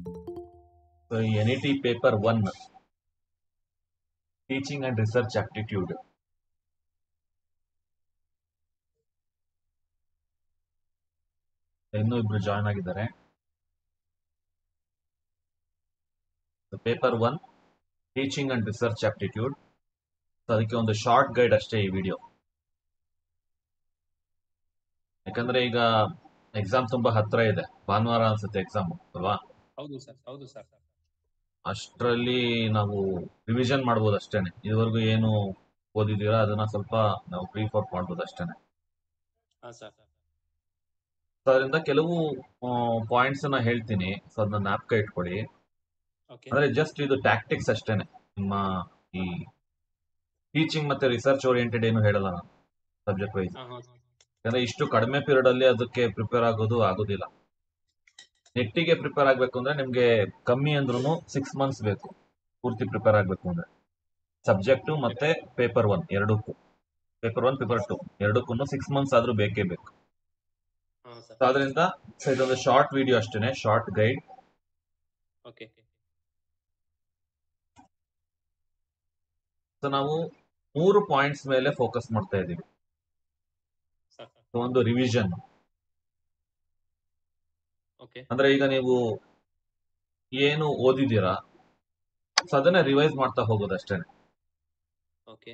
So, NET paper 1 Teaching and Research Aptitude. ಇನ್ನೂ ಇಬ್ರು join ಆಗಿದ್ದಾರೆ paper one teaching and research aptitude ಅದಕ್ಕೆ ಒಂದು ಶಾರ್ಟ್ ಗೈಡ್ ಅಷ್ಟೇ ಈ ವಿಡಿಯೋ ಯಾಕಂದ್ರೆ ಈಗ ಎಕ್ಸಾಮ್ ತುಂಬಾ ಹತ್ರ ಇದೆ ಭಾನುವಾರ ಅನ್ಸುತ್ತೆ ಎಕ್ಸಾಮ್ ಅಲ್ವಾ ಹೌದು ಸರ್ ಹೌದು ಸರ್ ಅಷ್ಟರಲ್ಲಿ ನಾವು ರಿವಿಷನ್ ಮಾಡ್ಬೋದು ಅಷ್ಟೇನೆ ಇದುವರೆಗೂ ಏನು ಓದಿದ್ದೀರಾ ಅದನ್ನ ಸ್ವಲ್ಪ ನಾವು ಬ್ರೀಫ್ ಔಟ್ ಮಾಡ್ಬೋದು ಅಷ್ಟೇನೆ ಹಾ ಸರ್ ಸೊ ಅದರಿಂದ ಕೆಲವು ಪಾಯಿಂಟ್ಸ್ ಅನ್ನ ಹೇಳ್ತೀನಿ ಸೊ ಅದನ್ನ ಜ್ಞಾಪಕ ಇಟ್ಕೊಳ್ಳಿ ಓಕೆ ಅಂದ್ರೆ ಜಸ್ಟ್ ಇದು ಟ್ಯಾಕ್ಟಿಕ್ಸ್ ಅಷ್ಟೇನೆ ನಿಮ್ಮ ಈ ಟೀಚಿಂಗ್ ಮತ್ತೆ ರಿಸರ್ಚ್ ಓರಿಯೆಂಟೆಡ್ ಏನು ಹೇಳಲ್ಲ ನಾನು ಸಬ್ಜೆಕ್ಟ್ ವೈಸ್ ಹಾ ಹಾ ಯಾಕಂದ್ರೆ ಇಷ್ಟು ಕಡಿಮೆ ಪೀರಿಯಡ್ ಅಲ್ಲಿ ಅದಕ್ಕೆ ಪ್ರಿಪೇರ್ ಆಗೋದು ಆಗೋದಿಲ್ಲ ನೆಟ್ಟಿಗೆ ಪ್ರಿಪೇರ್ ಆಗ್ಬೇಕು ಅಂದ್ರೆ ನಿಮ್ಗೆ ಕಮ್ಮಿ ಅಂದ್ರೂ ಸಿಕ್ಸ್ ಮಂತ್ಸ್ ಬೇಕು ಪೂರ್ತಿ ಪ್ರಿಪೇರ್ ಆಗ್ಬೇಕು ಅಂದ್ರೆ ಸಬ್ಜೆಕ್ಟ್ ಮತ್ತೆ ಪೇಪರ್ ಒನ್ ಎರಡಕ್ಕೂ ಪೇಪರ್ ಒನ್ ಪೇಪರ್ ಟು ಎರಡಕ್ಕೂ ಸಿಕ್ಸ್ ಮಂತ್ಸ್ ಆದ್ರೂ ಬೇಕೇ ಬೇಕು ಹಾ ಸರ್ ಸೊ ಅದರಿಂದ ಸೊ ಇದೊಂದು ಶಾರ್ಟ್ ವಿಡಿಯೋ ಅಷ್ಟೇನೆ ಶಾರ್ಟ್ ಗೈಡ್ ಓಕೆ ಸೊ ನಾವು ಮೂರು ಪಾಯಿಂಟ್ಸ್ ಮೇಲೆ ಫೋಕಸ್ ಮಾಡ್ತಾ ಇದ್ದೀವಿ ಸರ್ ಸೊ ಒಂದು ರಿವಿಷನ್ ಓಕೆ ಅಂದ್ರೆ ಈಗ ನೀವು ಏನು ಓದಿದ್ದೀರಾ ಸೊ ಅದನ್ನ ರಿವೈಸ್ ಮಾಡ್ತಾ ಹೋಗೋದು ಅಷ್ಟೇನೆ ಓಕೆ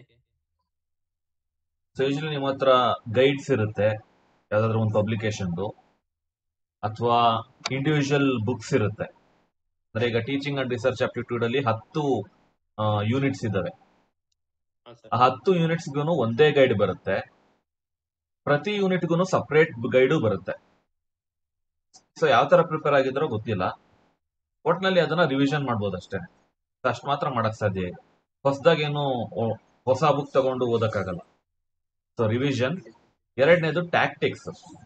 ಸೊ ಯೂಶಲಿ ನಿಮ್ಮ ಹತ್ರ ಗೈಡ್ಸ್ ಇರುತ್ತೆ ಯಾವ್ದಾದ್ರು ಒಂದು ಪಬ್ಲಿಕೇಶನ್ದು ಅಥವಾ ಇಂಡಿವಿಜುವಲ್ ಬುಕ್ಸ್ ಇರುತ್ತೆ ಅಂದ್ರೆ ಈಗ ಟೀಚಿಂಗ್ ಅಂಡ್ ರಿಸರ್ಚ್ ಆಪ್ಟಿಟ್ಯೂಡ್ ಅಲ್ಲಿ ಹತ್ತು ಯೂನಿಟ್ಸ್ ಇದಾವೆ ಹಾ ಸರ್ ಆ ಹತ್ತು ಯೂನಿಟ್ಸ್ಗೂ ಒಂದೇ ಗೈಡ್ ಬರುತ್ತೆ ಪ್ರತಿ ಯೂನಿಟ್ಗೂ ಸಪರೇಟ್ ಗೈಡು ಬರುತ್ತೆ ಸೊ ಯಾವ ತರ ಪ್ರಿಪೇರ್ ಆಗಿದ್ರೋ ಗೊತ್ತಿಲ್ಲ ಒಟ್ನಲ್ಲಿ ಅದನ್ನ ರಿವಿಷನ್ ಮಾಡ್ಬೋದು ಅಷ್ಟೇ ಅಷ್ಟು ಮಾತ್ರ ಮಾಡಕ್ ಸಾಧ್ಯ ಇದೆ ಹೊಸದಾಗೇನು ಹೊಸ ಬುಕ್ ತಗೊಂಡು ಓದಕ್ಕಾಗಲ್ಲ ಸೊ ರಿವಿಷನ್ ಎರಡನೇದು ಟ್ಯಾಕ್ಟಿಕ್ಸ್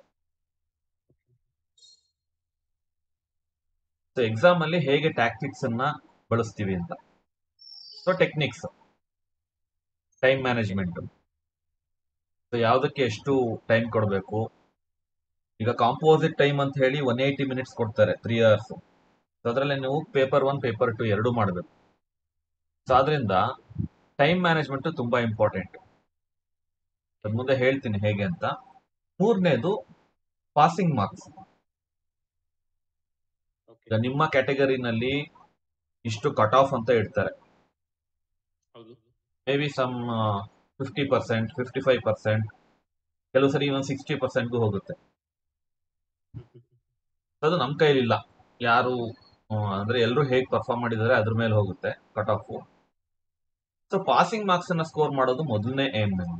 ಸೊ ಎಕ್ಸಾಮ್ ಅಲ್ಲಿ ಹೇಗೆ ಟ್ಯಾಕ್ಟಿಕ್ಸ್ ಅನ್ನ ಬಳಸ್ತೀವಿ ಅಂತ so techniques time management so ಯಾವುದಕ್ಕೆ ಎಷ್ಟು ಟೈಮ್ ಕೊಡಬೇಕು ಈಗ ಕಾಂಪೋಸಿಟ್ ಟೈಮ್ ಅಂತ ಹೇಳಿ ಒನ್ ಏಯ್ಟಿ ಮಿನಿಟ್ಸ್ ಕೊಡ್ತಾರೆ ತ್ರೀ ಅವರ್ಸ್ ಸೊ ಅದರಲ್ಲಿ ನೀವು ಪೇಪರ್ ಒನ್ ಪೇಪರ್ ಟು ಎರಡು ಮಾಡಬೇಕು ಸೊ ಅದರಿಂದ ಟೈಮ್ ಮ್ಯಾನೇಜ್ಮೆಂಟ್ ತುಂಬಾ ಇಂಪಾರ್ಟೆಂಟ್ ಅದ್ ಮುಂದೆ ಹೇಳ್ತೀನಿ ಹೇಗೆ ಅಂತ ಮೂರನೇದು ಪಾಸಿಂಗ್ ಮಾರ್ಕ್ಸ್ ಓಕೆ ಈಗ ನಿಮ್ಮ ಕ್ಯಾಟಗರಿನಲ್ಲಿ ಇಷ್ಟು ಕಟ್ ಆಫ್ ಅಂತ ಇಡ್ತಾರೆ ಹೌದು maybe some fifty percent fifty five percent ಕೆಲವು ಸರಿ ಒಂದು ಸಿಕ್ಸ್ಟಿ ಪರ್ಸೆಂಟ್ಗೂ ಹೋಗುತ್ತೆ ಹ್ಮ್, ಹ್ಮ್, ಹ್ಮ್. ಅದು ನಮ್ಮ ಕೈಲಿಲ್ಲ ಯಾರು ಆ, ಅಂದ್ರೆ ಎಲ್ಲರೂ ಹೇಗೆ ಪರ್ಫಾರ್ಮ್ ಮಾಡಿದ್ದಾರೆ ಅದ್ರ ಮೇಲೆ ಹೋಗುತ್ತೆ cut off so passing marks ಅನ್ನ ಸ್ಕೋರ್ ಮಾಡೋದು ಮೊದಲನೇ ಏಮ್ ನಮ್ಗೆ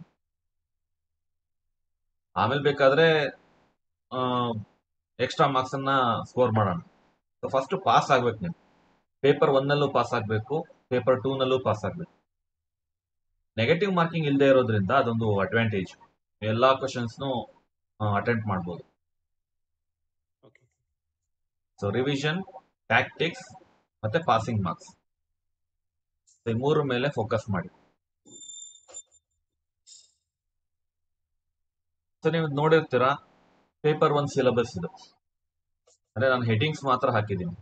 ಆಮೇಲೆ ಬೇಕಾದ್ರೆ ಎಕ್ಸ್ಟ್ರಾ ಮಾರ್ಕ್ಸ್ ಅನ್ನ ಸ್ಕೋರ್ ಮಾಡೋಣ ಸೊ ಫಸ್ಟ್ ಪಾಸ್ ಆಗ್ಬೇಕು ನೀವು ಪೇಪರ್ ಒನ್ನಲ್ಲೂ ಪಾಸ್ ಆಗ್ಬೇಕು ಪೇಪರ್ ಟೂ ನಲ್ಲೂ ಪಾಸ್ ಆಗ್ಬೇಕು ನೆಗೆಟಿವ್ ಮಾರ್ಕಿಂಗ್ ಇಲ್ಲದೆ ಇರೋದ್ರಿಂದ ಅದೊಂದು ಅಡ್ವಾಂಟೇಜ್ ಎಲ್ಲಾ ಕ್ವಶನ್ಸ್ನು ಅಟೆಂಡ್ ಮಾಡ್ಬೋದು ಓಕೆ ಸೊ ರಿವಿಷನ್ ಟ್ಯಾಕ್ಟಿಕ್ಸ್ ಮತ್ತೆ ಪಾಸಿಂಗ್ ಮಾರ್ಕ್ಸ್ ಈ ಮೂರು ಮೇಲೆ ಫೋಕಸ್ ಮಾಡಿ ಸೊ ನೀವು ನೋಡಿರ್ತೀರಾ ಪೇಪರ್ ಒನ್ ಸಿಲೆಬಸ್ ಇದು ಅಂದ್ರೆ ನಾನು ಹೆಡಿಂಗ್ಸ್ ಮಾತ್ರ ಹಾಕಿದ್ದೀನಿ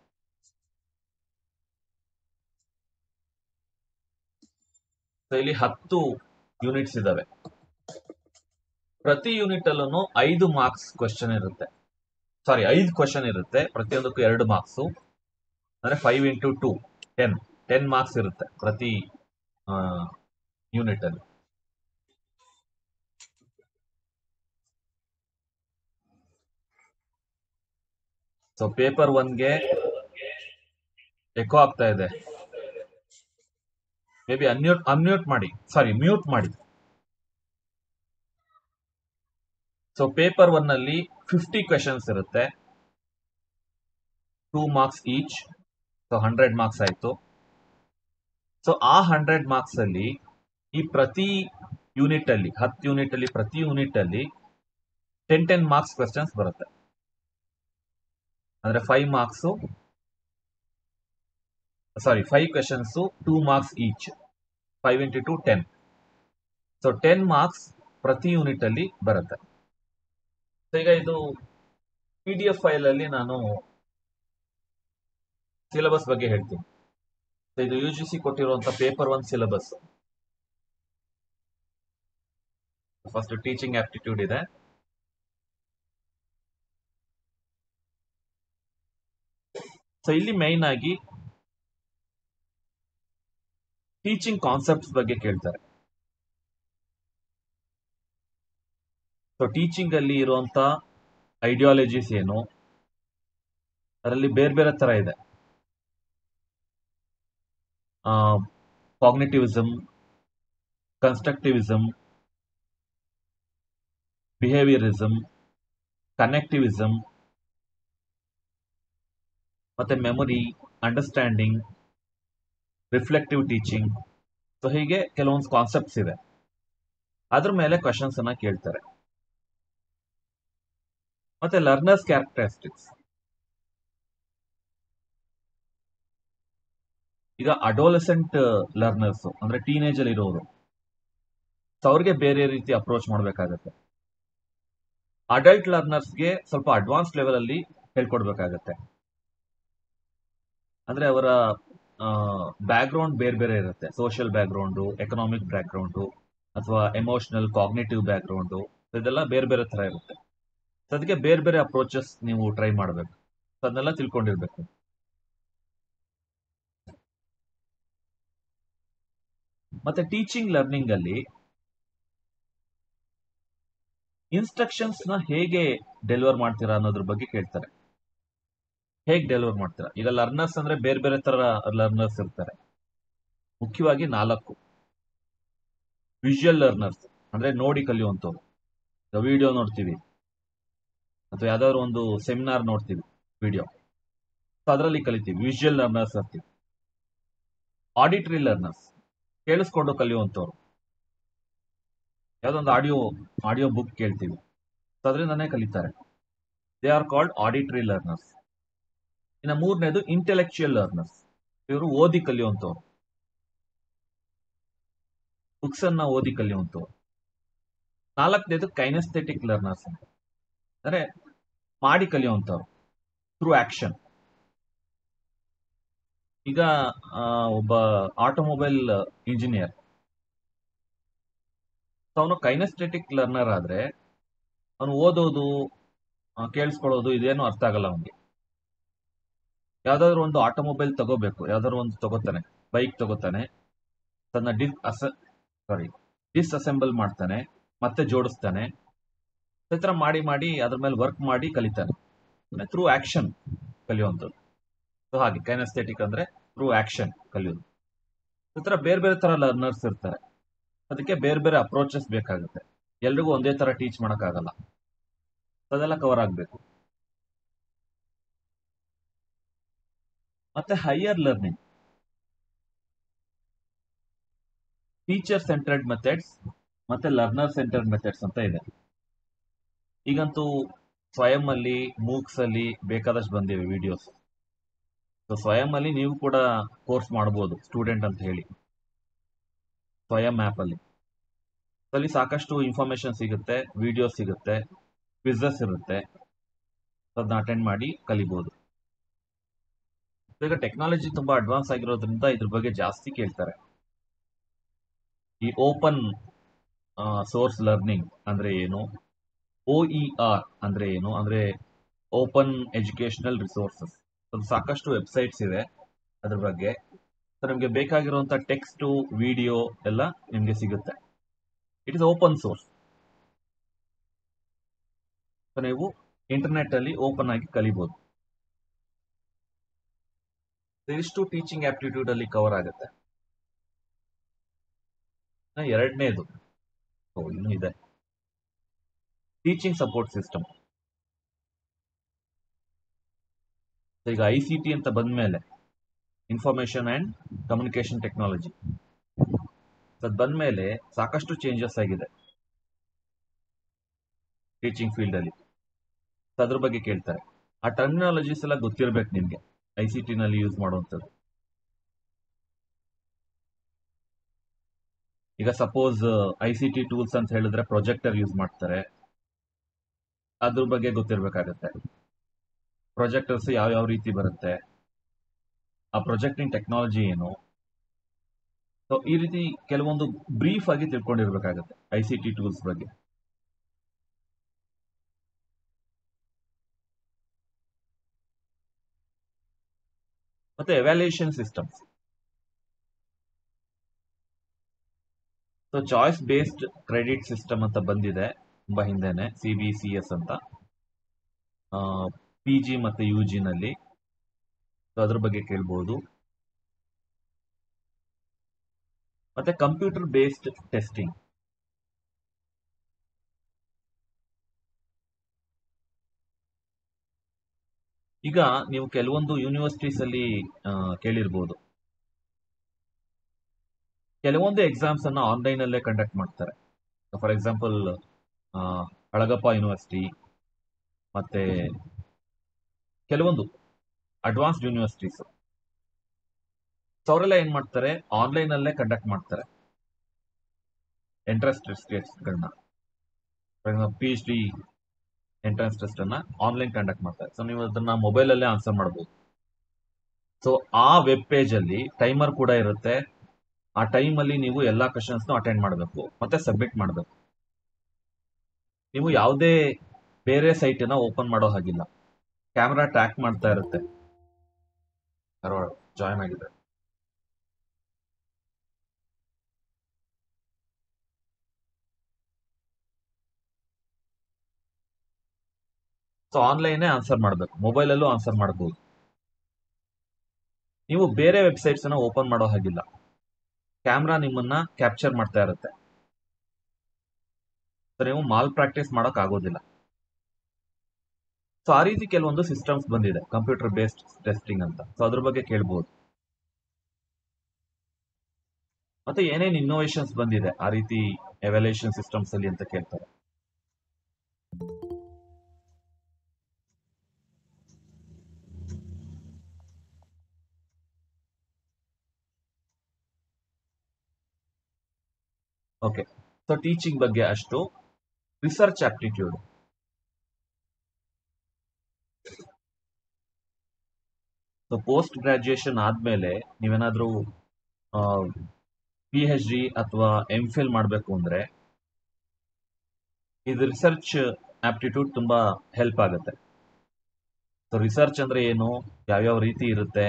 ಸೊ ಇಲ್ಲಿ ಹತ್ತು ಯೂನಿಟ್ಸ್ ಇದಾವೆ ಪ್ರತಿ ಯೂನಿಟ್ ಅಲ್ಲೂ ಐದು ಮಾರ್ಕ್ಸ್ ಕ್ವಶನ್ ಇರುತ್ತೆ ಸಾರಿ ಐದು ಕ್ವಶನ್ ಇರುತ್ತೆ ಪ್ರತಿಯೊಂದಕ್ಕೂ ಎರಡು ಮಾರ್ಕ್ಸ್ ಅಂದ್ರೆ five into two ten ten marks ಇರುತ್ತೆ ಪ್ರತಿ ಯೂನಿಟ್ ಅಲ್ಲಿ ಸೊ ಪೇಪರ್ ಒನ್ಗೆ ಎಕೋ ಆಗ್ತಾ ಇದೆ ಮೇ ಬಿ ಅನ್ಮ್ಯೂಟ್ ಅನ್ಮ್ಯೂಟ್ ಮಾಡಿ ಸಾರಿ ಮ್ಯೂಟ್ ಮಾಡಿ ಸೊ ಪೇಪರ್ ಒನ್ ಅಲ್ಲಿ ಫಿಫ್ಟಿ ಕ್ವೆಶನ್ಸ್ ಇರುತ್ತೆ two marks each so hundred marks ಆಯ್ತು ಸೊ ಆ ಹಂಡ್ರೆಡ್ ಮಾರ್ಕ್ಸ್ ಅಲ್ಲಿ ಈ ಪ್ರತಿ ಯೂನಿಟ್ ಅಲ್ಲಿ ಹತ್ತು ಯೂನಿಟ್ ಅಲ್ಲಿ ಪ್ರತಿ ಯೂನಿಟ್ ಅಲ್ಲಿ ಟೆನ್ ಟೆನ್ ಮಾರ್ಕ್ಸ್ ಕ್ವೆಶನ್ಸ್ ಬರುತ್ತೆ ಅಂದ್ರೆ five marks sorry five questions two marks each five into two ten so ten marks ಪ್ರತಿ ಯೂನಿಟ್ ಅಲ್ಲಿ ಬರುತ್ತೆ ಸೊ ಈಗ ಇದು ಪಿ ಡಿ ಎಫ್ ಫೈಲ್ ಅಲ್ಲಿ ನಾನು ಸಿಲೆಬಸ್ ಬಗ್ಗೆ ಹೇಳ್ತೀನಿ So, ಇದು ಯು ಜಿ ಸಿ ಕೊಟ್ಟಿರುವಂತ paper one syllabus first teaching aptitude ಇದೆ ಸೊ ಇಲ್ಲಿ ಮೈನ್ ಆಗಿ ಟೀಚಿಂಗ್ ಕಾನ್ಸೆಪ್ಟ್ಸ್ ಬಗ್ಗೆ ಕೇಳ್ತಾರೆ ಸೊ ಟೀಚಿಂಗ್ ಅಲ್ಲಿ ಇರುವಂತ ಐಡಿಯಾಲಜೀಸ್ ಏನು ಅದರಲ್ಲಿ ಬೇರೆ ಬೇರೆ ತರ ಇದೆ ಕಾಗ್ನಿಟಿವಿಸಮ್ ಕನ್ಸ್ಟ್ರಕ್ಟಿವಿಸಮ್ ಬಿಹೇವಿಯರಿಸಮ್ ಕನೆಕ್ಟಿವಿಸಮ್ ಮತ್ತೆ memory understanding reflective teaching so ಹೀಗೆ ಕೆಲವೊಂದು ಕಾನ್ಸೆಪ್ಟ್ಸ್ ಇದೆ ಅದ್ರ ಮೇಲೆ ಕ್ವಶನ್ಸ್ ಅನ್ನ ಕೇಳ್ತಾರೆ ಮತ್ತೆ ಲರ್ನರ್ಸ್ ಕ್ಯಾರೆಕ್ಟರಿಸ್ಟಿಕ್ಸ್ ಈಗ ಅಡೋಲೆಸೆಂಟ್ ಲರ್ನರ್ಸ್ ಅಂದ್ರೆ ಟೀನೇಜ್ ಅಲ್ಲಿ ಇರೋರು ಸೊ ಅವ್ರಿಗೆ ಬೇರೆ ರೀತಿ ಅಪ್ರೋಚ್ ಮಾಡಬೇಕಾಗತ್ತೆ ಅಡಲ್ಟ್ ಲರ್ನರ್ಸ್ಗೆ ಸ್ವಲ್ಪ ಅಡ್ವಾನ್ಸ್ ಲೆವೆಲ್ ಅಲ್ಲಿ ಹೇಳ್ಕೊಡ್ಬೇಕಾಗತ್ತೆ ಅಂದ್ರೆ ಅವರ ಬ್ಯಾಕ್ಗ್ರೌಂಡ್ ಬೇರೆ ಬೇರೆ ಇರುತ್ತೆ ಸೋಷಿಯಲ್ ಬ್ಯಾಕ್ಗ್ರೌಂಡು ಎಕನಾಮಿಕ್ ಬ್ಯಾಕ್ಗ್ರೌಂಡು ಅಥವಾ ಎಮೋಷನಲ್ ಕಾಗ್ನೇಟಿವ್ ಬ್ಯಾಕ್ಗ್ರೌಂಡು ಇದೆಲ್ಲ ಬೇರೆ ಬೇರೆ ತರ ಇರುತ್ತೆ ಸೊ ಅದಕ್ಕೆ ಬೇರೆ ಬೇರೆ ಅಪ್ರೋಚಸ್ ನೀವು ಟ್ರೈ ಮಾಡಬೇಕು ಸೊ ಅದನ್ನೆಲ್ಲ ತಿಳ್ಕೊಂಡಿರ್ಬೇಕು ಮತ್ತೆ ಟೀಚಿಂಗ್ ಲರ್ನಿಂಗ್ ಅಲ್ಲಿ ಇನ್ಸ್ಟ್ರಕ್ಷನ್ಸ್ ನ ಹೇಗೆ ಡೆಲಿವರ್ ಮಾಡ್ತೀರಾ ಅನ್ನೋದ್ರ ಬಗ್ಗೆ ಕೇಳ್ತಾರೆ ಹೇಗೆ ಡೆಲಿವರ್ ಮಾಡ್ತೀರಾ ಈಗ ಲರ್ನರ್ಸ್ ಅಂದ್ರೆ ಬೇರೆ ಬೇರೆ ತರ ಲರ್ನರ್ಸ್ ಇರ್ತಾರೆ ಮುಖ್ಯವಾಗಿ ನಾಲ್ಕು ವಿಜುವಲ್ ಲರ್ನರ್ಸ್ ಅಂದ್ರೆ ನೋಡಿ ಕಲಿಯುವಂಥವ್ರು ವಿಡಿಯೋ ನೋಡ್ತೀವಿ ಅಥವಾ ಯಾವ್ದಾದ್ರು ಒಂದು ಸೆಮಿನಾರ್ ನೋಡ್ತೀವಿ ವಿಡಿಯೋ ಅದರಲ್ಲಿ ಕಲಿತೀವಿ ವಿಜುವಲ್ ಲರ್ನರ್ಸ್ ಇರ್ತೀವಿ ಆಡಿಟರಿ ಲರ್ನರ್ಸ್ ಕೇಳಿಸ್ಕೊಂಡು ಕಲಿಯುವಂಥವ್ರು ಯಾವ್ದೊಂದು ಆಡಿಯೋ ಆಡಿಯೋ ಬುಕ್ ಕೇಳ್ತೀವಿ ಅದರಿಂದನೇ ಕಲಿತಾರೆ they are called auditory learners ಇನ್ನು ಮೂರನೇದು ಇಂಟೆಲೆಕ್ಚುಯಲ್ ಲರ್ನರ್ಸ್ ಇವರು ಓದಿ ಕಲಿಯುವಂಥವ್ರು ಬುಕ್ಸ್ ಅನ್ನ ಓದಿ ಕಲಿಯುವಂಥವ್ರು ನಾಲ್ಕನೇದು ಕೈನಸ್ಥೆಟಿಕ್ ಲರ್ನರ್ಸ್ ಅಂತ ಅಂದ್ರೆ ಮಾಡಿ ಕಲಿಯುವಂಥವ್ರು ಥ್ರೂ ಆಕ್ಷನ್ ಈಗ ಆ, ಒಬ್ಬ ಆಟೋಮೊಬೈಲ್ ಇಂಜಿನಿಯರ್ ಅವನು ಕೈನಸ್ಥೆಟಿಕ್ ಲರ್ನರ್ ಆದ್ರೆ ಅವನು ಓದೋದು ಆ, ಕೇಳಿಸ್ಕೊಳ್ಳೋದು ಇದೇನು ಅರ್ಥ ಆಗಲ್ಲ ಅವನಿಗೆ ಯಾವ್ದಾದ್ರು ಒಂದು ಆಟೋಮೊಬೈಲ್ ತಗೋಬೇಕು ಯಾವ್ದಾದ್ರು ಒಂದು ತಗೋತಾನೆ ಬೈಕ್ ತಗೋತಾನೆ ತನ್ನ ಡಿಸ್ ಅಸ ಸಾರಿ ಡಿಸ್ ಅಸೆಂಬಲ್ ಮಾಡ್ತಾನೆ ಮತ್ತೆ ಜೋಡಿಸ್ತಾನೆ ಈ ತರ ಮಾಡಿ ಮಾಡಿ ಅದ್ರ ಮೇಲೆ ವರ್ಕ್ ಮಾಡಿ ಕಲಿತಾನೆ ಥ್ರೂ ಆಕ್ಷನ್ ಕಲಿಯುವಂಥದ್ದು ಸೊ ಹಾಗೆ ಕೈನಸ್ಥೆಟಿಕ್ ಅಂದ್ರೆ ಥ್ರೂ ಆಕ್ಷನ್ ಕಲಿಯೋದು ಈ ತರ ಬೇರೆ ಬೇರೆ ತರ ಲರ್ನರ್ಸ್ ಇರ್ತಾರೆ ಅದಕ್ಕೆ ಬೇರೆ ಬೇರೆ ಅಪ್ರೋಚಸ್ ಬೇಕಾಗುತ್ತೆ ಎಲ್ರಿಗೂ ಒಂದೇ ತರ ಟೀಚ್ ಮಾಡೋಕ್ಕಾಗಲ್ಲ ಅದೆಲ್ಲ ಕವರ್ ಆಗಬೇಕು ಮತ್ತೆ higher learning teacher centred methods ಮತ್ತೆ ಲರ್ನರ್ ಸೆಂಟರ್ಡ್ ಮೆಥಡ್ಸ್ ಅಂತ ಇದೆ ಈಗಂತೂ ಸ್ವಯಂ ಅಲ್ಲಿ ಮೂಕ್ಸ್ ಅಲ್ಲಿ ಬೇಕಾದಷ್ಟು ಬಂದಿವೆ ವಿಡಿಯೋಸ್ ಸೊ ಸ್ವಯಂ ಅಲ್ಲಿ ನೀವು ಕೂಡ ಕೋರ್ಸ್ ಮಾಡಬಹುದು ಸ್ಟೂಡೆಂಟ್ ಅಂತ ಹೇಳಿ ಸ್ವಯಂ ಆ್ಯಪ್ ಅಲ್ಲಿ So ಅಲ್ಲಿ ಸಾಕಷ್ಟು ಇನ್ಫಾರ್ಮೇಶನ್ ಸಿಗುತ್ತೆ ವಿಡಿಯೋಸ್ ಸಿಗುತ್ತೆ ಕ್ವಿಸಸ್ ಇರುತ್ತೆ ಅದನ್ನ ಅಟೆಂಡ್ ಮಾಡಿ ಕಲಿಬಹುದು ಈಗ ಟೆಕ್ನಾಲಜಿ ತುಂಬಾ ಅಡ್ವಾನ್ಸ್ ಆಗಿರೋದ್ರಿಂದ ಇದ್ರ ಬಗ್ಗೆ ಜಾಸ್ತಿ ಕೇಳ್ತಾರೆ ಈ ಓಪನ್ ಸೋರ್ಸ್ ಲರ್ನಿಂಗ್ ಅಂದ್ರೆ ಏನು ಒ ಇ ಆರ್ ಅಂದ್ರೆ ಏನು ಅಂದ್ರೆ ಓಪನ್ ಎಜುಕೇಶನಲ್ ರಿಸೋರ್ಸಸ್ ಅದು ಸಾಕಷ್ಟು ವೆಬ್ಸೈಟ್ಸ್ ಇದೆ ಅದ್ರ ಬಗ್ಗೆ ಸೊ ನಿಮಗೆ ಬೇಕಾಗಿರುವಂತ ಟೆಕ್ಸ್ಟ್ ವಿಡಿಯೋ ಎಲ್ಲ ನಿಮಗೆ ಸಿಗುತ್ತೆ it is open source so ನೀವು ಇಂಟರ್ನೆಟ್ ಅಲ್ಲಿ ಓಪನ್ ಆಗಿ ಕಲಿಬಹುದು ಇಷ್ಟು ಟೀಚಿಂಗ್ ಆಪ್ಟಿಟ್ಯೂಡ್ ಅಲ್ಲಿ ಕವರ್ ಆಗುತ್ತೆ ಇನ್ನು ಎರಡನೇದು ಓ ಇನ್ನೂ ಇದೆ ಟೀಚಿಂಗ್ ಸಪೋರ್ಟ್ ಸಿಸ್ಟಮ್ ಈಗ ಐ ಸಿ ಟಿ ಅಂತ ಬಂದ್ಮೇಲೆ ಇನ್ಫಾರ್ಮೇಶನ್ ಅಂಡ್ ಕಮ್ಯುನಿಕೇಶನ್ ಟೆಕ್ನಾಲಜಿ ಅದು ಬಂದ್ಮೇಲೆ ಸಾಕಷ್ಟು ಚೇಂಜಸ್ ಆಗಿದೆ ಟೀಚಿಂಗ್ ಫೀಲ್ಡ್ ಅಲ್ಲಿ So ಅದ್ರ ಬಗ್ಗೆ ಕೇಳ್ತಾರೆ ಆ ಟರ್ಮಿನಾಲಜೀಸ್ ಎಲ್ಲ ಗೊತ್ತಿರ್ಬೇಕು ನಿಮ್ಗೆ ಐ ಸಿ ಟಿ ನಲ್ಲಿ ಯೂಸ್ ಮಾಡುವಂಥದ್ದು ಈಗ suppose I C T tools ಅಂತ ಹೇಳಿದ್ರೆ ಪ್ರೊಜೆಕ್ಟರ್ ಯೂಸ್ ಮಾಡ್ತಾರೆ ಅದ್ರ ಬಗ್ಗೆ ಗೊತ್ತಿರ್ಬೇಕಾಗತ್ತೆ ಪ್ರೊಜೆಕ್ಟರ್ಸ್ ಯಾವ ಯಾವ ರೀತಿ ಬರುತ್ತೆ ಆ ಪ್ರೊಜೆಕ್ಟಿಂಗ್ ಟೆಕ್ನಾಲಜಿ ಏನು ಸೊ ಈ ರೀತಿ ಕೆಲವೊಂದು ಬ್ರೀಫ್ ಆಗಿ ತಿಳ್ಕೊಂಡಿರ್ಬೇಕಾಗತ್ತೆ ಐ ಸಿ ಟಿ ಟೂಲ್ಸ್ ಬಗ್ಗೆ ಮತ್ತೆ evaluation systems so choice based credit system ಅಂತ ಬಂದಿದೆ ತುಂಬಾ ಹಿಂದೆನೆ ಸಿ ಬಿ ಸಿ ಎಸ್ ಅಂತ ಪಿ ಜಿ ಮತ್ತೆ ಯು ಜಿನಲ್ಲಿ ಸೊ ಅದ್ರ ಬಗ್ಗೆ ಕೇಳ್ಬೋದು ಮತ್ತೆ ಕಂಪ್ಯೂಟರ್ ಬೇಸ್ಡ್ ಟೆಸ್ಟಿಂಗ್ ಈಗ ನೀವು ಕೆಲವೊಂದು ಯೂನಿವರ್ಸಿಟೀಸ್ ಅಲ್ಲಿ ಆ, ಕೇಳಿರ್ಬೋದು ಕೆಲವೊಂದು ಎಕ್ಸಾಮ್ಸ್ ಅನ್ನ ಆನ್ಲೈನ್ ಅಲ್ಲೇ ಕಂಡಕ್ಟ್ ಮಾಡ್ತಾರೆ ಫಾರ್ ಎಕ್ಸಾಂಪಲ್ ಅಳಗಪ್ಪ ಯೂನಿವರ್ಸಿಟಿ ಮತ್ತೆ ಕೆಲವೊಂದು ಅಡ್ವಾನ್ಸ್ಡ್ ಯೂನಿವರ್ಸಿಟೀಸ್ ಅವರೆಲ್ಲ ಏನ್ ಮಾಡ್ತಾರೆ ಆನ್ಲೈನ್ ಅಲ್ಲೇ ಕಂಡಕ್ಟ್ ಮಾಡ್ತಾರೆ ಎಂಟ್ರೆನ್ಸ್ ಟೆಸ್ಟ್ಗಳನ್ನ P H D entrance test ಅನ್ನ ಆನ್ಲೈನ್ ಕಂಡಕ್ಟ್ ಮಾಡ್ತಾರೆ ಸೊ ನೀವು ಅದನ್ನ ಮೊಬೈಲ್ ಅಲ್ಲೇ ಆನ್ಸರ್ ಮಾಡಬಹುದು ಸೊ ಆ ವೆಬ್ ಪೇಜ್ ಅಲ್ಲಿ ಟೈಮರ್ ಕೂಡ ಇರುತ್ತೆ ಆ ಟೈಮ್ ಅಲ್ಲಿ ನೀವು ಎಲ್ಲಾ ಕ್ವಶನ್ಸ್ ಅಟೆಂಡ್ ಮಾಡಬೇಕು ಮತ್ತೆ ಸಬ್ಮಿಟ್ ಮಾಡಬೇಕು ನೀವು ಯಾವುದೇ ಬೇರೆ ಸೈಟ್ ಅನ್ನ ಓಪನ್ ಮಾಡೋ ಹಾಗಿಲ್ಲ ಕ್ಯಾಮ್ರಾ ಟ್ರ್ಯಾಕ್ ಮಾಡ್ತಾ ಇರುತ್ತೆ ಜಾಯ್ನ್ ಆಗಿದೆ ಸೊ ಆನ್ಲೈನ್ ಆನ್ಸರ್ ಮಾಡಬೇಕು ಮೊಬೈಲಲ್ಲೂ ಆನ್ಸರ್ ಮಾಡಬಹುದು ನೀವು ಬೇರೆ ವೆಬ್ಸೈಟ್ಸ್ ಅನ್ನ ಓಪನ್ ಮಾಡೋ ಹಾಗಿಲ್ಲ ಕ್ಯಾಮ್ರಾ ನಿಮ್ಮನ್ನ ಕ್ಯಾಪ್ಚರ್ ಮಾಡ್ತಾ ಇರುತ್ತೆ ಸೊ ನೀವು ಮಾಲ್ ಪ್ರಾಕ್ಟೀಸ್ ಮಾಡಕ್ ಆಗೋದಿಲ್ಲ ಸೊ ಆ ರೀತಿ ಕೆಲವೊಂದು ಸಿಸ್ಟಮ್ಸ್ ಬಂದಿದೆ ಕಂಪ್ಯೂಟರ್ ಬೇಸ್ಡ್ ಟೆಸ್ಟಿಂಗ್ ಅಂತ ಸೊ ಅದ್ರ ಬಗ್ಗೆ ಕೇಳ್ಬೋದು ಮತ್ತೆ ಏನೇನ್ ಇನ್ನೋವೇಷನ್ಸ್ ಬಂದಿದೆ ಆ ರೀತಿ ಎವ್ಯಾಲ್ಯೂಯೇಷನ್ ಸಿಸ್ಟಮ್ಸ್ ಅಲ್ಲಿ ಅಂತ ಕೇಳ್ತಾರೆ ಓಕೆ ಸೊ ಟೀಚಿಂಗ್ ಬಗ್ಗೆ ಅಷ್ಟು research aptitude so post graduation ಆದ್ಮೇಲೆ ನೀವೇನಾದ್ರೂ ಪಿ ಎಚ್ ಡಿ ಅಥವಾ ಎಂ ಫಿಲ್ ಮಾಡಬೇಕು ಅಂದ್ರೆ ಇದು ರಿಸರ್ಚ್ ಆಪ್ಟಿಟ್ಯೂಡ್ ತುಂಬಾ ಹೆಲ್ಪ್ ಆಗುತ್ತೆ ಸೊ ರಿಸರ್ಚ್ ಅಂದ್ರೆ ಏನು ಯಾವ್ಯಾವ ರೀತಿ ಇರುತ್ತೆ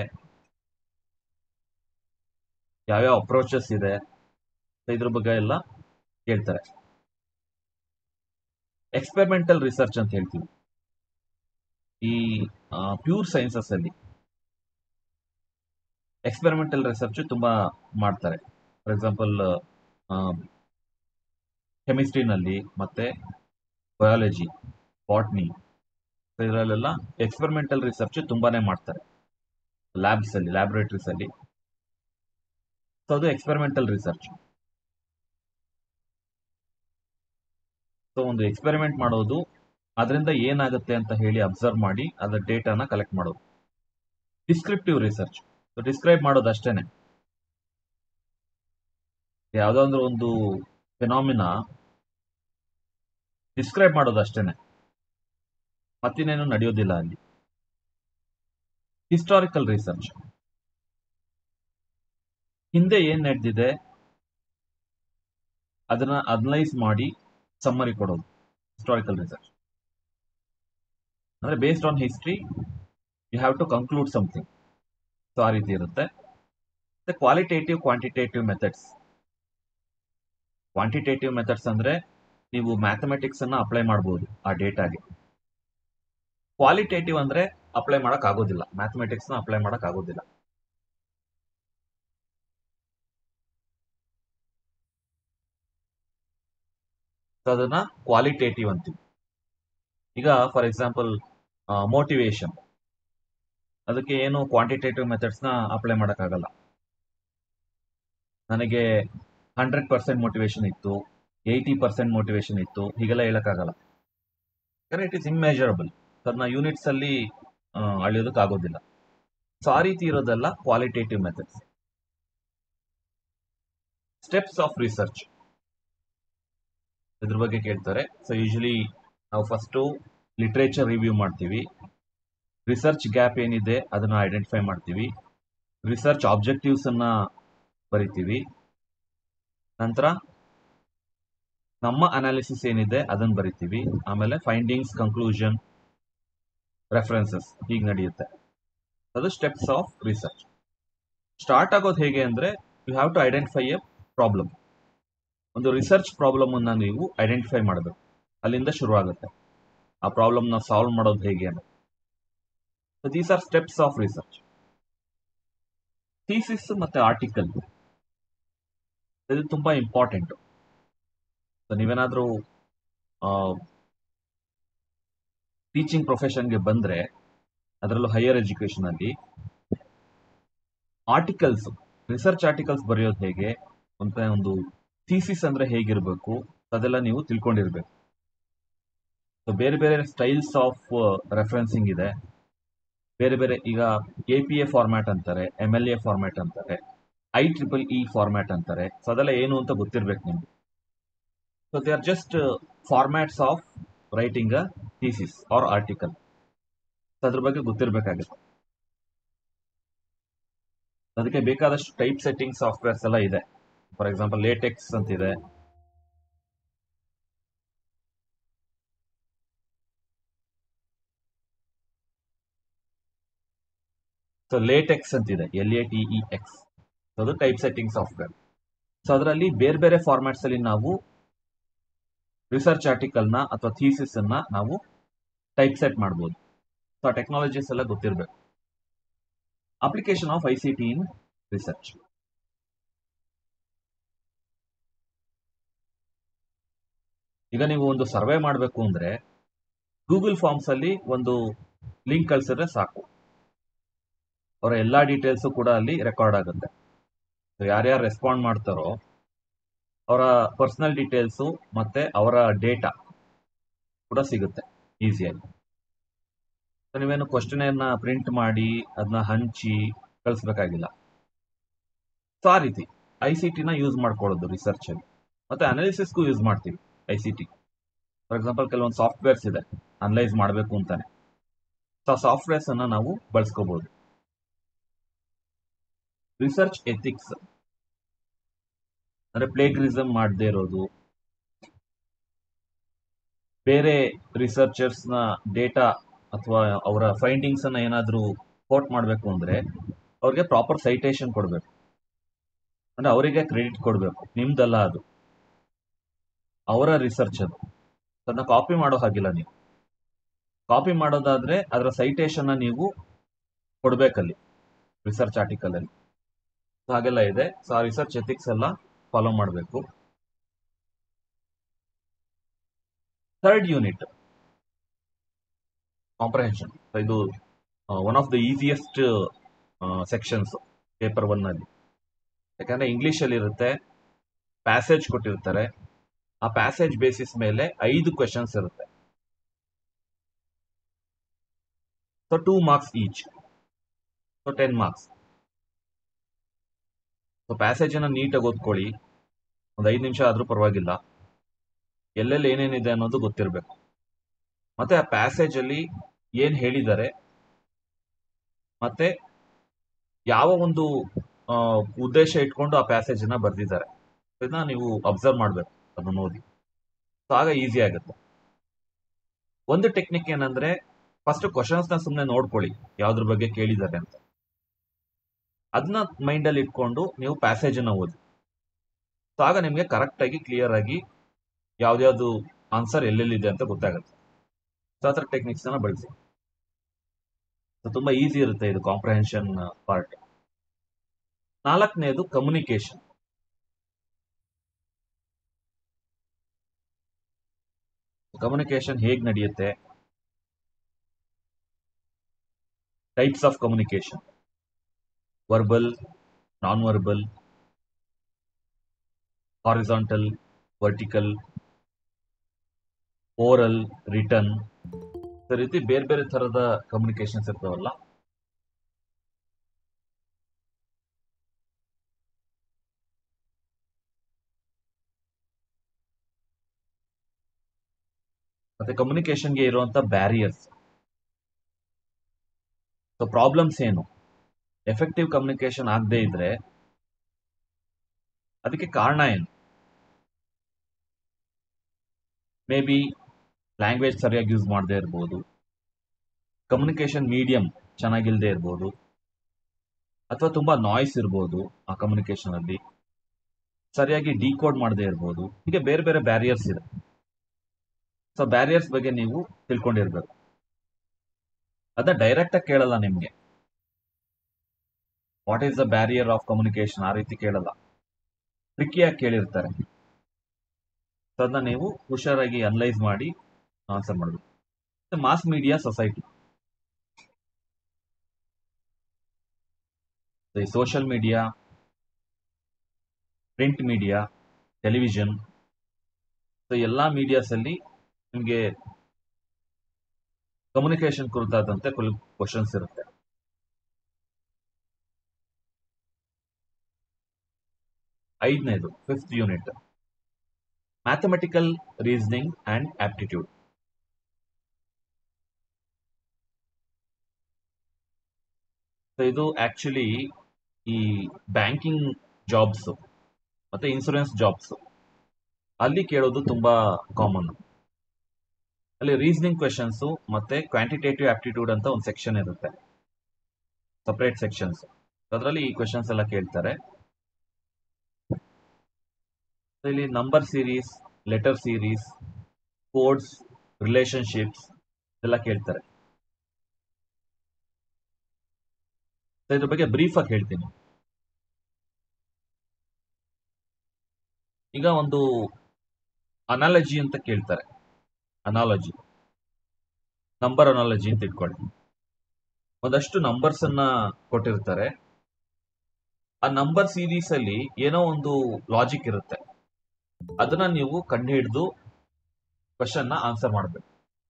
ಯಾವ್ಯಾವ ಅಪ್ರೋಚಸ್ ಇದೆ ಸೊ ಇದ್ರ ಬಗ್ಗೆ ಎಲ್ಲ ಹೇಳ್ತಾರೆ ಎಕ್ಸ್ಪೆರಿಮೆಂಟಲ್ ರಿಸರ್ಚ್ ಅಂತ ಹೇಳ್ತೀವಿ ಈ ಪ್ಯೂರ್ ಸೈನ್ಸಸ್ ಅಲ್ಲಿ ಎಕ್ಸ್ಪೆರಿಮೆಂಟಲ್ ರಿಸರ್ಚ್ ತುಂಬಾ ಮಾಡ್ತಾರೆ ಫಾರ್ ಎಕ್ಸಾಂಪಲ್ ಕೆಮಿಸ್ಟ್ರಿನಲ್ಲಿ ಮತ್ತೆ ಬಯಾಲಜಿ ಬಾಟ್ನಿ ಇದರಲ್ಲೆಲ್ಲ ಎಕ್ಸ್ಪೆರಿಮೆಂಟಲ್ ರಿಸರ್ಚ್ ತುಂಬಾನೇ ಮಾಡ್ತಾರೆ ಲ್ಯಾಬ್ಸ್ ಅಲ್ಲಿ ಲ್ಯಾಬೊರೇಟರೀಸ್ ಅಲ್ಲಿ ಸೊ ಅದು ಎಕ್ಸ್ಪೆರಿಮೆಂಟಲ್ ರಿಸರ್ಚ್ ಸೊ ಒಂದು ಎಕ್ಸ್ಪೆರಿಮೆಂಟ್ ಮಾಡೋದು ಅದರಿಂದ ಏನಾಗುತ್ತೆ ಅಂತ ಹೇಳಿ ಅಬ್ಸರ್ವ್ ಮಾಡಿ ಅದರ ಡೇಟಾನ ಕಲೆಕ್ಟ್ ಮಾಡೋದು ಡಿಸ್ಕ್ರಿಪ್ಟಿವ್ ರಿಸರ್ಚ್ ಸೊ ಡಿಸ್ಕ್ರೈಬ್ ಮಾಡೋದು ಅಷ್ಟೇನೆ ಯಾವ್ದಾದ್ರು ಒಂದು ಫಿನಾಮಿನ ಡಿಸ್ಕ್ರೈಬ್ ಮಾಡೋದು ಅಷ್ಟೇನೆ ಮತ್ತಿನ್ನೇನು ನಡೆಯೋದಿಲ್ಲ ಅಲ್ಲಿ ಹಿಸ್ಟಾರಿಕಲ್ ರಿಸರ್ಚ್ ಹಿಂದೆ ಏನ್ ನಡೆದಿದೆ ಅದನ್ನ ಅನಲೈಸ್ ಮಾಡಿ ಸಮ್ಮರಿ ಕೊಡೋದು ಹಿಸ್ಟಾರಿಕಲ್ ರಿಸರ್ಚ್ ಅಂದ್ರೆ based on history you have to conclude something so ಆ ರೀತಿ ಇರುತ್ತೆ ಮತ್ತೆ qualitative quantitative methods quantitative methods ಅಂದ್ರೆ ನೀವು ಮ್ಯಾಥಮೆಟಿಕ್ಸ್ ಅನ್ನ ಅಪ್ಲೈ ಮಾಡಬಹುದು ಆ ಡೇಟಾಗೆ ಕ್ವಾಲಿಟೇಟಿವ್ ಅಂದ್ರೆ ಅಪ್ಲೈ ಮಾಡಕ್ ಆಗೋದಿಲ್ಲ ಮ್ಯಾಥಮೆಟಿಕ್ಸ್ ನ ಅಪ್ಲೈ ಮಾಡಕ್ ಆಗೋದಿಲ್ಲ So ಅದನ್ನ ಕ್ವಾಲಿಟೇಟಿವ್ ಅಂತೀವಿ ಈಗ ಫಾರ್ ಎಕ್ಸಾಂಪಲ್ ಮೋಟಿವೇಶನ್ ಅದಕ್ಕೆ ಏನು ಕ್ವಾಂಟಿಟೇಟಿವ್ ಮೆಥಡ್ಸ್ ನ ಅಪ್ಲೈ ಆಗಲ್ಲ ನನಗೆ ಹಂಡ್ರೆಡ್ ಪರ್ಸೆಂಟ್ ಮೋಟಿವೇಶನ್ ಇತ್ತು ಏಯ್ಟಿ ಪರ್ಸೆಂಟ್ ಮೋಟಿವೇಶನ್ ಇತ್ತು ಹೀಗೆಲ್ಲ ಹೇಳಕ್ಕಾಗಲ್ಲ ಯಾಕಂದ್ರೆ ಇಟ್ ಇಸ್ ಇಮ್ಮೆಜರಬಲ್ ಅದನ್ನ ಯೂನಿಟ್ಸ್ ಅಲ್ಲಿ ಅಳಿಯೋದಕ್ಕಾಗೋದಿಲ್ಲ ಸೊ ಆ ರೀತಿ ಇರೋದೆಲ್ಲ qualitative methods steps of research ಇದ್ರ ಬಗ್ಗೆ ಕೇಳ್ತಾರೆ ಸೊ ಯೂಶಲಿ ನಾವು ಫಸ್ಟು ಲಿಟ್ರೇಚರ್ ರಿವ್ಯೂ ಮಾಡ್ತೀವಿ ರಿಸರ್ಚ್ ಗ್ಯಾಪ್ ಏನಿದೆ ಅದನ್ನ ಐಡೆಂಟಿಫೈ ಮಾಡ್ತೀವಿ ರಿಸರ್ಚ್ ಆಬ್ಜೆಕ್ಟಿವ್ಸ್ ಅನ್ನ ಬರಿತೀವಿ ನಂತರ ನಮ್ಮ ಅನಾಲಿಸಿಸ್ ಏನಿದೆ ಅದನ್ನ ಬರಿತೀವಿ ಆಮೇಲೆ ಫೈಂಡಿಂಗ್ಸ್ ಕನ್ಕ್ಲೂಷನ್ ರೆಫರೆನ್ಸಸ್ ಹೀಗೆ ನಡೆಯುತ್ತೆ ಅದು ಸ್ಟೆಪ್ಸ್ ಆಫ್ ರಿಸರ್ಚ್ ಸ್ಟಾರ್ಟ್ ಆಗೋದು ಹೇಗೆ ಅಂದ್ರೆ you have to identify a problem ಒಂದು ರಿಸರ್ಚ್ ಪ್ರಾಬ್ಲಮ್ ಅನ್ನ ನೀವು ಐಡೆಂಟಿಫೈ ಮಾಡಬೇಕು ಅಲ್ಲಿಂದ ಶುರು ಆಗುತ್ತೆ ಆ ಪ್ರಾಬ್ಲಮ್ ನ ಸಾಲ್ವ್ ಮಾಡೋದು ಹೇಗೆ ಅಂತ these are steps of research thesis ಮತ್ತೆ ಆರ್ಟಿಕಲ್ ಇದು ತುಂಬಾ ಇಂಪಾರ್ಟೆಂಟ್ ನೀವೇನಾದ್ರೂ ಟೀಚಿಂಗ್ ಪ್ರೊಫೆಷನ್ಗೆ ಬಂದ್ರೆ ಅದರಲ್ಲೂ ಹೈಯರ್ ಎಜುಕೇಶನ್ ಅಲ್ಲಿ ಆರ್ಟಿಕಲ್ಸ್ ರಿಸರ್ಚ್ ಆರ್ಟಿಕಲ್ಸ್ ಬರೆಯೋದು ಹೇಗೆ ಅಂತ ಒಂದು ಥೀಸಿಸ್ ಅಂದ್ರೆ ಹೇಗಿರ್ಬೇಕು ಅದೆಲ್ಲ ನೀವು ತಿಳ್ಕೊಂಡಿರ್ಬೇಕು ಸೊ ಬೇರೆ ಬೇರೆ ಸ್ಟೈಲ್ಸ್ ಆಫ್ ರೆಫರೆನ್ಸಿಂಗ್ ಇದೆ ಬೇರೆ ಬೇರೆ ಈಗ ಎ ಪಿ ಎ ಫಾರ್ಮ್ಯಾಟ್ ಅಂತಾರೆ ಎಮ್ ಎಲ್ ಎ ಫಾರ್ಮ್ಯಾಟ್ ಅಂತಾರೆ ಐ ಟ್ರಿಪಲ್ ಇ ಫಾರ್ಮ್ಯಾಟ್ ಅಂತಾರೆ ಸೊ ಅದೆಲ್ಲ ಏನು ಅಂತ ಗೊತ್ತಿರ್ಬೇಕು ನಿಮ್ಗೆ so they are just formats of writing a thesis or article ಅದ್ರ ಬಗ್ಗೆ ಗೊತ್ತಿರಬೇಕಾಗುತ್ತೆ ಅದಕ್ಕೆ ಬೇಕಾದಷ್ಟು ಟೈಪ್ ಸೆಟ್ಟಿಂಗ್ ಸಾಫ್ಟ್ವೇರ್ಸ್ ಎಲ್ಲ ಇದೆ ಫಾರ್ ಎಕ್ಸಾಂಪಲ್ ಲೇಟೆಕ್ಸ್ ಅಂತಿದೆ ಸೊ ಲೇಟೆಕ್ಸ್ ಅಂತಿದೆ L A T E X ಅದು ಟೈಪ್ ಸೆಟ್ಟಿಂಗ್ ಸಾಫ್ಟ್ವೇರ್ ಸೊ ಅದರಲ್ಲಿ ಬೇರೆ ಬೇರೆ ಫಾರ್ಮ್ಯಾಟ್ಸ್ ಅಲ್ಲಿ ನಾವು ರಿಸರ್ಚ್ ಆರ್ಟಿಕಲ್ ನ ಅಥವಾ ಥೀಸಿಸ್ ಅನ್ನ ನಾವು ಟೈಪ್ ಸೆಟ್ ಮಾಡಬಹುದು ಸೊ ಆ ಟೆಕ್ನಾಲಜೀಸ್ ಎಲ್ಲ ಗೊತ್ತಿರಬೇಕು application of I C T in research ಈಗ ನೀವು ಒಂದು ಸರ್ವೆ ಮಾಡಬೇಕು ಅಂದ್ರೆ ಗೂಗಲ್ ಫಾರ್ಮ್ಸ್ ಅಲ್ಲಿ ಒಂದು ಲಿಂಕ್ ಕಳ್ಸಿದ್ರೆ ಸಾಕು ಅವರ ಎಲ್ಲಾ ಡೀಟೇಲ್ಸ್ ಕೂಡ ಅಲ್ಲಿ ರೆಕಾರ್ಡ್ ಆಗುತ್ತೆ ಯಾರ್ಯಾರು ರೆಸ್ಪಾಂಡ್ ಮಾಡ್ತಾರೋ ಅವರ ಪರ್ಸನಲ್ ಡೀಟೇಲ್ಸು ಮತ್ತೆ ಅವರ ಡೇಟಾ ಕೂಡ ಸಿಗುತ್ತೆ ಈಸಿಯಾಗಿ ನೀವೇನು ಕ್ವಶನ್ ಪ್ರಿಂಟ್ ಮಾಡಿ ಅದನ್ನ ಹಂಚಿ ಕಳಿಸ್ಬೇಕಾಗಿಲ್ಲ ಸೊ ಆ ರೀತಿ ಐ ಸಿ ಟಿನ ಯೂಸ್ ಮಾಡ್ಕೊಳ್ಳೋದು ರಿಸರ್ಚ್ ಅಲ್ಲಿ ಮತ್ತೆ ಅನಾಲಿಸಿಸ್ಗೂ ಯೂಸ್ ಮಾಡ್ತೀವಿ I C T for example ಕೆಲವೊಂದು ಸಾಫ್ಟ್ವೇರ್ಸ್ ಇದೆ ಅನಲೈಸ್ ಮಾಡಬೇಕು ಅಂತಾನೆ ಸೊ ಆ ಸಾಫ್ಟ್ವೇರ್ಸ್ ಅನ್ನ ನಾವು ಬಳಸ್ಕೋಬಹುದು ರಿಸರ್ಚ್ ಎಥಿಕ್ಸ್ ಅಂದ್ರೆ ಪ್ಲೇಗ್ರಿಸಮ್ ಮಾಡದೇ ಇರೋದು ಬೇರೆ ರಿಸರ್ಚರ್ಸ್ ನ ಡೇಟಾ ಅಥವಾ ಅವರ ಫೈಂಡಿಂಗ್ಸ್ ಅನ್ನ ಏನಾದ್ರೂ ಕೋಟ್ ಮಾಡಬೇಕು ಅಂದ್ರೆ ಅವ್ರಿಗೆ ಪ್ರಾಪರ್ ಸೈಟೇಷನ್ ಕೊಡಬೇಕು ಅಂದ್ರೆ ಅವರಿಗೆ ಕ್ರೆಡಿಟ್ ಕೊಡಬೇಕು ನಿಮ್ದಲ್ಲ ಅದು ಅವರ ರಿಸರ್ಚ್ ಅದು ಅದನ್ನ ಕಾಪಿ ಮಾಡೋ ಹಾಗಿಲ್ಲ ನೀವು ಕಾಪಿ ಮಾಡೋದಾದ್ರೆ ಅದರ ಸೈಟೇಷನ್ ನೀವು ಕೊಡ್ಬೇಕಲ್ಲಿ ರಿಸರ್ಚ್ ಆರ್ಟಿಕಲ್ ಅಲ್ಲಿ ಹಾಗೆಲ್ಲ ಇದೆ ಸೊ ಆ ರಿಸರ್ಚ್ ಎಥಿಕ್ಸ್ ಎಲ್ಲ ಫಾಲೋ ಮಾಡಬೇಕು ಥರ್ಡ್ ಯೂನಿಟ್ ಕಾಂಪ್ರಹೆನ್ಷನ್ ಇದು one of the easiest sections paper one ಅಲ್ಲಿ ಯಾಕಂದ್ರೆ ಇಂಗ್ಲಿಷ್ ಅಲ್ಲಿ ಇರುತ್ತೆ ಪ್ಯಾಸೇಜ್ ಕೊಟ್ಟಿರ್ತಾರೆ ಆ ಪ್ಯಾಸೇಜ್ ಬೇಸಿಸ್ ಮೇಲೆ ಐದು ಕ್ವೆಶನ್ಸ್ ಇರುತ್ತೆ so two marks each so ten marks so passage ಅನ್ನ ನೀಟಾಗಿ ಓದ್ಕೊಳ್ಳಿ ಒಂದು ಐದು ನಿಮಿಷ ಆದ್ರೂ ಪರವಾಗಿಲ್ಲ ಎಲ್ಲೆಲ್ಲಿ ಏನೇನಿದೆ ಅನ್ನೋದು ಗೊತ್ತಿರಬೇಕು ಮತ್ತೆ ಆ ಪ್ಯಾಸೇಜ್ ಅಲ್ಲಿ ಏನ್ ಹೇಳಿದ್ದಾರೆ ಮತ್ತೆ ಯಾವ ಒಂದು ಉದ್ದೇಶ ಇಟ್ಕೊಂಡು ಆ ಪ್ಯಾಸೇಜ್ ಅನ್ನ ಬರ್ದಿದ್ದಾರೆ ಇದನ್ನ ನೀವು ಅಬ್ಸರ್ವ್ ಮಾಡ್ಬೇಕು ಅದನ್ನ ಓದಿ ಸೊ ಆಗ ಈಸಿ ಆಗುತ್ತೆ ಒಂದು ಟೆಕ್ನಿಕ್ ಏನಂದ್ರೆ ಫಸ್ಟ್ ಕ್ವಶನ್ಸ್ ನ ಸುಮ್ಮನೆ ನೋಡ್ಕೊಳ್ಳಿ ಯಾವ್ದ್ರ ಬಗ್ಗೆ ಕೇಳಿದ್ದಾರೆ ಅಂತ ಅದನ್ನ ಮೈಂಡ್ ಅಲ್ಲಿ ಇಟ್ಕೊಂಡು ನೀವು ಪ್ಯಾಸೇಜ್ ಅನ್ನ ಓದಿ ಸೊ ಆಗ ನಿಮ್ಗೆ ಕರೆಕ್ಟ್ ಆಗಿ ಕ್ಲಿಯರ್ ಆಗಿ ಯಾವ್ದ್ಯಾವ್ದು ಆನ್ಸರ್ ಎಲ್ಲೆಲ್ಲಿದೆ ಅಂತ ಗೊತ್ತಾಗುತ್ತೆ ಸೊ ಆ ಥರ ಟೆಕ್ನಿಕ್ಸ್ ಅನ್ನ ಬಳಸಿ ತುಂಬಾ ಈಸಿ ಇರುತ್ತೆ ಇದು ಕಾಂಪ್ರಹೆನ್ಷನ್ ಪಾರ್ಟ್ ನಾಲ್ಕನೇದು ಕಮ್ಯುನಿಕೇಶನ್ ಕಮ್ಯುನಿಕೇಶನ್ ಹೇಗ್ ನಡೆಯುತ್ತೆ types of communication verbal non verbal horizontal vertical oral written ಈ ರೀತಿ ಬೇರೆ ಬೇರೆ ತರದ ಕಮ್ಯುನಿಕೇಶನ್ಸ್ ಇರ್ತಾವಲ್ಲ ಮತ್ತೆ ಕಮ್ಯುನಿಕೇಶನ್ಗೆ ಇರುವಂತ ಬ್ಯಾರಿಯರ್ಸ್ ಸೊ ಪ್ರಾಬ್ಲಮ್ಸ್ ಏನು ಎಫೆಕ್ಟಿವ್ ಕಮ್ಯುನಿಕೇಶನ್ ಆಗದೆ ಇದ್ರೆ ಅದಕ್ಕೆ ಕಾರಣ ಏನು ಮೇ ಬಿ ಲ್ಯಾಂಗ್ವೇಜ್ ಸರಿಯಾಗಿ ಯೂಸ್ ಮಾಡದೇ ಇರ್ಬೋದು ಕಮ್ಯುನಿಕೇಶನ್ ಮೀಡಿಯಂ ಚೆನ್ನಾಗಿಲ್ಲದೆ ಇರ್ಬೋದು ಅಥವಾ ತುಂಬಾ ನಾಯ್ಸ್ ಇರ್ಬೋದು ಆ ಕಮ್ಯುನಿಕೇಶನ್ ಅಲ್ಲಿ ಸರಿಯಾಗಿ ಡಿಕೋಡ್ ಮಾಡದೇ ಇರ್ಬೋದು ಹೀಗೆ ಬೇರೆ ಬೇರೆ ಬ್ಯಾರಿಯರ್ಸ್ ಇದೆ ಸೊ ಬ್ಯಾರಿಯರ್ಸ್ ಬಗ್ಗೆ ನೀವು ತಿಳ್ಕೊಂಡಿರ್ಬೇಕು ಅದನ್ನ ಡೈರೆಕ್ಟ್ ಆಗಿ ಕೇಳಲ್ಲ ನಿಮ್ಗೆ what is the barrier of communication ಆ ರೀತಿ ಕೇಳಲ್ಲ ಟ್ರಿಕ್ಕಿಯಾಗಿ ಕೇಳಿರ್ತಾರೆ ಸೊ ಅದನ್ನ ನೀವು ಹುಷಾರಾಗಿ ಅನಲೈಸ್ ಮಾಡಿ ಆನ್ಸರ್ ಮಾಡಬೇಕು ಮಾಸ್ ಮೀಡಿಯಾ ಸೊಸೈಟಿ ಈ social media print media television so ಎಲ್ಲ ಮೀಡಿಯಾಸ್ ಅಲ್ಲಿ ನಿಮಗೆ ಕಮ್ಯುನಿಕೇಶನ್ ಕುರಿತಾದಂತೆ ಕ್ವಶನ್ಸ್ ಇರುತ್ತೆ ಐದನೇದು fifth unit mathematical reasoning and aptitude ಇದು ಆಕ್ಚುಲಿ ಈ ಬ್ಯಾಂಕಿಂಗ್ ಜಾಬ್ಸ್ ಮತ್ತೆ ಇನ್ಸೂರೆನ್ಸ್ ಜಾಬ್ಸ್ ಅಲ್ಲಿ ಕೇಳೋದು ತುಂಬಾ ಕಾಮನ್ ಅಲ್ಲಿ ರೀಸನಿಂಗ್ ಕ್ವೆಶನ್ಸ್ ಮತ್ತೆ ಕ್ವಾಂಟಿಟೇಟಿವ್ ಆಪ್ಟಿಟ್ಯೂಡ್ ಅಂತ ಒಂದು ಸೆಕ್ಷನ್ ಇರುತ್ತೆ ಸಪರೇಟ್ ಸೆಕ್ಷನ್ಸ್ ಅದರಲ್ಲಿ ಈ ಕ್ವೆಶನ್ಸ್ ಎಲ್ಲ ಕೇಳ್ತಾರೆ ಇಲ್ಲಿ number series letter series codes relationships ಎಲ್ಲ ಕೇಳ್ತಾರೆ ಇದ್ರ ಬಗ್ಗೆ ಬ್ರೀಫ್ ಆಗಿ ಹೇಳ್ತೀನಿ ಈಗ ಒಂದು ಅನಾಲಜಿ ಅಂತ ಕೇಳ್ತಾರೆ ಅನಾಲಜಿ ನಂಬರ್ ಅನಾಲಜಿ ಅಂತ ಇಟ್ಕೊಳ್ಳಿ ಒಂದಷ್ಟು ನಂಬರ್ಸ್ ಅನ್ನ ಕೊಟ್ಟಿರ್ತಾರೆ ಆ ನಂಬರ್ ಸೀರೀಸ್ ಅಲ್ಲಿ ಏನೋ ಒಂದು ಲಾಜಿಕ್ ಇರುತ್ತೆ ಅದನ್ನ ನೀವು ಕಂಡು ಹಿಡಿದು ಕ್ವಶನ್ ನ ಆನ್ಸರ್ ಮಾಡಬೇಕು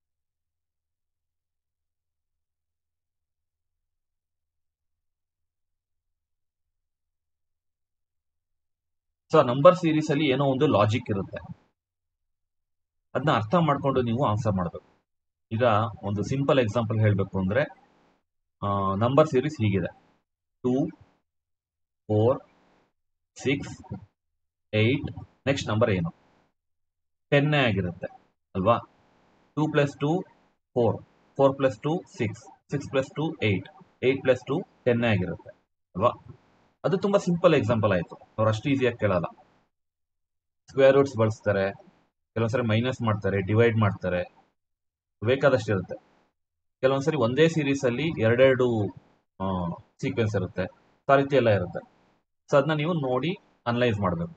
ಸೊ ನಂಬರ್ ಸೀರೀಸ್ ಅಲ್ಲಿ ಏನೋ ಒಂದು ಲಾಜಿಕ್ ಇರುತ್ತೆ ಅದನ್ನ ಅರ್ಥ ಮಾಡ್ಕೊಂಡು ನೀವು ಆನ್ಸರ್ ಮಾಡಬೇಕು ಈಗ ಒಂದು ಸಿಂಪಲ್ ಎಕ್ಸಾಂಪಲ್ ಹೇಳಬೇಕು ಅಂದ್ರೆ ನಂಬರ್ ಸೀರೀಸ್ ಹೀಗಿದೆ two four six eight next number ಏನು ಟೆನ್ನೇ ಆಗಿರುತ್ತೆ ಅಲ್ವಾ two plus two four four plus two six six plus two eight eight plus two ಟೆನ್ನೇ ಆಗಿರುತ್ತೆ ಅಲ್ವಾ ಅದು ತುಂಬಾ ಸಿಂಪಲ್ ಎಕ್ಸಾಂಪಲ್ ಆಯ್ತು ಅವ್ರು ಅಷ್ಟು ಈಸಿಯಾಗಿ ಕೇಳಲ್ಲ ಸ್ಕ್ವೇರ್ ರೂಟ್ಸ್ ಬಳಸ್ತಾರೆ ಕೆಲವೊಂದ್ಸರಿ ಮೈನಸ್ ಮಾಡ್ತಾರೆ ಡಿವೈಡ್ ಮಾಡ್ತಾರೆ ಬೇಕಾದಷ್ಟು ಇರುತ್ತೆ ಕೆಲವೊಂದ್ಸರಿ ಒಂದೇ ಸೀರೀಸ್ ಅಲ್ಲಿ ಎರಡೆರಡು ಸೀಕ್ವೆನ್ಸ್ ಇರುತ್ತೆ ಆ ರೀತಿ ಎಲ್ಲ ಇರುತ್ತೆ ಸೊ ಅದನ್ನ ನೀವು ನೋಡಿ ಅನಲೈಸ್ ಮಾಡಬೇಕು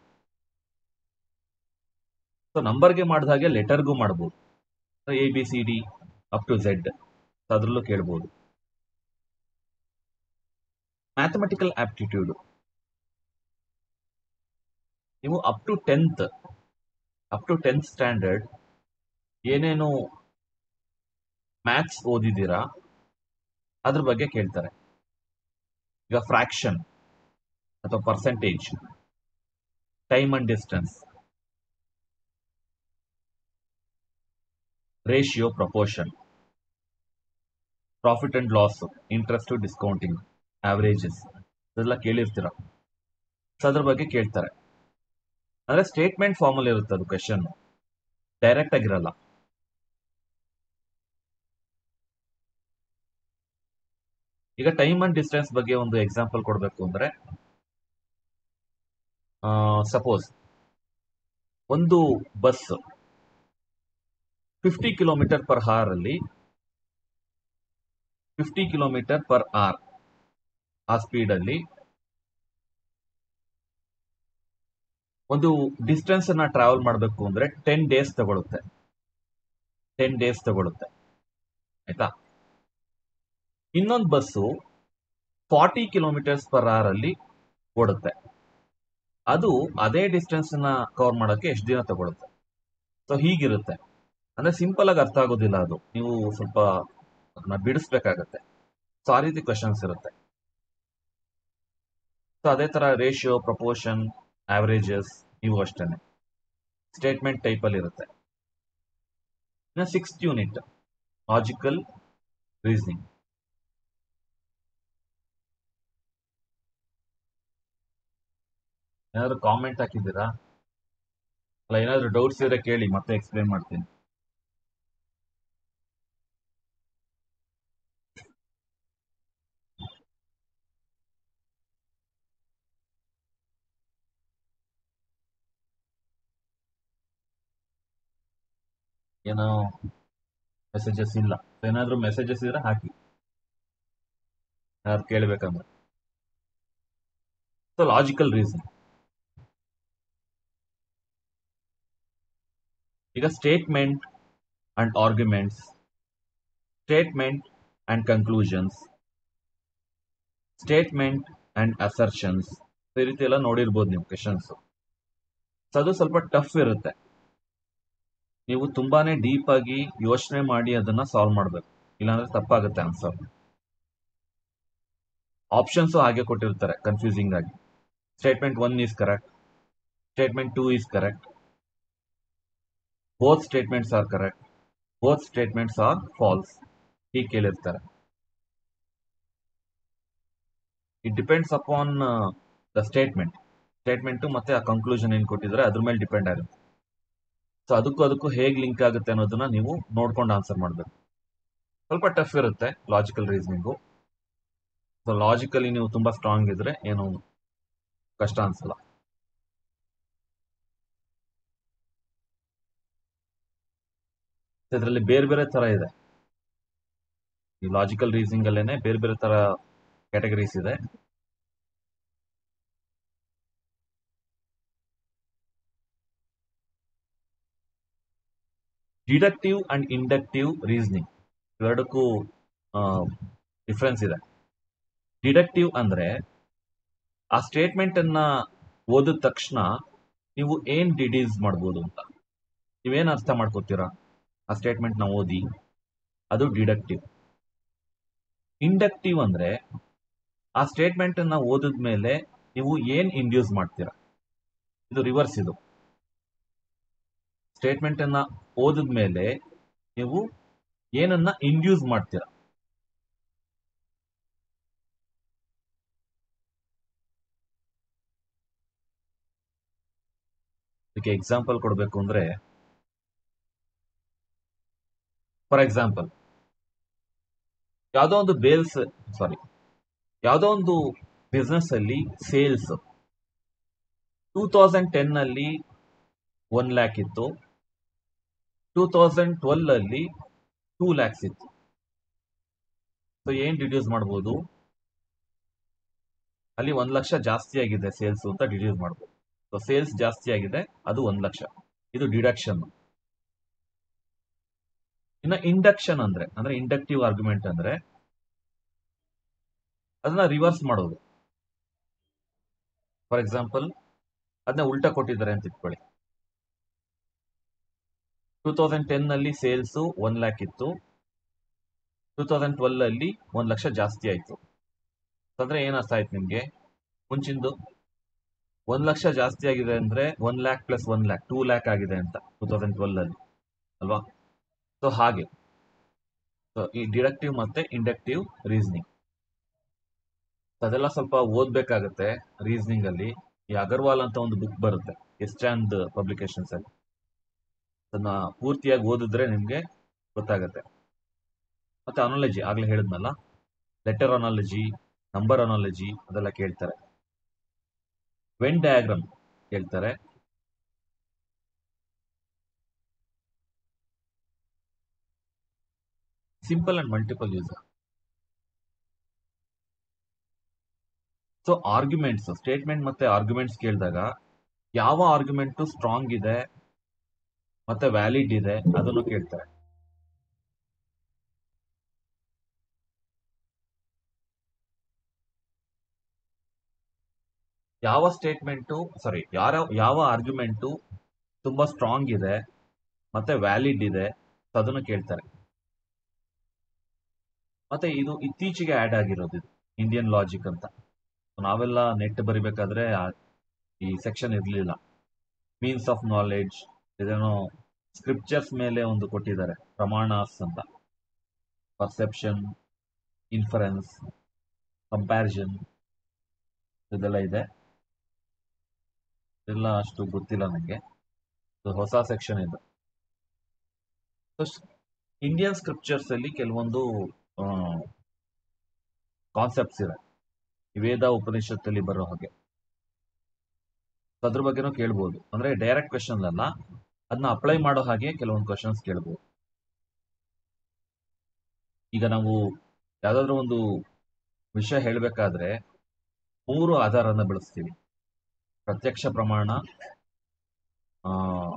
ಸೊ ನಂಬರ್ಗೆ ಮಾಡಿದ ಹಾಗೆ ಲೆಟರ್ಗೂ ಮಾಡ್ಬೋದು A B C D up to Z ಅದರಲ್ಲೂ ಕೇಳ್ಬೋದು ಮ್ಯಾಥಮೆಟಿಕಲ್ ಆಪ್ಟಿಟ್ಯೂಡ್ ನೀವು up to tenth up to tenth standard ಏನೇನು ಮ್ಯಾಥ್ಸ್ ಓದಿದ್ದೀರಾ ಅದ್ರ ಬಗ್ಗೆ ಕೇಳ್ತಾರೆ ಈಗ ಫ್ರಾಕ್ಷನ್ ಅಥವಾ percentage time and distance ratio proportion profit and loss interest discounting averages ಇದೆಲ್ಲ ಕೇಳಿರ್ತೀರ ಸೊ ಅದ್ರ ಬಗ್ಗೆ ಕೇಳ್ತಾರೆ ಅಂದ್ರೆ ಸ್ಟೇಟ್ಮೆಂಟ್ ಫಾರ್ಮಲ್ ಇರುತ್ತೆ ಅದು ಕ್ವೆಶನ್ ಡೈರೆಕ್ಟ್ ಆಗಿರಲ್ಲ ಈಗ ಟೈಮ್ ಅಂಡ್ ಡಿಸ್ಟೆನ್ಸ್ ಬಗ್ಗೆ ಒಂದು ಎಕ್ಸಾಂಪಲ್ ಕೊಡಬೇಕು ಅಂದ್ರೆ ಸಪೋಸ್ ಒಂದು bus fifty kilometre per hour ಅಲ್ಲಿ ಫಿಫ್ಟಿ ಕಿಲೋಮೀಟರ್ ಪರ್ ಆರ್ ಆ ಸ್ಪೀಡ್ ಅಲ್ಲಿ ಒಂದು ಡಿಸ್ಟೆನ್ಸ್ ಅನ್ನ ಟ್ರಾವೆಲ್ ಮಾಡಬೇಕು ಅಂದ್ರೆ ಟೆನ್ ಡೇಸ್ ತಗೊಳುತ್ತೆ ಟೆನ್ ಡೇಸ್ ತಗೊಳುತ್ತೆ ಆಯ್ತಾ ಇನ್ನೊಂದು bus forty kilometres per hour ಅಲ್ಲಿ ಓಡುತ್ತೆ ಅದು ಅದೇ ಡಿಸ್ಟೆನ್ಸ್ ನ ಕವರ್ ಮಾಡೋಕೆ ಎಷ್ಟು ದಿನ ತಗೊಳುತ್ತೆ ಸೊ ಹೀಗಿರುತ್ತೆ ಅಂದ್ರೆ ಸಿಂಪಲ್ ಆಗಿ ಅರ್ಥ ಆಗೋದಿಲ್ಲ ಅದು ನೀವು ಸ್ವಲ್ಪ ಅದನ್ನ ಬಿಡಿಸ್ಬೇಕಾಗತ್ತೆ ಸೊ ಆ ರೀತಿ ಕ್ವಶನ್ಸ್ ಇರುತ್ತೆ ಸೊ ಅದೇ ತರ ರೇಷಿಯೋ ಪ್ರಪೋರ್ಷನ್ ಆವರೇಜಸ್ ಇವು ಅಷ್ಟೇನೆ ಸ್ಟೇಟ್ಮೆಂಟ್ ಟೈಪ್ ಅಲ್ಲಿ ಇರುತ್ತೆ ಇನ್ನು ಸಿಕ್ಸ್ತ್ ಯೂನಿಟ್ ಲಾಜಿಕಲ್ ರೀಸನಿಂಗ್ ಏನಾದ್ರು ಕಾಮೆಂಟ್ ಹಾಕಿದ್ದೀರಾ ಅಲ್ಲ ಏನಾದ್ರು ಡೌಟ್ಸ್ ಇದ್ರೆ ಕೇಳಿ ಮತ್ತೆ ಎಕ್ಸ್ಪ್ಲೇನ್ ಮಾಡ್ತೀನಿ ಏನೋ ಮೆಸೇಜಸ್ ಇಲ್ಲ ಏನಾದ್ರು ಮೆಸೇಜಸ್ ಇದ್ರೆ ಹಾಕಿ ಯಾರು ಕೇಳಬೇಕಂದ್ರೆ ಸೊ ಲಾಜಿಕಲ್ ರೀಸನ್ ಈಗ statement and arguments statement and conclusions statement and assertions ಈ ರೀತಿ ಎಲ್ಲ ನೋಡಿರ್ಬೋದು ನೀವು ಕ್ವೆಶನ್ಸ್ ಅದು ಸ್ವಲ್ಪ ಟಫ್ ಇರುತ್ತೆ ನೀವು ತುಂಬಾನೇ ಡೀಪ್ ಆಗಿ ಯೋಚನೆ ಮಾಡಿ ಅದನ್ನ ಸಾಲ್ವ್ ಮಾಡಬೇಕು ಇಲ್ಲಾಂದ್ರೆ ತಪ್ಪಾಗುತ್ತೆ ಆನ್ಸರ್ ಆಪ್ಷನ್ಸ್ ಹಾಗೆ ಕೊಟ್ಟಿರ್ತಾರೆ ಕನ್ಫ್ಯೂಸಿಂಗ್ ಆಗಿ statement one is correct statement two is correct both statements are correct both statements are false ಹೀಗೆ ಕೇಳಿರ್ತಾರೆ it depends upon the statement statement ಮತ್ತೆ ಆ ಕನ್ಕ್ಲೂಷನ್ ಏನ್ ಕೊಟ್ಟಿದ್ರೆ ಅದ್ರ ಮೇಲೆ ಡಿಪೆಂಡ್ ಆಗುತ್ತೆ ಸೊ ಅದಕ್ಕೂ ಅದಕ್ಕೂ ಹೇಗೆ ಲಿಂಕ್ ಆಗುತ್ತೆ ಅನ್ನೋದನ್ನ ನೀವು ನೋಡ್ಕೊಂಡು ಆನ್ಸರ್ ಮಾಡಬೇಕು ಸ್ವಲ್ಪ ಟಫ್ ಇರುತ್ತೆ ಲಾಜಿಕಲ್ ರೀಸನಿಂಗು ಸೊ ಲಾಜಿಕಲಿ ನೀವು ತುಂಬಾ ಸ್ಟ್ರಾಂಗ್ ಇದ್ರೆ ಏನು ಕಷ್ಟ ಅನ್ಸಲ್ಲ ಇದರಲ್ಲಿ ಬೇರೆ ಬೇರೆ ತರ ಇದೆ ಈ ಲಾಜಿಕಲ್ ರೀಸನಿಂಗ್ ಅಲ್ಲೇನೆ ಬೇರೆ ಬೇರೆ ತರ ಕ್ಯಾಟಗರೀಸ್ ಇದೆ ಡಿಡಕ್ಟಿವ್ ಅಂಡ್ ಇಂಡಕ್ಟಿವ್ ರೀಸನಿಂಗ್ ಇವೆರಡಕ್ಕೂ ಡಿಫ್ರೆನ್ಸ್ ಇದೆ ಡಿಡಕ್ಟಿವ್ ಅಂದ್ರೆ ಆ ಸ್ಟೇಟ್ಮೆಂಟ್ ಅನ್ನ ಓದಿದ ತಕ್ಷಣ ನೀವು ಏನ್ ಡಿಡೀಸ್ ಮಾಡ್ಬೋದು ಅಂತ ನೀವೇನ್ ಅರ್ಥ ಮಾಡ್ಕೋತೀರಾ ಆ ಸ್ಟೇಟ್ಮೆಂಟ್ ನ ಓದಿ ಅದು ಡಿಡಕ್ಟಿವ್ ಇಂಡಕ್ಟಿವ್ ಅಂದ್ರೆ ಆ ಸ್ಟೇಟ್ಮೆಂಟ್ ಅನ್ನ ಓದಿದ ಮೇಲೆ ನೀವು ಏನ್ ಇಂಡ್ಯೂಸ್ ಮಾಡ್ತೀರಾ ಇದು ರಿವರ್ಸ್ ಇದು ಸ್ಟೇಟ್ಮೆಂಟ್ ಅನ್ನ ಓದಿದ ಮೇಲೆ ನೀವು ಏನನ್ನ ಇಂಡ್ಯೂಸ್ ಮಾಡ್ತೀರಾ ಇದಕ್ಕೆ ಎಕ್ಸಾಂಪಲ್ ಕೊಡಬೇಕು ಅಂದ್ರೆ ಫಾರ್ ಎಕ್ಸಾಂಪಲ್ ಯಾವುದೋ ಒಂದು ಬೇಲ್ಸ್ ಸಾರಿ ಯಾವುದೋ ಒಂದು ಬಿಸ್ನೆಸ್ ಅಲ್ಲಿ ಸೇಲ್ಸ್ ಟೂ ತೌಸಂಡ್ ಟೆನ್ ಅಲ್ಲಿ ಒನ್ ಲ್ಯಾಕ್ ಇತ್ತು ಟೂ ತೌಸಂಡ್ ಟ್ವೆಲ್ ಅಲ್ಲಿ ಟೂ ಲ್ಯಾಕ್ಸ್ ಇತ್ತು ಸೊ ಏನ್ ಡಿಡ್ಯೂಸ್ ಮಾಡ್ಬೋದು ಅಲ್ಲಿ ಒಂದ್ ಲಕ್ಷ ಜಾಸ್ತಿ ಆಗಿದೆ ಸೇಲ್ಸ್ ಅಂತ ಡಿಡ್ಯೂಸ್ ಮಾಡ್ಬೋದು ಸೊ ಸೇಲ್ಸ್ ಜಾಸ್ತಿ ಆಗಿದೆ ಅದು ಒಂದ್ ಲಕ್ಷ ಇದು ಡಿಡಕ್ಷನ್ ಇನ್ನ ಇಂಡಕ್ಷನ್ ಅಂದ್ರೆ ಅಂದ್ರೆ ಇಂಡಕ್ಟಿವ್ ಆರ್ಗ್ಯುಮೆಂಟ್ ಅಂದ್ರೆ ಅದನ್ನ ರಿವರ್ಸ್ ಮಾಡೋದು ಫಾರ್ ಎಕ್ಸಾಂಪಲ್ ಅದನ್ನ ಉಲ್ಟಾ ಕೊಟ್ಟಿದ್ದಾರೆ ಅಂತ ಇಟ್ಕೊಳ್ಳಿ ಟೂ ತೌಸಂಡ್ ಟೆನ್ ಅಲ್ಲಿ ಸೇಲ್ಸ್ ಒನ್ ಲ್ಯಾಕ್ ಇತ್ತು ಟೂ ತೌಸಂಡ್ ಟ್ವೆಲ್ ಅಲ್ಲಿ ಒಂದ್ ಲಕ್ಷ ಜಾಸ್ತಿ ಆಯ್ತು ಅಂದ್ರೆ ಏನ್ ಅರ್ಥ ಆಯ್ತು ನಿಮ್ಗೆ ಮುಂಚಿಂದು ಒಂದ್ ಲಕ್ಷ ಜಾಸ್ತಿ ಆಗಿದೆ ಅಂದ್ರೆ one lakh plus one lakh two lakh ಆಗಿದೆ ಅಂತ ಟೂ ತೌಸಂಡ್ ಟ್ವೆಲ್ ಅಲ್ಲಿ ಅಲ್ವಾ ಸೊ ಹಾಗೆ ಸೊ ಈ ಡಿಡಕ್ಟಿವ್ ಮತ್ತೆ ಇಂಡಕ್ಟಿವ್ ರೀಸನಿಂಗ್ ಅದೆಲ್ಲ ಸ್ವಲ್ಪ ಓದ್ಬೇಕಾಗತ್ತೆ ರೀಸನಿಂಗ್ ಅಲ್ಲಿ ಈ ಅಗರ್ವಾಲ್ ಅಂತ ಒಂದು ಬುಕ್ ಬರುತ್ತೆ ಎಸ್ಟ್ಯಾಂಡ್ ಪಬ್ಲಿಕೇಶನ್ಸ್ ಅಲ್ಲಿ ಅದನ್ನ ಪೂರ್ತಿಯಾಗಿ ಓದಿದ್ರೆ ನಿಮ್ಗೆ ಗೊತ್ತಾಗತ್ತೆ ಮತ್ತೆ ಅನಾಲಜಿ ಆಗ್ಲೇ ಹೇಳಿದ್ನಲ್ಲ ಲೆಟರ್ ಅನಾಲಜಿ ನಂಬರ್ ಅನಾಲಜಿ ಅದೆಲ್ಲ ಕೇಳ್ತಾರೆ ವೆನ್ ಡಯಾಗ್ರಾಮ್ ಕೇಳ್ತಾರೆ simple and multiple user so arguments statement ಮತ್ತೆ ಆರ್ಗ್ಯುಮೆಂಟ್ಸ್ ಕೇಳಿದಾಗ ಯಾವ ಆರ್ಗ್ಯುಮೆಂಟ್ ಸ್ಟ್ರಾಂಗ್ ಇದೆ ಮತ್ತೆ ವ್ಯಾಲಿಡ್ ಇದೆ ಅದನ್ನು ಕೇಳ್ತಾರೆ ಯಾವ ಸ್ಟೇಟ್ಮೆಂಟು ಸಾರಿ ಯಾರ ಯಾವ ಆರ್ಗ್ಯುಮೆಂಟು ತುಂಬಾ ಸ್ಟ್ರಾಂಗ್ ಇದೆ ಮತ್ತೆ ವ್ಯಾಲಿಡ್ ಇದೆ ಅದನ್ನು ಕೇಳ್ತಾರೆ ಮತ್ತೆ ಇದು ಇತ್ತೀಚೆಗೆ ಆಡ್ ಆಗಿರೋದು ಇದು ಇಂಡಿಯನ್ ಲಾಜಿಕ್ ಅಂತ ನಾವೆಲ್ಲ ನೆಟ್ ಬರಿಬೇಕಾದ್ರೆ ಈ ಸೆಕ್ಷನ್ ಇರಲಿಲ್ಲ ಮೀನ್ಸ್ ಆಫ್ ನಾಲೆಡ್ಜ್ ಇದೇನೋ ಸ್ಕ್ರಿಪ್ಚರ್ಸ್ ಮೇಲೆ ಒಂದು ಕೊಟ್ಟಿದ್ದಾರೆ ಪ್ರಮಾಣಸ್ ಅಂತ ಪರ್ಸೆಪ್ಷನ್ ಇನ್ಫರೆನ್ಸ್ ಕಂಪ್ಯಾರಿಸನ್ ಇದೆಲ್ಲ ಇದೆ ಎಲ್ಲ ಅಷ್ಟು ಗೊತ್ತಿಲ್ಲ ನನಗೆ ಇದು ಹೊಸ ಸೆಕ್ಷನ್ ಇದು ಇಂಡಿಯನ್ ಸ್ಕ್ರಿಪ್ಚರ್ಸ್ ಅಲ್ಲಿ ಕೆಲವೊಂದು ಕಾನ್ಸೆಪ್ಟ್ಸ್ ಇದೆ ಈ ವೇದ ಉಪನಿಷತ್ತಲ್ಲಿ ಬರೋ ಹಾಗೆ ಅದ್ರ ಬಗ್ಗೆನೂ ಕೇಳ್ಬೋದು ಅಂದ್ರೆ ಡೈರೆಕ್ಟ್ ಕ್ವೆಶನ್ ಅಲ್ಲ ಅದನ್ನ ಅಪ್ಲೈ ಮಾಡೋ ಹಾಗೆ ಕೆಲವೊಂದು ಕ್ವಶನ್ಸ್ ಕೇಳ್ಬೋದು ಈಗ ನಾವು ಯಾವ್ದಾದ್ರು ಒಂದು ವಿಷಯ ಹೇಳಬೇಕಾದ್ರೆ ಮೂರು ಆಧಾರನ ಬಳಸ್ತೀವಿ ಪ್ರತ್ಯಕ್ಷ ಪ್ರಮಾಣ ಆ,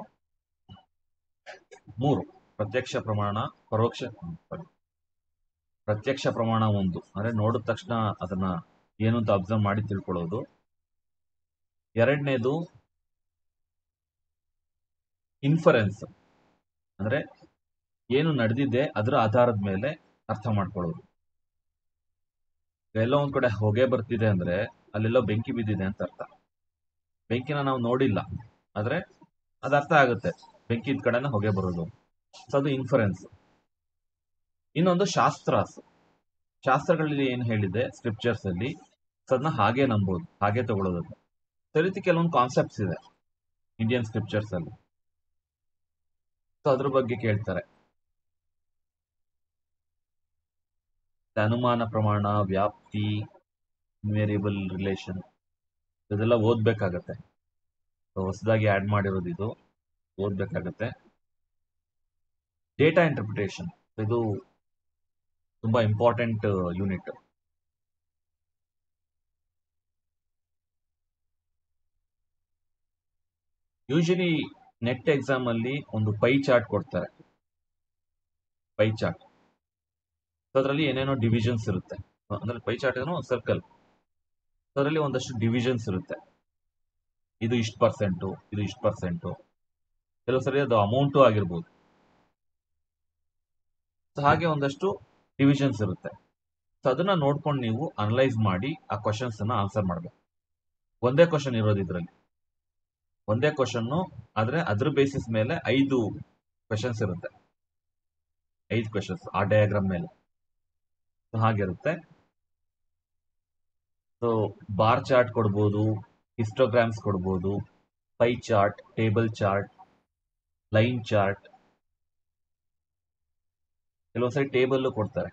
ಮೂರು ಪ್ರತ್ಯಕ್ಷ ಪ್ರಮಾಣ ಪರೋಕ್ಷ ಪ್ರತ್ಯಕ್ಷ ಪ್ರಮಾಣ ಒಂದು ಅಂದ್ರೆ ನೋಡಿದ ತಕ್ಷಣ ಅದನ್ನ ಏನು ಅಂತ ಅಬ್ಸರ್ವ್ ಮಾಡಿ ತಿಳ್ಕೊಳ್ಳೋದು ಎರಡನೇದು ಇನ್ಫರೆನ್ಸ್ ಅಂದ್ರೆ ಏನು ನಡೆದಿದೆ ಅದರ ಆಧಾರದ ಮೇಲೆ ಅರ್ಥ ಮಾಡ್ಕೊಳ್ಳೋದು ಎಲ್ಲೋ ಒಂದ್ ಕಡೆ ಹೊಗೆ ಬರ್ತಿದೆ ಅಂದ್ರೆ ಅಲ್ಲೆಲ್ಲೋ ಬೆಂಕಿ ಬಿದ್ದಿದೆ ಅಂತ ಅರ್ಥ ಬೆಂಕಿನ ನಾವು ನೋಡಿಲ್ಲ ಆದ್ರೆ ಅದು ಅರ್ಥ ಆಗುತ್ತೆ ಬೆಂಕಿ ಇದ್ ಕಡೆನೇ ಹೊಗೆ ಬರೋದು ಸೊ ಅದು ಇನ್ಫರೆನ್ಸ್ ಇನ್ನೊಂದು ಶಾಸ್ತ್ರಾಸ್ ಶಾಸ್ತ್ರಗಳಲ್ಲಿ ಏನ್ ಹೇಳಿದೆ ಸ್ಕ್ರಿಪ್ಚರ್ಸ್ ಅಲ್ಲಿ ಸೊ ಅದನ್ನ ಹಾಗೆ ನಂಬೋದು ಹಾಗೆ ತಗೊಳ್ಳೋದು ಸೊ ಈ ರೀತಿ ಕೆಲವೊಂದು ಕಾನ್ಸೆಪ್ಟ್ಸ್ ಇದೆ ಇಂಡಿಯನ್ ಸ್ಕ್ರಿಪ್ಚರ್ಸ್ ಅಲ್ಲಿ ಸೊ ಅದ್ರ ಬಗ್ಗೆ ಕೇಳ್ತಾರೆ ಅನುಮಾನ ಪ್ರಮಾಣ ವ್ಯಾಪ್ತಿ ವೇರಿಯಬಲ್ ರಿಲೇಷನ್ ಇದೆಲ್ಲ ಓದ್ಬೇಕಾಗತ್ತೆ ಹೊಸದಾಗಿ ಆಡ್ ಮಾಡಿರೋದು ಇದು ಓದ್ಬೇಕಾಗತ್ತೆ ಡೇಟಾ ಇಂಟರ್ಪ್ರಿಟೇಷನ್ ಇದು ತುಂಬಾ important unit usually NET exam ಅಲ್ಲಿ ಒಂದು ಪೈ ಚಾರ್ಟ್ ಕೊಡ್ತಾರೆ ಪೈ ಚಾರ್ಟ್ ಅದರಲ್ಲಿ ಏನೇನೋ ಡಿವಿಷನ್ಸ್ ಇರುತ್ತೆ ಅಂದ್ರೆ ಪೈ ಚಾರ್ಟ್ ಏನೋ ಸರ್ಕಲ್ ಅದರಲ್ಲಿ ಒಂದಷ್ಟು ಡಿವಿಷನ್ಸ್ ಇರುತ್ತೆ ಇದು ಇಷ್ಟು ಪರ್ಸೆಂಟು ಇದು ಇಷ್ಟು ಪರ್ಸೆಂಟು ಕೆಲವು ಸರಿ ಅದು ಅಮೌಂಟು ಆಗಿರ್ಬೋದು ಸೊ ಹಾಗೆ ಒಂದಷ್ಟು ಡಿವಿಷನ್ಸ್ ಇರುತ್ತೆ ಸೊ ಅದನ್ನ ನೋಡ್ಕೊಂಡು ನೀವು ಅನಲೈಸ್ ಮಾಡಿ ಆ ಕ್ವಶನ್ಸ್ ಅನ್ನ ಆನ್ಸರ್ ಮಾಡಬೇಕು ಒಂದೇ ಕ್ವಶನ್ ಇರೋದು ಇದರಲ್ಲಿ ಒಂದೇ ಕ್ವಶನ್ ಆದ್ರೆ ಅದ್ರ ಬೇಸಿಸ್ ಮೇಲೆ ಐದು ಕ್ವಶನ್ಸ್ ಇರುತ್ತೆ ಐದು ಕ್ವಶನ್ಸ್ ಆ ಡಯಾಗ್ರಾಮ್ ಮೇಲೆ ಸೊ ಹಾಗಿರುತ್ತೆ ಸೊ ಬಾರ್ ಚಾರ್ಟ್ ಕೊಡ್ಬೋದು ಹಿಸ್ಟೋಗ್ರಾಮ್ಸ್ ಕೊಡ್ಬೋದು pie chart table chart line chart ಕೆಲವೊಂದ್ಸರಿ ಟೇಬಲ್ ಕೊಡ್ತಾರೆ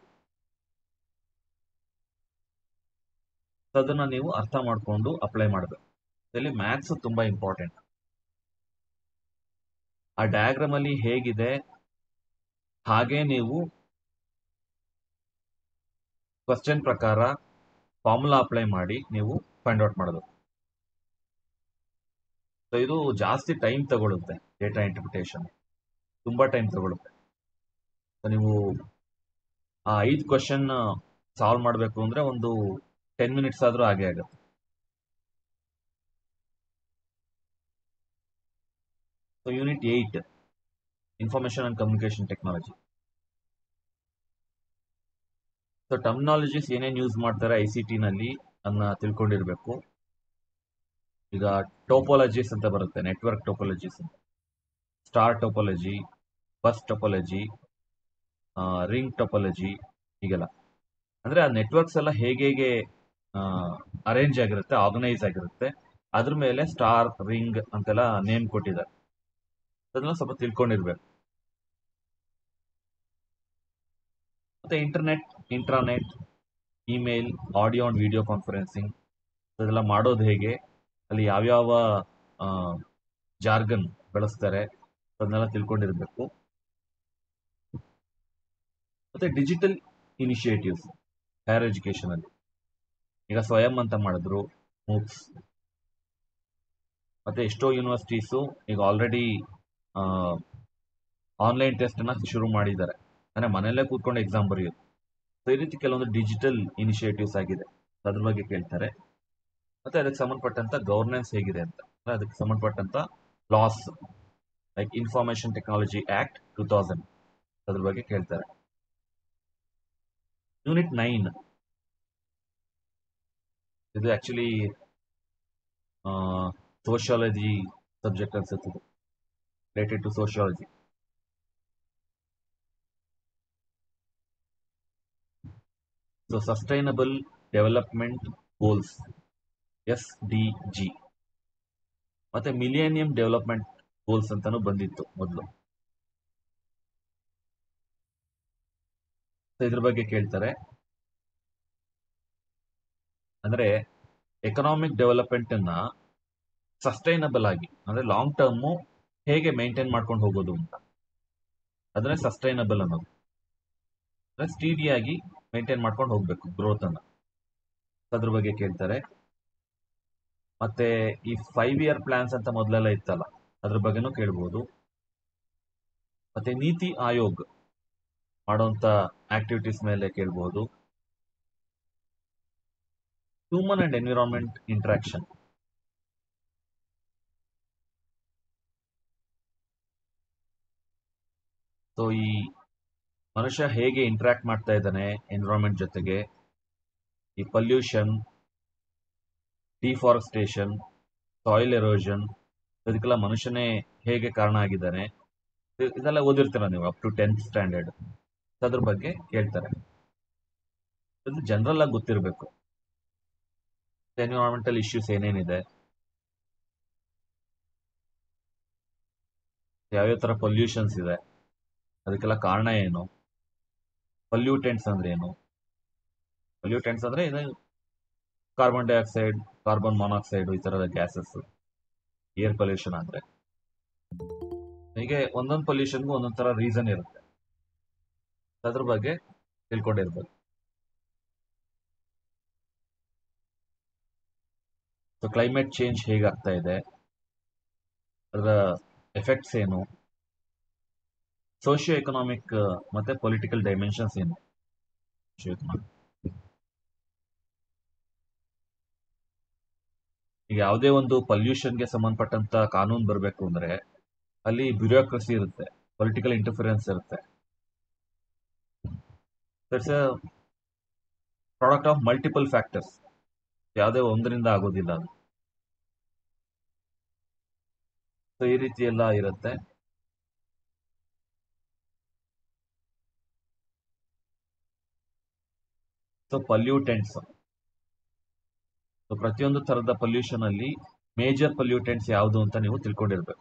ಸೊ ಅದನ್ನ ನೀವು ಅರ್ಥ ಮಾಡ್ಕೊಂಡು ಅಪ್ಲೈ ಮಾಡಬೇಕು ಇಲ್ಲಿ ಮ್ಯಾಥ್ಸ್ ತುಂಬಾ ಇಂಪಾರ್ಟೆಂಟ್ ಆ ಡಯಾಗ್ರಾಮ್ ಅಲ್ಲಿ ಹೇಗಿದೆ ಹಾಗೆ ನೀವು ಕ್ವಶನ್ ಪ್ರಕಾರ ಫಾರ್ಮುಲಾ ಅಪ್ಲೈ ಮಾಡಿ ನೀವು ಫೈಂಡ್ ಔಟ್ ಮಾಡಬೇಕು ಸೊ ಇದು ಜಾಸ್ತಿ ಟೈಮ್ ತಗೊಳುತ್ತೆ ಡೇಟಾ ಇಂಟರ್ಪ್ರಿಟೇಷನ್ ತುಂಬಾ ಟೈಮ್ ತಗೊಳುತ್ತೆ ಸೊ ನೀವು ಆ ಐದು ಕ್ವಶನ್ ಸಾಲ್ವ್ ಮಾಡಬೇಕು ಅಂದ್ರೆ ಒಂದು ಟೆನ್ ಮಿನಿಟ್ಸ್ ಆದ್ರೂ ಹಾಗೆ ಆಗುತ್ತೆ so unit eight information and communication technology so terminologies ಏನೇನು ಯೂಸ್ ಮಾಡ್ತಾರೆ ಐ ಸಿ ಟಿನಲ್ಲಿ ಅದನ್ನ ತಿಳ್ಕೊಂಡಿರ್ಬೇಕು ಈಗ ಟೋಪೋಲಜೀಸ್ ಅಂತ ಬರುತ್ತೆ ನೆಟ್ವರ್ಕ್ ಟೋಪೋಲಜೀಸ್ ಅಂತ star topology bus topology ring topology ಹೀಗೆಲ್ಲ ಅಂದ್ರೆ ಆ ನೆಟ್ವರ್ಕ್ಸ್ ಎಲ್ಲ ಹೇಗೆ ಹೇಗೆ ಅರೇಂಜ್ ಆಗಿರುತ್ತೆ ಆರ್ಗನೈಸ್ ಆಗಿರುತ್ತೆ ಅದ್ರ ಮೇಲೆ ಸ್ಟಾರ್ ರಿಂಗ್ ಅಂತೆಲ್ಲ ನೇಮ್ ಕೊಟ್ಟಿದ್ದಾರೆ ಅದನ್ನ ಸ್ವಲ್ಪ ತಿಳ್ಕೊಂಡಿರ್ಬೇಕು ಮತ್ತೆ internet intranet email audio and video conferencing ಅದೆಲ್ಲ ಮಾಡೋದು ಹೇಗೆ ಅಲ್ಲಿ ಯಾವ್ಯಾವ ಜಾರ್ಗನ್ ಬಳಸ್ತಾರೆ ಅದನ್ನೆಲ್ಲ ತಿಳ್ಕೊಂಡಿರ್ಬೇಕು ಮತ್ತೆ ಡಿಜಿಟಲ್ ಇನಿಷಿಯೇಟಿವ್ಸ್ ಹೈಯರ್ ಎಜುಕೇಶನ್ ಅಲ್ಲಿ ಈಗ ಸ್ವಯಂ ಅಂತ ಮಾಡಿದ್ರು ಮೂಕ್ಸ್ ಮತ್ತೆ ಎಷ್ಟೋ ಯೂನಿವರ್ಸಿಟೀಸು ಈಗ ಆಲ್ರೆಡಿ ಆನ್ಲೈನ್ ಟೆಸ್ಟ್ ಅನ್ನ ಶುರು ಮಾಡಿದ್ದಾರೆ ಅಂದ್ರೆ ಮನೆಯಲ್ಲೇ ಕೂತ್ಕೊಂಡು ಎಕ್ಸಾಮ್ ಬರೆಯೋದು ಸೊ ಈ ರೀತಿ ಕೆಲವೊಂದು ಡಿಜಿಟಲ್ ಇನಿಷಿಯೇಟಿವ್ಸ್ ಆಗಿದೆ ಅದ್ರ ಬಗ್ಗೆ ಕೇಳ್ತಾರೆ ಮತ್ತೆ ಅದಕ್ಕೆ ಸಂಬಂಧಪಟ್ಟಂತ ಗವರ್ನೆನ್ಸ್ ಹೇಗಿದೆ ಅಂತ ಅಂದ್ರೆ ಅದಕ್ಕೆ ಸಂಬಂಧಪಟ್ಟಂತ laws like information technology act two thousand ಅದ್ರ ಬಗ್ಗೆ ಕೇಳ್ತಾರೆ ಯೂನಿಟ್ ನೈನ್ ಇದು ಆಕ್ಚುಲಿ ಸೋಷಿಯಾಲಜಿ ಸಬ್ಜೆಕ್ಟ್ ಅನ್ಸುತ್ತೆ related to sociology so sustainable development goals S D G ಮತ್ತೆ ಮಿಲಿಯನಿಯಂ ಡೆವಲಪ್ಮೆಂಟ್ ಗೋಲ್ಸ್ ಅಂತಾನು ಬಂದಿತ್ತು ಮೊದಲು ಇದ್ರ ಬಗ್ಗೆ ಕೇಳ್ತಾರೆ ಅಂದ್ರೆ ಎಕನಾಮಿಕ್ ಡೆವಲಪ್ಮೆಂಟ್ ಅನ್ನ ಸಸ್ಟೈನಬಲ್ ಆಗಿ ಅಂದ್ರೆ ಲಾಂಗ್ ಟರ್ಮ್ ಹೇಗೆ ಮೇಂಟೈನ್ ಮಾಡ್ಕೊಂಡು ಹೋಗೋದು ಅಂತ ಅದನ್ನೇ ಸಸ್ಟೈನಬಲ್ ಅನ್ನೋದು ಅಂದ್ರೆ ಸ್ಟೀಡಿಯಾಗಿ ಮೇಂಟೈನ್ ಮಾಡ್ಕೊಂಡು ಹೋಗ್ಬೇಕು ಗ್ರೋತ್ ಅನ್ನ ಅದ್ರ ಬಗ್ಗೆ ಕೇಳ್ತಾರೆ ಮತ್ತೆ ಈ ಫೈವ್ ಇಯರ್ ಪ್ಲಾನ್ಸ್ ಅಂತ ಮೊದಲೆಲ್ಲ ಇತ್ತಲ್ಲ ಅದ್ರ ಬಗ್ಗೆನೂ ಕೇಳ್ಬೋದು ಮತ್ತೆ ನೀತಿ ಆಯೋಗ್ ಮಾಡುವಂತ ಆಕ್ಟಿವಿಟೀಸ್ ಮೇಲೆ ಕೇಳ್ಬೋದು human and environment interaction so ಈ ಮನುಷ್ಯ ಹೇಗೆ ಇಂಟ್ರಾಕ್ಟ್ ಮಾಡ್ತಾ ಇದ್ದಾನೆ ಎನ್ವಿರಾನ್ಮೆಂಟ್ ಜೊತೆಗೆ ಈ ಪಲ್ಯೂಷನ್ ಡಿಫಾರೆಸ್ಟೇಷನ್ ಸಾಯಿಲ್ ಎರೋಷನ್ ಇದಕ್ಕೆಲ್ಲ ಮನುಷ್ಯನೇ ಹೇಗೆ ಕಾರಣ ಆಗಿದ್ದಾನೆ ಇ- ಇದೆಲ್ಲ ಓದಿರ್ತೀರ ನೀವು ಅಪ್ ಟು ಟೆಂತ್ ಸ್ಟ್ಯಾಂಡರ್ಡ್ ಅದ್ರ ಬಗ್ಗೆ ಕೇಳ್ತಾರೆ ಇದು ಜನರಲ್ ಆಗಿ ಗೊತ್ತಿರಬೇಕು ಎನ್ವಿರಾನ್ಮೆಂಟಲ್ ಇಶ್ಯೂಸ್ ಏನೇನಿದೆ ಯಾವ್ಯಾವ ತರ ಪೊಲ್ಯೂಷನ್ಸ್ ಇದೆ ಅದಕ್ಕೆಲ್ಲ ಕಾರಣ ಏನು ಪಲ್ಯೂಟೆಂಟ್ಸ್ ಅಂದ್ರೆ ಏನು ಪಲ್ಯೂಟೆಂಟ್ಸ್ ಅಂದ್ರೆ ಇದು ಕಾರ್ಬನ್ ಡೈಆಕ್ಸೈಡ್ ಕಾರ್ಬನ್ ಮಾನಾಕ್ಸೈಡ್ ಈ ತರದ ಗ್ಯಾಸಸ್ ಏರ್ ಪೊಲ್ಯೂಷನ್ ಅಂದ್ರೆ ಹೀಗೆ ಒಂದೊಂದು ಪೊಲ್ಯೂಷನ್ಗೂ ಒಂದೊಂದ್ ತರ ರೀಸನ್ ಇರುತ್ತೆ ಅದ್ರ ಬಗ್ಗೆ ತಿಳ್ಕೊಂಡಿರ್ಬೇಕು ಸೊ ಕ್ಲೈಮೇಟ್ ಚೇಂಜ್ ಹೇಗಾಗ್ತಾ ಇದೆ ಅದರ ಎಫೆಕ್ಟ್ಸ್ ಏನು ಸೋಷಿಯೋ ಎಕನಾಮಿಕ್ ಮತ್ತೆ ಪೊಲಿಟಿಕಲ್ ಡೈಮೆನ್ಷನ್ಸ್ ಏನು ಸೋಷಿಯೋ ಎಕನಾಮಿಕ್ ಈಗ ಯಾವುದೇ ಒಂದು ಪಲ್ಯೂಷನ್ಗೆ ಸಂಬಂಧಪಟ್ಟಂತ ಕಾನೂನು ಬರಬೇಕು ಅಂದ್ರೆ ಅಲ್ಲಿ ಬ್ಯೂರೋಕ್ರಸಿ ಇರುತ್ತೆ ಪೊಲಿಟಿಕಲ್ ಇಂಟರ್ಫಿರೆನ್ಸ್ ಇರುತ್ತೆ it's a product of multiple factors ಯಾವುದೇ ಒಂದರಿಂದ ಆಗೋದಿಲ್ಲ ಅದು ಸೊ ಈ ರೀತಿ ಎಲ್ಲ ಇರುತ್ತೆ ಸೊ ಪಲ್ಯೂಟೆಂಟ್ಸ್ ಸೊ ಪ್ರತಿಯೊಂದು ತರದ ಪೊಲ್ಯೂಷನ್ ಅಲ್ಲಿ ಮೇಜರ್ ಪೊಲ್ಯೂಟೆಂಟ್ಸ್ ಯಾವುದು ಅಂತ ನೀವು ತಿಳ್ಕೊಂಡಿರ್ಬೇಕು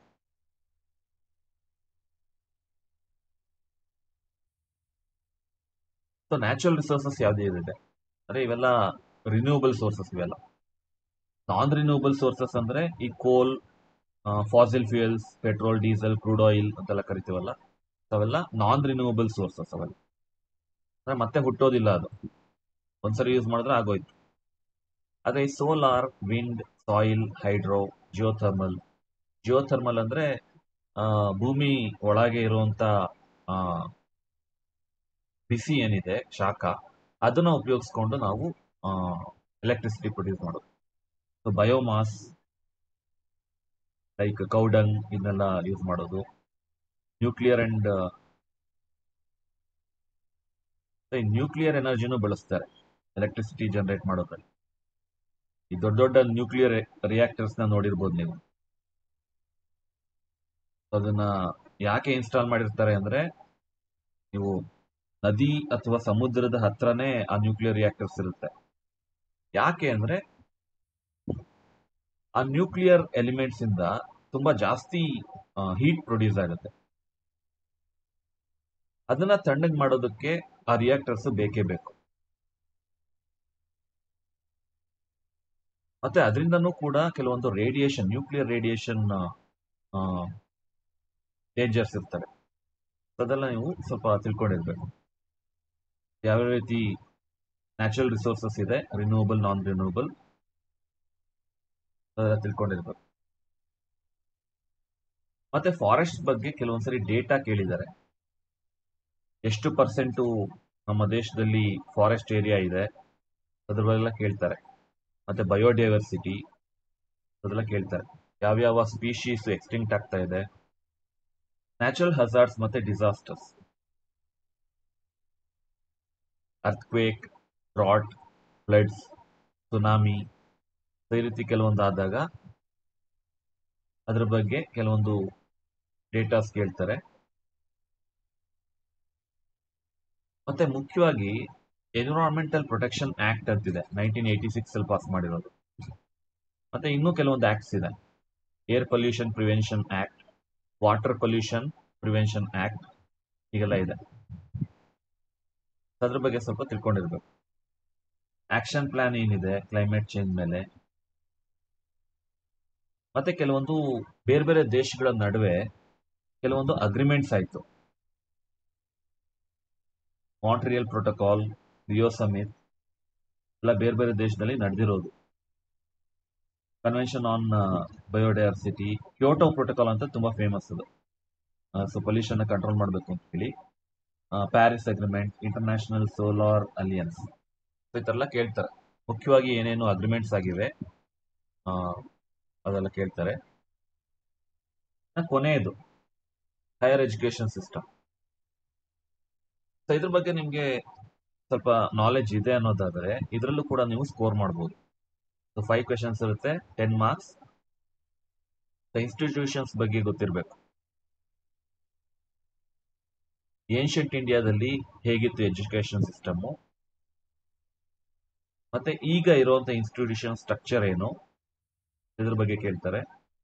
ಸೊ ನ್ಯಾಚುರಲ್ ರಿಸೋರ್ಸಸ್ ಯಾವ್ದು ಇದೆ ಅಂದ್ರೆ ಇವೆಲ್ಲ ರಿನ್ಯೂವಬಲ್ ಸೋರ್ಸಸ್ ಇವೆಲ್ಲ ನಾನ್ ರಿನ್ಯೂವಬಲ್ ಸೋರ್ಸಸ್ ಅಂದ್ರೆ ಈ coal fossil fuels petrol diesel crude oil ಅಂತೆಲ್ಲ ಕರಿತೀವಲ್ಲ ಅವೆಲ್ಲ ನಾನ್ ರಿನ್ಯೂವಬಲ್ ಸೋರ್ಸಸ್ ಅವೆಲ್ಲ ಅಂದ್ರೆ ಮತ್ತೆ ಹುಟ್ಟೋದಿಲ್ಲ ಅದು ಒಂದ್ಸರಿ ಯೂಸ್ ಮಾಡಿದ್ರೆ ಆಗೋಯ್ತು ಅದೇ ಈ solar wind soil hydro geothermal geothermal ಅಂದ್ರೆ ಆ, ಭೂಮಿ ಒಳಗೆ ಇರುವಂತ ಆ, ಬಿಸಿ ಏನಿದೆ ಶಾಖ ಅದನ್ನ ಉಪಯೋಗಿಸ್ಕೊಂಡು ನಾವು ಎಲೆಕ್ಟ್ರಿಸಿಟಿ ಪ್ರೊಡ್ಯೂಸ್ ಮಾಡೋದು ಸೊ ಬಯೋಮಾಸ್ ಲೈಕ್ ಕೌಡಂಗ್ ಇದನ್ನೆಲ್ಲ ಯೂಸ್ ಮಾಡೋದು ನ್ಯೂಕ್ಲಿಯರ್ ಅಂಡ್ ನ್ಯೂಕ್ಲಿಯರ್ ಎನರ್ಜಿನೂ ಬಳಸ್ತಾರೆ ಎಲೆಕ್ಟ್ರಿಸಿಟಿ ಜನರೇಟ್ ಮಾಡೋದ್ರಲ್ಲಿ ಈ ದೊಡ್ಡ ದೊಡ್ಡ ನ್ಯೂಕ್ಲಿಯರ್ ರಿಯಾಕ್ಟರ್ಸ್ ನ ನೋಡಿರ್ಬೋದು ನೀವು ಅದನ್ನ ಯಾಕೆ ಇನ್ಸ್ಟಾಲ್ ಮಾಡಿರ್ತಾರೆ ಅಂದ್ರೆ ನೀವು ನದಿ ಅಥವಾ ಸಮುದ್ರದ ಹತ್ರನೇ ಆ ನ್ಯೂಕ್ಲಿಯರ್ ರಿಯಾಕ್ಟರ್ಸ್ ಇರುತ್ತೆ ಯಾಕೆ ಅಂದ್ರೆ ಆ ನ್ಯೂಕ್ಲಿಯರ್ ಎಲಿಮೆಂಟ್ಸ್ ಇಂದ ತುಂಬಾ ಜಾಸ್ತಿ ಹೀಟ್ ಪ್ರೊಡ್ಯೂಸ್ ಆಗುತ್ತೆ ಅದನ್ನ ತಣ್ಣಗ್ ಮಾಡೋದಕ್ಕೆ ಆ ರಿಯಾಕ್ಟರ್ಸ್ ಬೇಕೇ ಬೇಕು ಮತ್ತೆ ಅದರಿಂದನೂ ಕೂಡ ಕೆಲವೊಂದು ರೇಡಿಯೇಷನ್ ನ್ಯೂಕ್ಲಿಯರ್ ರೇಡಿಯೇಷನ್ ಡೇಂಜರ್ಸ್ ಇರ್ತವೆ ಅದೆಲ್ಲ ನೀವು ಸ್ವಲ್ಪ ತಿಳ್ಕೊಂಡಿರ್ಬೇಕು ಯಾವ ರೀತಿ ನ್ಯಾಚುರಲ್ ರಿಸೋರ್ಸಸ್ ಇದೆ ರಿನ್ಯೂವಬಲ್ ನಾನ್ ರಿನ್ಯೂವಬಲ್ ಅದೆಲ್ಲ ತಿಳ್ಕೊಂಡಿರ್ಬೇಕು ಮತ್ತೆ ಫಾರೆಸ್ಟ್ ಬಗ್ಗೆ ಕೆಲವೊಂದ್ಸರಿ ಡೇಟಾ ಕೇಳಿದ್ದಾರೆ ಎಷ್ಟು ಪರ್ಸೆಂಟು ನಮ್ಮ ದೇಶದಲ್ಲಿ ಫಾರೆಸ್ಟ್ ಏರಿಯಾ ಇದೆ ಅದ್ರ ಬಗ್ಗೆಲ್ಲ ಕೇಳ್ತಾರೆ ಮತ್ತೆ ಬಯೋಡೈವರ್ಸಿಟಿ ಅದೆಲ್ಲ ಕೇಳ್ತಾರೆ ಯಾವ್ಯಾವ ಸ್ಪೀಶೀಸ್ ಎಕ್ಸ್ಟಿಂಕ್ಟ್ ಆಗ್ತಾ ಇದೆ ನ್ಯಾಚುರಲ್ ಹಜಾರ್ಡ್ಸ್ ಮತ್ತೆ disasters earthquake drought floods tsunami ಈ ರೀತಿ ಕೆಲವೊಂದು ಆದಾಗ ಅದ್ರ ಬಗ್ಗೆ ಕೆಲವೊಂದು ಡೇಟಾಸ್ ಕೇಳ್ತಾರೆ ಮತ್ತೆ ಮುಖ್ಯವಾಗಿ ಎನ್ವಿರಾನ್ಮೆಂಟಲ್ ಪ್ರೊಟೆಕ್ಷನ್ ಆಕ್ಟ್ ಅಂತಿದೆ ನೈನ್ಟೀನ್ ಏಯ್ಟಿ ಸಿಕ್ಸ್ ಅಲ್ಲಿ ಪಾಸ್ ಮಾಡಿರೋದು ಮತ್ತೆ ಇನ್ನೂ ಕೆಲವೊಂದು ಆಕ್ಟ್ಸ್ ಇದೆ air pollution prevention act water pollution prevention act ಹೀಗೆಲ್ಲ ಇದೆ ಅದ್ರ ಬಗ್ಗೆ ಸ್ವಲ್ಪ ತಿಳ್ಕೊಂಡಿರ್ಬೇಕು ಆಕ್ಷನ್ ಪ್ಲಾನ್ ಏನಿದೆ ಕ್ಲೈಮೇಟ್ ಚೇಂಜ್ ಮೇಲೆ ಮತ್ತೆ ಕೆಲವೊಂದು ಬೇರೆ ಬೇರೆ ದೇಶಗಳ ನಡುವೆ ಕೆಲವೊಂದು ಅಗ್ರಿಮೆಂಟ್ಸ್ ಆಯ್ತು ಮಾಂಟ್ರಿಯಲ್ ಪ್ರೋಟೋಕಾಲ್ ರಿಯೋ ಸಮಿತ್ ಎಲ್ಲ ಬೇರೆ ಬೇರೆ ದೇಶದಲ್ಲಿ ನಡೆದಿರೋದು convention on biodiversity Kyoto protocol ಅಂತ ತುಂಬಾ ಫೇಮಸ್ ಅದು ಸೊ ಪೊಲ್ಯೂಷನ್ ಕಂಟ್ರೋಲ್ ಮಾಡಬೇಕು ಅಂತ ಹೇಳಿ Paris agreement international solar alliance ಈ ಥರ ಎಲ್ಲ ಕೇಳ್ತಾರೆ ಮುಖ್ಯವಾಗಿ ಏನೇನು ಅಗ್ರಿಮೆಂಟ್ಸ್ ಆಗಿವೆ ಆ, ಅದೆಲ್ಲ ಕೇಳ್ತಾರೆ ಕೊನೆಯದು ಹೈಯರ್ ಎಜುಕೇಶನ್ ಸಿಸ್ಟಮ್ ಸೊ ಇದ್ರ ಬಗ್ಗೆ ನಿಮಗೆ ಸ್ವಲ್ಪ ನಾಲೆಜ್ ಇದೆ ಅನ್ನೋದಾದರೆ ಇದರಲ್ಲೂ ಕೂಡ ನೀವು ಸ್ಕೋರ್ ಮಾಡ್ಬೋದು ಸೊ ಫೈವ್ ಕ್ವೆಶನ್ಸ್ ಇರುತ್ತೆ ಟೆನ್ ಮಾರ್ಕ್ಸ್ ಇನ್ಸ್ಟಿಟ್ಯೂಷನ್ಸ್ ಬಗ್ಗೆ ಗೊತ್ತಿರಬೇಕು ಏನ್ಷಿಯಂಟ್ ಇಂಡಿಯಾದಲ್ಲಿ ಹೇಗಿತ್ತು ಎಜುಕೇಶನ್ ಸಿಸ್ಟಮು ಮತ್ತೆ ಈಗ ಇರುವಂತ ಇನ್ಸ್ಟಿಟ್ಯೂಷನ್ ಸ್ಟ್ರಕ್ಚರ್ ಏನು ಇದ್ರ ಬಗ್ಗೆ ಕೇಳ್ತಾರೆ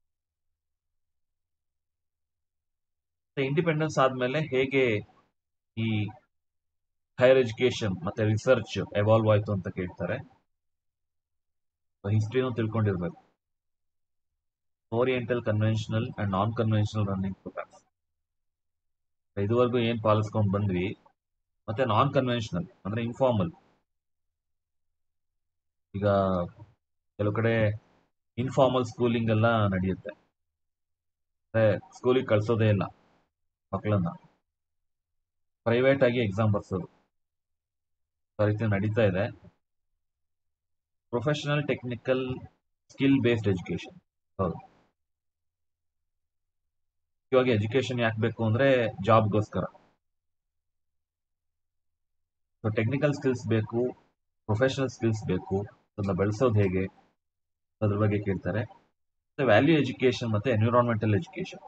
ಇಂಡಿಪೆಂಡೆನ್ಸ್ ಆದ್ಮೇಲೆ ಹೇಗೆ ಈ ಹೈಯರ್ ಎಜುಕೇಶನ್ ಮತ್ತೆ ರಿಸರ್ಚ್ ಎವಾಲ್ವ್ ಆಯ್ತು ಅಂತ ಕೇಳ್ತಾರೆ ಹಿಸ್ಟ್ರಿನೂ ತಿಳ್ಕೊಂಡಿರ್ಬೇಕು oriental conventional and non conventional running programs ಇದುವರೆಗೂ ಏನ್ ಪಾಲಿಸ್ಕೊಂಡ್ ಬಂದ್ವಿ ಮತ್ತೆ ನಾನ್ ಕನ್ವೆನ್ಷನಲ್ ಅಂದ್ರೆ ಇನ್ಫಾರ್ಮಲ್ ಈಗ ಕೆಲವು ಕಡೆ ಇನ್ಫಾರ್ಮಲ್ ಸ್ಕೂಲಿಂಗ್ ಎಲ್ಲ ನಡೆಯುತ್ತೆ ಅಂದ್ರೆ ಸ್ಕೂಲಿಗೆ ಕಳ್ಸೋದೇ ಇಲ್ಲ ಮಕ್ಕಳನ್ನ ಪ್ರೈವೇಟ್ ಆಗಿ ಎಕ್ಸಾಮ್ ಬರ್ಸೋದು ಆ ರೀತಿ ನಡೀತಾ ಇದೆ professional technical skill based education ಹೌದು ಇವಾಗ ಎಜುಕೇಶನ್ ಯಾಕೆ ಬೇಕು ಅಂದ್ರೆ ಜಾಬ್ಗೋಸ್ಕರ ಸೊ ಟೆಕ್ನಿಕಲ್ ಸ್ಕಿಲ್ಸ್ ಬೇಕು ಪ್ರೊಫೆಷನಲ್ ಸ್ಕಿಲ್ಸ್ ಬೇಕು ಅದನ್ನ ಬೆಳೆಸೋದು ಹೇಗೆ ಅದ್ರ ಬಗ್ಗೆ ಕೇಳ್ತಾರೆ ಮತ್ತೆ ವ್ಯಾಲ್ಯೂ ಎಜುಕೇಶನ್ ಮತ್ತೆ ಎನ್ವಿರಾನ್ಮೆಂಟಲ್ ಎಜುಕೇಶನ್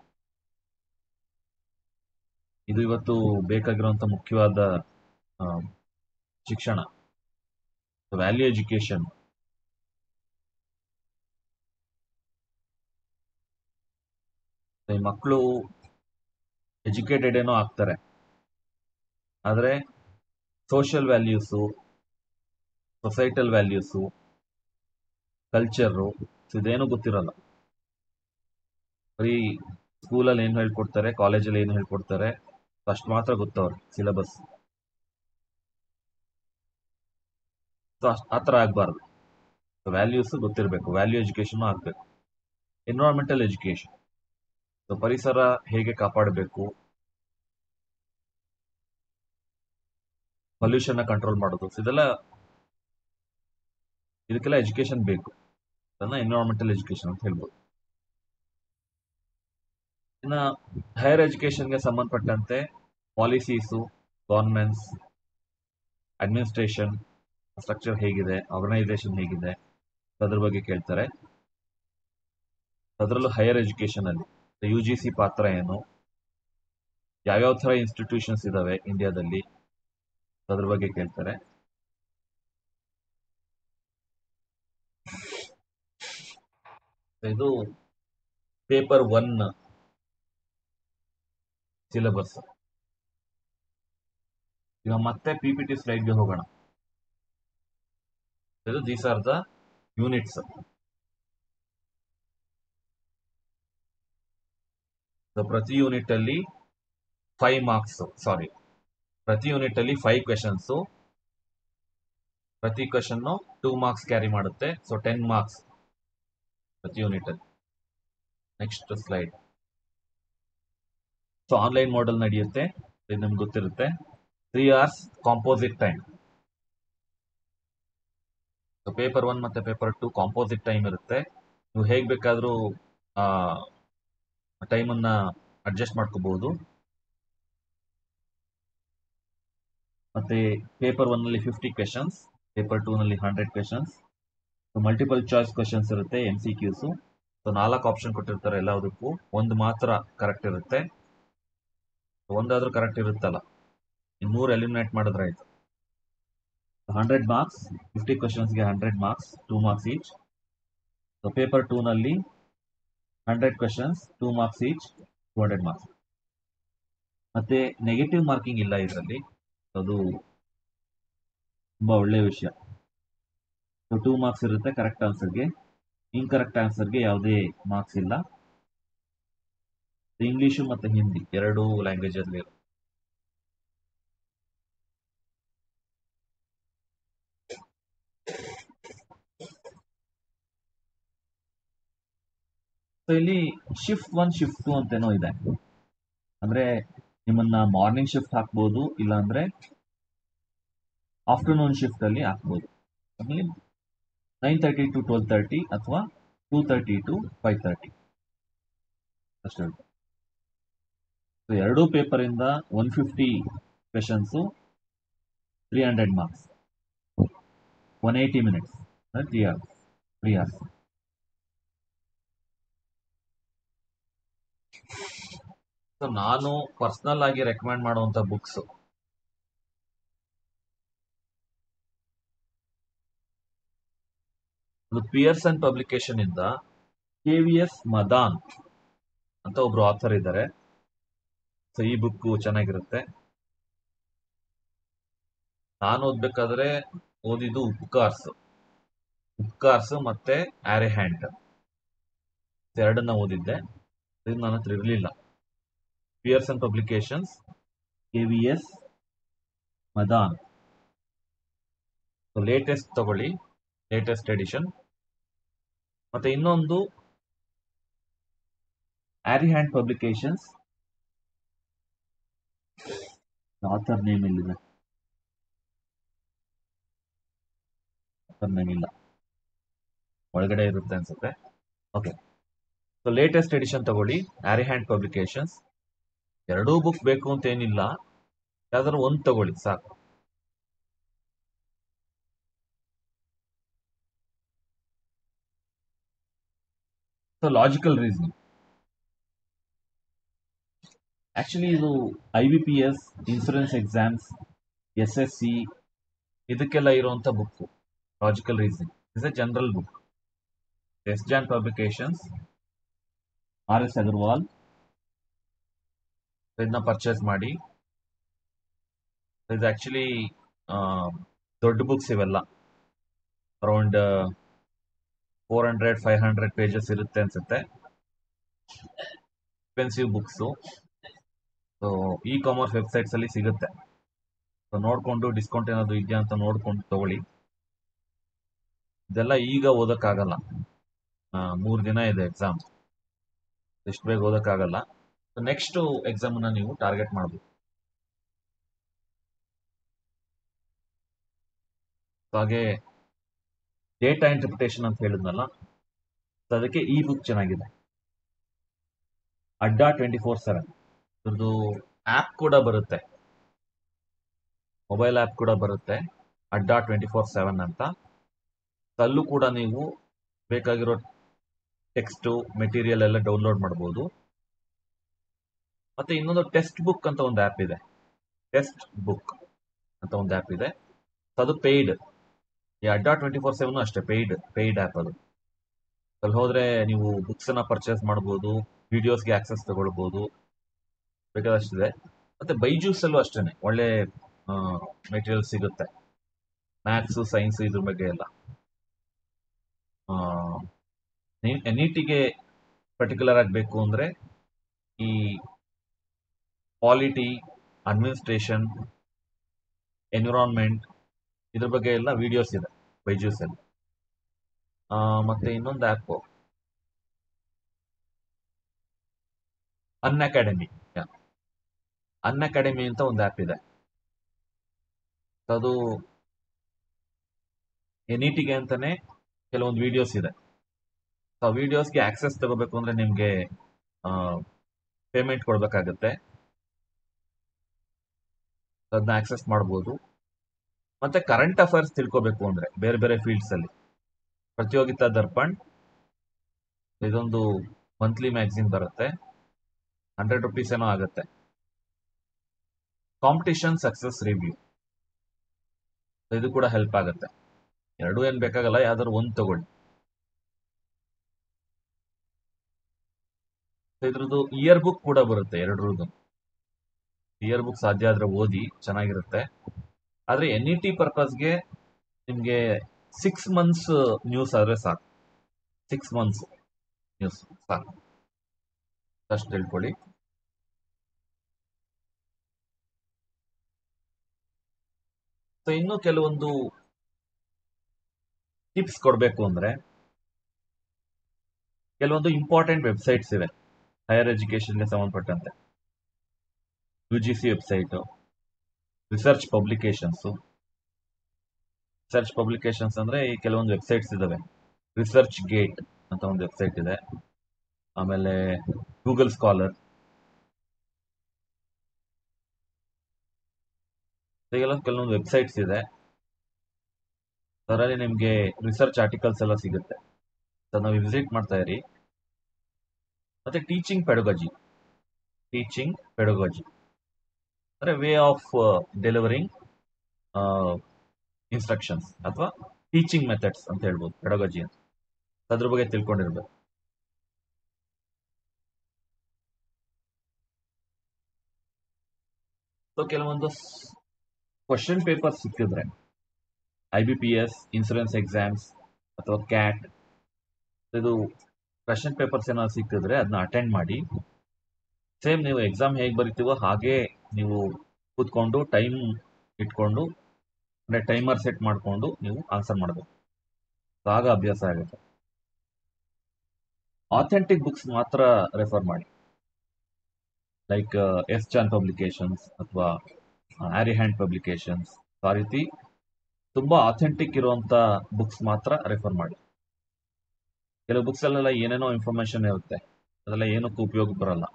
ಇದು ಇವತ್ತು ಬೇಕಾಗಿರುವಂತ ಮುಖ್ಯವಾದ ಆ, ಶಿಕ್ಷಣ ವ್ಯಾಲ್ಯೂ ಎಜುಕೇಶನ್ ಈ ಮಕ್ಕಳು ಎಜುಕೇಟೆಡ್ ಏನೋ ಆಗ್ತಾರೆ ಆದರೆ social values societal values culture ಇದೇನು ಗೊತ್ತಿರಲ್ಲ ಬರೀ ಸ್ಕೂಲಲ್ಲಿ ಏನು ಹೇಳ್ಕೊಡ್ತಾರೆ ಕಾಲೇಜಲ್ಲಿ ಏನು ಹೇಳ್ಕೊಡ್ತಾರೆ ಅಷ್ಟು ಮಾತ್ರ ಗೊತ್ತವ್ರೆ ಸಿಲೆಬಸ್ ಸೊ ಅಷ್ಟು ಆ ಥರ ಆಗಬಾರ್ದು ವ್ಯಾಲ್ಯೂಸ್ ಗೊತ್ತಿರಬೇಕು ವ್ಯಾಲ್ಯೂ ಎಜುಕೇಶನ್ ಆಗಬೇಕು ಎನ್ವಿರಾನ್ಮೆಂಟಲ್ ಎಜುಕೇಶನ್ ಸೊ ಪರಿಸರ ಹೇಗೆ ಕಾಪಾಡಬೇಕು ಪೊಲ್ಯೂಷನ್ ಕಂಟ್ರೋಲ್ ಮಾಡೋದು ಸೊ ಇದೆಲ್ಲ ಇದಕ್ಕೆಲ್ಲ ಎಜುಕೇಶನ್ ಬೇಕು ಅದನ್ನ ಎನ್ವಿರಾನ್ಮೆಂಟಲ್ ಎಜುಕೇಶನ್ ಅಂತ ಹೇಳ್ಬೋದು ಇನ್ನ ಹೈಯರ್ ಎಜುಕೇಶನ್ಗೆ ಸಂಬಂಧಪಟ್ಟಂತೆ ಪಾಲಿಸೀಸು ಗವರ್ಮೆಂಟ್ಸ್ ಅಡ್ಮಿನಿಸ್ಟ್ರೇಷನ್ ಸ್ಟ್ರಕ್ಚರ್ ಹೇಗಿದೆ ಆರ್ಗನೈಸೇಷನ್ ಹೇಗಿದೆ ಅದ್ರ ಬಗ್ಗೆ ಕೇಳ್ತಾರೆ ಅದರಲ್ಲೂ ಹೈಯರ್ ಎಜುಕೇಶನ್ ಅಲ್ಲಿ ಯು ಜಿ ಸಿ ಪಾತ್ರ ಏನು ಯಾವ್ಯಾವ ಥರ ಇನ್ಸ್ಟಿಟ್ಯೂಷನ್ಸ್ ಇದಾವೆ ಇಂಡಿಯಾದಲ್ಲಿ ಅದ್ರ ಬಗ್ಗೆ ಕೇಳ್ತಾರೆ ಇದು ಪೇಪರ್ ಒನ್ ಸಿಲೆಬಸ್ ಈಗ ಮತ್ತೆ ಪಿ ಪಿ ಟಿ ಸ್ಲೈಡ್ಗೆ ಹೋಗೋಣ ಇದು ದೀಸ್ ಆರ್ ದ ಯೂನಿಟ್ಸ್ ಪ್ರತಿ ಯೂನಿಟ್ ಅಲ್ಲಿ ಫೈವ್ ಮಾರ್ಕ್ಸ್ ಸಾರಿ ಪ್ರತಿ ಯೂನಿಟ್ ಅಲ್ಲಿ ಫೈವ್ ಕ್ವೆಶನ್ಸ್ ಪ್ರತಿ ಕ್ವೆಶನ್ ಟೂ ಮಾರ್ಕ್ಸ್ ಕ್ಯಾರಿ ಮಾಡುತ್ತೆ ಸೊ ಟೆನ್ ಮಾರ್ಕ್ಸ್ ಪ್ರತಿ ಯೂನಿಟ್ ಅಲ್ಲಿ next slide so online model ನಡೆಯುತ್ತೆ ಇದು ನಿಮ್ಗೆ ಗೊತ್ತಿರುತ್ತೆ three hours composite time paper one ಮತ್ತೆ ಪೇಪರ್ ಟು ಕಾಂಪೋಸಿಟ್ ಟೈಮ್ ಇರುತ್ತೆ ನೀವು ಹೇಗೆ ಬೇಕಾದರೂ ಟೈಮನ್ನ ಅಡ್ಜಸ್ಟ್ ಮಾಡ್ಕೋಬಹುದು ಮತ್ತೆ ಪೇಪರ್ ಒನ್ ನಲ್ಲಿ ಫಿಫ್ಟಿ ಕ್ವೆಶನ್ಸ್ ಪೇಪರ್ ಟೂ ನಲ್ಲಿ hundred questions multiple choice questions ಇರುತ್ತೆ ಎಂ ಸಿ ಕ್ಯೂಸು ಸೊ ನಾಲ್ಕು ಆಪ್ಷನ್ ಕೊಟ್ಟಿರ್ತಾರೆ ಎಲ್ಲದಕ್ಕೂ ಒಂದು ಮಾತ್ರ ಕರೆಕ್ಟ್ ಇರುತ್ತೆ ಒಂದಾದ್ರೂ ಕರೆಕ್ಟ್ ಇರುತ್ತಲ್ಲ ಇನ್ನೂರು ಎಲಿಮಿನೇಟ್ ಮಾಡಿದ್ರೆ ಆಯ್ತು ಹಂಡ್ರೆಡ್ ಮಾರ್ಕ್ಸ್ ಫಿಫ್ಟಿ ಕ್ವಶನ್ಸ್ಗೆ hundred marks two marks each so paper two ನಲ್ಲಿ hundred questions two marks each two hundred marks ಮತ್ತೆ ನೆಗೆಟಿವ್ ಮಾರ್ಕಿಂಗ್ ಇಲ್ಲ ಇದರಲ್ಲಿ ಅದು ತುಂಬಾ ಒಳ್ಳೆಯ ವಿಷಯ ಸೊ ಟೂ ಮಾರ್ಕ್ಸ್ ಇರುತ್ತೆ ಕರೆಕ್ಟ್ ಆನ್ಸರ್ಗೆ ಇನ್ಕರೆಕ್ಟ್ ಆನ್ಸರ್ಗೆ ಯಾವುದೇ ಮಾರ್ಕ್ಸ್ ಇಲ್ಲ ಇಂಗ್ಲಿಷು ಮತ್ತೆ ಹಿಂದಿ ಎರಡೂ ಲ್ಯಾಂಗ್ವೇಜ್ ಅಲ್ಲಿ ಇರುತ್ತೆ. ಸೊ ಇಲ್ಲಿ ಶಿಫ್ಟ್ ಒನ್ ಶಿಫ್ಟ್ ಟು ಅಂತೇನೋ ಇದೆ ಅಂದ್ರೆ ನಿಮ್ಮನ್ನ ಮಾರ್ನಿಂಗ್ ಶಿಫ್ಟ್ ಹಾಕ್ಬೋದು ಇಲ್ಲ ಅಂದ್ರೆ ಆಫ್ಟರ್ನೂನ್ ಶಿಫ್ಟ್ ಅಲ್ಲಿ ಹಾಕ್ಬೋದು nine thirty to twelve thirty ಅಥವಾ two thirty to five thirty ಅಷ್ಟೇ ಸೊ ಎರಡೂ ಪೇಪರ್ ಇಂದ one fifty questions three hundred marks one eighty minutes three hours three hours so ನಾನು ಪರ್ಸನಲ್ ಆಗಿ ರೆಕಮೆಂಡ್ ಮಾಡುವಂತ ಬುಕ್ಸ್ ಅದು ಪಿಯರ್ಸನ್ ಪಬ್ಲಿಕೇಶನ್ ಇಂದ K V S Madan ಅಂತ ಒಬ್ರು ಆಥರ್ ಇದ್ದಾರೆ ಸೊ ಈ ಬುಕ್ ಚೆನ್ನಾಗಿರುತ್ತೆ ನಾನು ಓದ್ಬೇಕಾದ್ರೆ ಓದಿದ್ದು ಉಪ್ಕಾರ್ಸ್ ಉಪ್ಕಾರ್ಸ್ ಮತ್ತೆ ಆರೆ ಹ್ಯಾಂಡ್ ಎರಡನ್ನ ಓದಿದ್ದೆ ಇದು ನನ್ನ ಹತ್ರ ಇರಲಿಲ್ಲ Pearson publications K V S Madan latest ತಗೊಳ್ಳಿ ಲೇಟೆಸ್ಟ್ ಎಡಿಷನ್ ಮತ್ತೆ ಇನ್ನೊಂದು ಆರಿ ಹ್ಯಾಂಡ್ ಪಬ್ಲಿಕೇಶನ್ಸ್ ಆಥರ್ ನೇಮ್ ಎಲ್ಲಿದೆ ಆಥರ್ ನೇಮ್ ಇಲ್ಲ ಒಳಗಡೆ ಇರುತ್ತೆ ಅನ್ಸುತ್ತೆ ಓಕೆ ಸೊ ಲೇಟೆಸ್ಟ್ ಎಡಿಷನ್ ತಗೊಳ್ಳಿ ಆರಿ ಹ್ಯಾಂಡ್ ಪಬ್ಲಿಕೇಶನ್ಸ್ ಎರಡೂ ಬುಕ್ ಬೇಕು ಅಂತ ಏನಿಲ್ಲ ಯಾವ್ದಾದ್ರು ಒಂದು ತಗೊಳ್ಳಿ ಸಾಕು ಸೊ ಲಾಜಿಕಲ್ ರೀಸನಿಂಗ್ ಆಕ್ಚುಲಿ ಇದು I B P S insurance exams S S C ಇದಕ್ಕೆಲ್ಲ ಇರುವಂತ book logical reasoning is a general book S John publications R S Agarwal ಇದನ್ನ ಪರ್ಚೇಸ್ ಮಾಡಿ ಇದು ಆಕ್ಚುಲಿ ದೊಡ್ಡ ಬುಕ್ಸ್ ಇವೆಲ್ಲ around four hundred five hundred pages ಇರುತ್ತೆ ಅನ್ಸುತ್ತೆ expensive books so e commerce websites ಅಲ್ಲಿ ಸಿಗುತ್ತೆ ಸೊ ನೋಡ್ಕೊಂಡು ಡಿಸ್ಕೌಂಟ್ ಏನಾದ್ರು ಇದೆಯಾ ಅಂತ ನೋಡ್ಕೊಂಡು ತಗೊಳ್ಳಿ ಇದೆಲ್ಲ ಈಗ ಓದಕ್ಕಾಗಲ್ಲ ಮೂರು ದಿನ ಇದೆ ಎಕ್ಸಾಮ್ ಎಷ್ಟು ಬೇಗ ಓದಕ್ಕಾಗಲ್ಲ ನೆಕ್ಸ್ಟ್ ಎಕ್ಸಾಮ್ ನ ನೀವು ಟಾರ್ಗೆಟ್ ಮಾಡಬೇಕು ಹಾಗೆ ಡೇಟಾ ಇಂಟರ್ಪ್ರಿಟೇಷನ್ ಅಂತ ಹೇಳಿದ್ನಲ್ಲ ಅದಕ್ಕೆ ಈ ಬುಕ್ ಚೆನ್ನಾಗಿದೆ ಅಡ್ಡಾ ಟ್ವೆಂಟಿ ಫೋರ್ ಸೆವೆನ್ ಇದ್ರದ್ದು ಆ್ಯಪ್ ಕೂಡ ಬರುತ್ತೆ ಮೊಬೈಲ್ ಆ್ಯಪ್ ಕೂಡ ಬರುತ್ತೆ ಅಡ್ಡಾ ಟ್ವೆಂಟಿ ಫೋರ್ ಸೆವೆನ್ ಅಂತ ಅಲ್ಲೂ ಕೂಡ ನೀವು ಬೇಕಾಗಿರೋ ಟೆಕ್ಸ್ಟು ಮೆಟೀರಿಯಲ್ ಎಲ್ಲ ಡೌನ್ಲೋಡ್ ಮಾಡ್ಬೋದು ಮತ್ತೆ ಇನ್ನೊಂದು ಟೆಕ್ಸ್ಟ್ ಬುಕ್ ಅಂತ ಒಂದು ಆ್ಯಪ್ ಇದೆ ಟೆಕ್ಸ್ಟ್ ಬುಕ್ ಅಂತ ಒಂದು ಆ್ಯಪ್ ಇದೆ ಅದು ಪೇಯ್ಡ್ ಈ ಅಡ್ಡಾ ಟ್ವೆಂಟಿ ಫೋರ್ ಸೆವೆನ್ ಅಷ್ಟೇ ಪೇಯ್ಡ್ ಪೇಯ್ಡ್ ಆ್ಯಪ್ ಅದು ಅಲ್ಲಿ ಹೋದ್ರೆ ನೀವು ಬುಕ್ಸ್ ಅನ್ನ ಪರ್ಚೇಸ್ ಮಾಡ್ಬೋದು ವಿಡಿಯೋಸ್ಗೆ ಆಕ್ಸೆಸ್ ತಗೊಳ್ಬೋದು ಬೇಕಾದಷ್ಟಿದೆ ಮತ್ತೆ ಬೈಜೂಸ್ ಅಲ್ಲೂ ಅಷ್ಟೇನೆ ಒಳ್ಳೆ ಮೆಟೀರಿಯಲ್ ಸಿಗುತ್ತೆ ಮ್ಯಾಥ್ಸು ಸೈನ್ಸ್ ಇದ್ರ ಬಗ್ಗೆ ಎಲ್ಲ ನೀಟಿಗೆ ಪರ್ಟಿಕ್ಯುಲರ್ ಆಗಬೇಕು ಅಂದರೆ ಈ ಪಾಲಿಟಿ ಅಡ್ಮಿನಿಸ್ಟ್ರೇಷನ್ ಎನ್ವಿರಾನ್ಮೆಂಟ್ ಇದ್ರ ಬಗ್ಗೆ ಎಲ್ಲ ವಿಡಿಯೋಸ್ ಇದೆ ಬೈಜೂಸ್ ಅಲ್ಲಿ ಮತ್ತೆ ಇನ್ನೊಂದು app Unacademy Unacademy ಅಂತ ಒಂದು ಆ್ಯಪ್ ಇದೆ ಅದು ಎನಿಟಿಗೆ ಅಂತಾನೆ ಕೆಲವೊಂದು ವಿಡಿಯೋಸ್ ಇದೆ ಆ ವಿಡಿಯೋಸ್ಗೆ ಆಕ್ಸೆಸ್ ತಗೋಬೇಕು ಅಂದ್ರೆ ನಿಮಗೆ ಪೇಮೆಂಟ್ ಕೊಡಬೇಕಾಗತ್ತೆ ಅದನ್ನ ಆಕ್ಸೆಸ್ ಮಾಡ್ಬೋದು ಮತ್ತೆ ಕರೆಂಟ್ ಅಫೇರ್ಸ್ ತಿಳ್ಕೋಬೇಕು ಅಂದ್ರೆ ಬೇರೆ ಬೇರೆ ಫೀಲ್ಡ್ಸ್ ಅಲ್ಲಿ ಪ್ರತಿಯೋಗಿತಾ ದರ್ಪಣ್ ಇದೊಂದು ಮಂತ್ಲಿ ಮ್ಯಾಗಝಿನ್ ಬರುತ್ತೆ ಹಂಡ್ರೆಡ್ ರುಪೀಸ್ ಏನೋ ಆಗುತ್ತೆ ಕಾಂಪಿಟಿಷನ್ ಸಕ್ಸಸ್ ರಿವ್ಯೂ ಇದು ಕೂಡ ಹೆಲ್ಪ್ ಆಗುತ್ತೆ ಎರಡೂ ಏನ್ ಬೇಕಾಗಲ್ಲ ಯಾವ್ದಾದ್ರು ಒಂದು ತಗೊಳ್ಳಿ ಇದ್ರದ್ದು ಇಯರ್ ಬುಕ್ ಕೂಡ ಬರುತ್ತೆ ಎರಡರದ್ದು ಇಯರ್ ಬುಕ್ ಸಾಧ್ಯ ಆದ್ರೆ ಓದಿ ಚೆನ್ನಾಗಿರುತ್ತೆ ಆದ್ರೆ ಎನ್ ಇ ಟಿ ಪರ್ಪಸ್ಗೆ ನಿಮ್ಗೆ ಸಿಕ್ಸ್ ಮಂತ್ಸ್ ನ್ಯೂಸ್ ಆದ್ರೆ ಸಾಕು ಸಿಕ್ಸ್ ಮಂತ್ಸ್ ನ್ಯೂಸ್ ಸಾಕು ಅಷ್ಟು ತಿಳ್ಕೊಳ್ಳಿ ಸೊ ಇನ್ನು ಕೆಲವೊಂದು ಟಿಪ್ಸ್ ಕೊಡಬೇಕು ಅಂದ್ರೆ ಕೆಲವೊಂದು ಇಂಪಾರ್ಟೆಂಟ್ ವೆಬ್ಸೈಟ್ಸ್ ಇವೆ ಹೈಯರ್ ಎಜುಕೇಶನ್ಗೆ ಸಂಬಂಧಪಟ್ಟಂತೆ U G C website research publications research publications ಅಂದ್ರೆ ಈ ಕೆಲವೊಂದು ವೆಬ್ಸೈಟ್ಸ್ ಇದಾವೆ ರಿಸರ್ಚ್ ಗೇಟ್ ಅಂತ ಒಂದು ವೆಬ್ಸೈಟ್ ಇದೆ ಆಮೇಲೆ ಗೂಗಲ್ ಸ್ಕಾಲರ್ ಹೀಗೆಲ್ಲ ಕೆಲವೊಂದು ವೆಬ್ಸೈಟ್ಸ್ ಇದೆ ಅದರಲ್ಲಿ ನಿಮಗೆ ರಿಸರ್ಚ್ ಆರ್ಟಿಕಲ್ಸ್ ಎಲ್ಲ ಸಿಗುತ್ತೆ ಅದನ್ನ ವಿಸಿಟ್ ಮಾಡ್ತಾ ಇರಿ ಮತ್ತೆ ಟೀಚಿಂಗ್ ಪೆಡಗಜಿ ಟೀಚಿಂಗ್ ಪೆಡಗಜಿ ಅಂದ್ರೆ ವೇ ಆಫ್ ಡೆಲಿವರಿಂಗ್ ಇನ್ಸ್ಟ್ರಕ್ಷನ್ಸ್ ಅಥವಾ ಟೀಚಿಂಗ್ ಮೆಥಡ್ಸ್ ಅಂತ ಹೇಳ್ಬೋದು ಪೆಡಗಜಿ ಅಂತ ಅದ್ರ ಬಗ್ಗೆ ತಿಳ್ಕೊಂಡಿರ್ಬೇಕು ಸೊ ಕೆಲವೊಂದು ಕ್ವಶನ್ ಪೇಪರ್ ಸಿಕ್ಕಿದ್ರೆ I B P S insurance exams ಅಥವಾ ಕ್ಯಾಟ್ ಇದು ಕ್ವಶನ್ ಪೇಪರ್ಸ್ ಏನಾದ್ರು ಸಿಕ್ಕಿದ್ರೆ ಅದನ್ನ ಅಟೆಂಡ್ ಮಾಡಿ ಸೇಮ್ ನೀವು ಎಕ್ಸಾಮ್ ಹೇಗೆ ಬರಿತೀವೋ ಹಾಗೆ ನೀವು ಕೂತ್ಕೊಂಡು ಟೈಮ್ ಇಟ್ಕೊಂಡು ಅಂದರೆ ಟೈಮರ್ ಸೆಟ್ ಮಾಡಿಕೊಂಡು ನೀವು ಆನ್ಸರ್ ಮಾಡಬೇಕು ಆಗ ಅಭ್ಯಾಸ ಆಗುತ್ತೆ ಆಥೆಂಟಿಕ್ ಬುಕ್ಸ್ ಮಾತ್ರ ರೆಫರ್ ಮಾಡಿ ಲೈಕ್ ಎಸ್ ಚಾನ್ ಪಬ್ಲಿಕೇಶನ್ಸ್ ಅಥವಾ ಆರಿ ಹ್ಯಾಂಡ್ ಪಬ್ಲಿಕೇಶನ್ಸ್ ಆ ರೀತಿ ತುಂಬಾ ಆಥೆಂಟಿಕ್ ಇರುವಂತ ಬುಕ್ಸ್ ಮಾತ್ರ ರೆಫರ್ ಮಾಡಿ ಕೆಲವು ಬುಕ್ಸ್ ಅಲ್ಲೆಲ್ಲ ಏನೇನೋ ಇನ್ಫಾರ್ಮೇಶನ್ ಇರುತ್ತೆ ಅದೆಲ್ಲ ಏನಕ್ಕೂ ಉಪಯೋಗ ಬರಲ್ಲ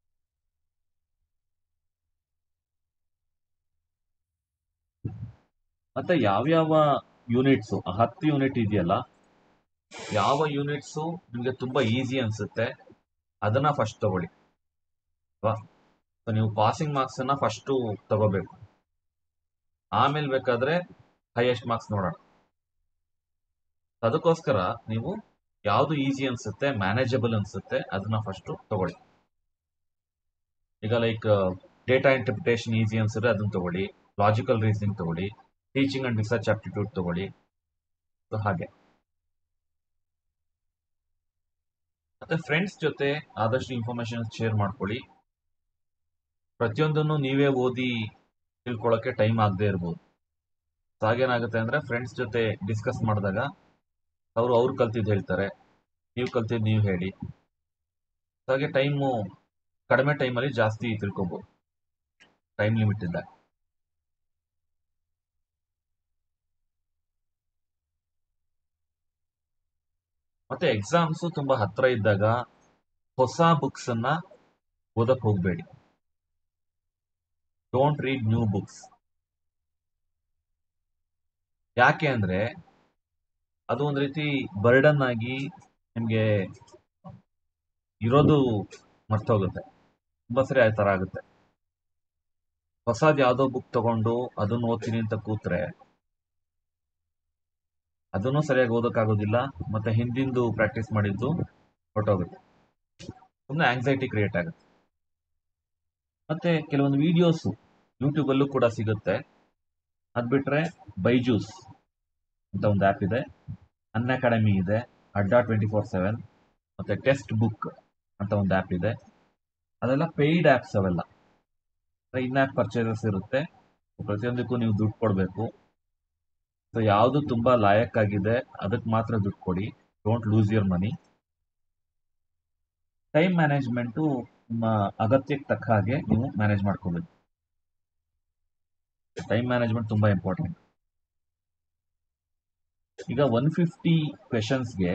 ಮತ್ತೆ ಯಾವ್ಯಾವ ಯೂನಿಟ್ಸು ಹತ್ತು ಯೂನಿಟ್ ಇದೆಯಲ್ಲ ಯಾವ ಯೂನಿಟ್ಸು ನಿಮಗೆ ತುಂಬಾ ಈಸಿ ಅನ್ಸುತ್ತೆ ಅದನ್ನ ಫಸ್ಟ್ ತಗೊಳ್ಳಿ ಅಲ್ವಾ ಸೊ ನೀವು ಪಾಸಿಂಗ್ ಮಾರ್ಕ್ಸ್ ಅನ್ನ ಫಸ್ಟ್ ತಗೋಬೇಕು ಆಮೇಲೆ ಬೇಕಾದ್ರೆ ಹೈಯೆಸ್ಟ್ ಮಾರ್ಕ್ಸ್ ನೋಡೋಣ ಅದಕ್ಕೋಸ್ಕರ ನೀವು ಯಾವುದು ಈಸಿ ಅನ್ಸುತ್ತೆ ಮ್ಯಾನೇಜಬಲ್ ಅನ್ಸುತ್ತೆ ಅದನ್ನ ಫಸ್ಟ್ ತಗೊಳ್ಳಿ ಈಗ ಲೈಕ್ ಡೇಟಾ ಇಂಟರ್ಪ್ರಿಟೇಷನ್ ಈಸಿ ಅನ್ಸಿದ್ರೆ ಅದನ್ನ ತಗೊಳ್ಳಿ ಲಾಜಿಕಲ್ ರೀಸನಿಂಗ್ ತಗೊಳ್ಳಿ ಟೀಚಿಂಗ್ ಅಂಡ್ ರಿಸರ್ಚ್ ಆಪ್ಟಿಟ್ಯೂಡ್ ತಗೊಳ್ಳಿ ಸೊ ಹಾಗೆ ಮತ್ತೆ ಫ್ರೆಂಡ್ಸ್ ಜೊತೆ ಆದಷ್ಟು ಇನ್ಫಾರ್ಮೇಶನ್ ಶೇರ್ ಮಾಡ್ಕೊಳ್ಳಿ ಪ್ರತಿಯೊಂದನ್ನು ನೀವೇ ಓದಿ ತಿಳ್ಕೊಳ್ಳೋಕೆ ಟೈಮ್ ಆಗದೆ ಇರ್ಬೋದು ಹಾಗೇನಾಗುತ್ತೆ ಅಂದ್ರೆ ಫ್ರೆಂಡ್ಸ್ ಜೊತೆ ಡಿಸ್ಕಸ್ ಮಾಡಿದಾಗ ಅವರು ಅವ್ರು ಕಲ್ತಿದ್ದು ಹೇಳ್ತಾರೆ ನೀವು ಕಲ್ತಿದ್ದು ನೀವು ಹೇಳಿ ಹಾಗೆ ಟೈಮು ಕಡಿಮೆ ಟೈಮಲ್ಲಿ ಜಾಸ್ತಿ ತಿಳ್ಕೊಬೋದು ಟೈಮ್ ಲಿಮಿಟ್ ಇದ್ದಾಗ ಮತ್ತೆ ಎಕ್ಸಾಮ್ಸ್ ತುಂಬಾ ಹತ್ರ ಇದ್ದಾಗ ಹೊಸ ಬುಕ್ಸ್ ಅನ್ನ ಓದಕ್ ಹೋಗ್ಬೇಡಿ ಡೋಂಟ್ ರೀಡ್ ನ್ಯೂ ಬುಕ್ಸ್ ಯಾಕೆ ಅಂದ್ರೆ ಅದು ಒಂದ್ ರೀತಿ ಬರ್ಡನ್ ಆಗಿ ನಿಮ್ಗೆ ಇರೋದು ಮರ್ತೋಗುತ್ತೆ ತುಂಬಾ ಸರಿ ಆ ತರ ಆಗುತ್ತೆ ಹೊಸದ್ ಯಾವ್ದೋ ಬುಕ್ ತಗೊಂಡು ಅದನ್ನ ಓದ್ತೀನಿ ಅಂತ ಕೂತ್ರೆ ಅದನ್ನು ಸರಿಯಾಗಿ ಓದೋಕ್ಕಾಗೋದಿಲ್ಲ ಮತ್ತೆ ಹಿಂದಿಂದು ಪ್ರಾಕ್ಟೀಸ್ ಮಾಡಿದ್ದು ಹೊರಟೋಗುತ್ತೆ ಸುಮ್ಮನೆ ಆಂಗ್ಸೈಟಿ ಕ್ರಿಯೇಟ್ ಆಗುತ್ತೆ ಮತ್ತೆ ಕೆಲವೊಂದು ವಿಡಿಯೋಸ್ ಯೂಟ್ಯೂಬ್ ಅಲ್ಲೂ ಕೂಡ ಸಿಗುತ್ತೆ ಅದ್ ಬಿಟ್ರೆ ಬೈಜೂಸ್ ಅಂತ ಒಂದು ಆ್ಯಪ್ ಇದೆ ಅನ್ ಅಕಾಡೆಮಿ ಇದೆ ಅಡ್ಡಾ ಟ್ವೆಂಟಿ ಫೋರ್ ಸೆವೆನ್ ಮತ್ತೆ ಟೆಕ್ಸ್ಟ್ ಬುಕ್ ಅಂತ ಒಂದು ಆ್ಯಪ್ ಇದೆ ಅದೆಲ್ಲ ಪೇಯ್ಡ್ ಆ್ಯಪ್ಸ್ ಅವೆಲ್ಲ ಇನ್ ಆ್ಯಪ್ ಪರ್ಚೇಸಸ್ ಇರುತ್ತೆ ಪ್ರತಿಯೊಂದಕ್ಕೂ ನೀವು ದುಡ್ಡು ಕೊಡಬೇಕು ಸೊ ಯಾವುದು ತುಂಬಾ ಲಾಯಕ್ ಆಗಿದೆ ಅದಕ್ಕೆ ಮಾತ್ರ ದುಡ್ಡು ಕೊಡಿ don't lose your money time management ನಿಮ್ಮ ಅಗತ್ಯಕ್ಕೆ ತಕ್ಕ ಹಾಗೆ ನೀವು ಮ್ಯಾನೇಜ್ ಮಾಡ್ಕೋಬೇಕು ಟೈಮ್ ಮ್ಯಾನೇಜ್ಮೆಂಟ್ ತುಂಬಾ ಇಂಪಾರ್ಟೆಂಟ್ ಈಗ ಒನ್ ಫಿಫ್ಟಿ ಕ್ವೆಶನ್ಸ್ಗೆ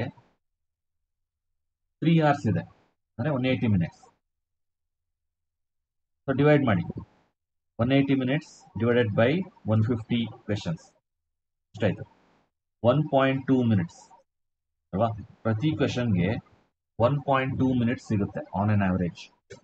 ತ್ರೀ ಅವರ್ಸ್ ಇದೆ ಅಂದರೆ one eighty minutes so divide ಮಾಡಿ one eighty minutes divided by one fifty questions ಎಷ್ಟಾಯ್ತು ಒನ್ ಪಾಯಿಂಟ್ ಟೂ ಮಿನಿಟ್ಸ್ ಅಲ್ವಾ ಪ್ರತಿ ಕ್ವೆಶನ್ಗೆ ಒನ್ ಪಾಯಿಂಟ್ ಟೂ ಮಿನಿಟ್ಸ್ ಸಿಗುತ್ತೆ on an average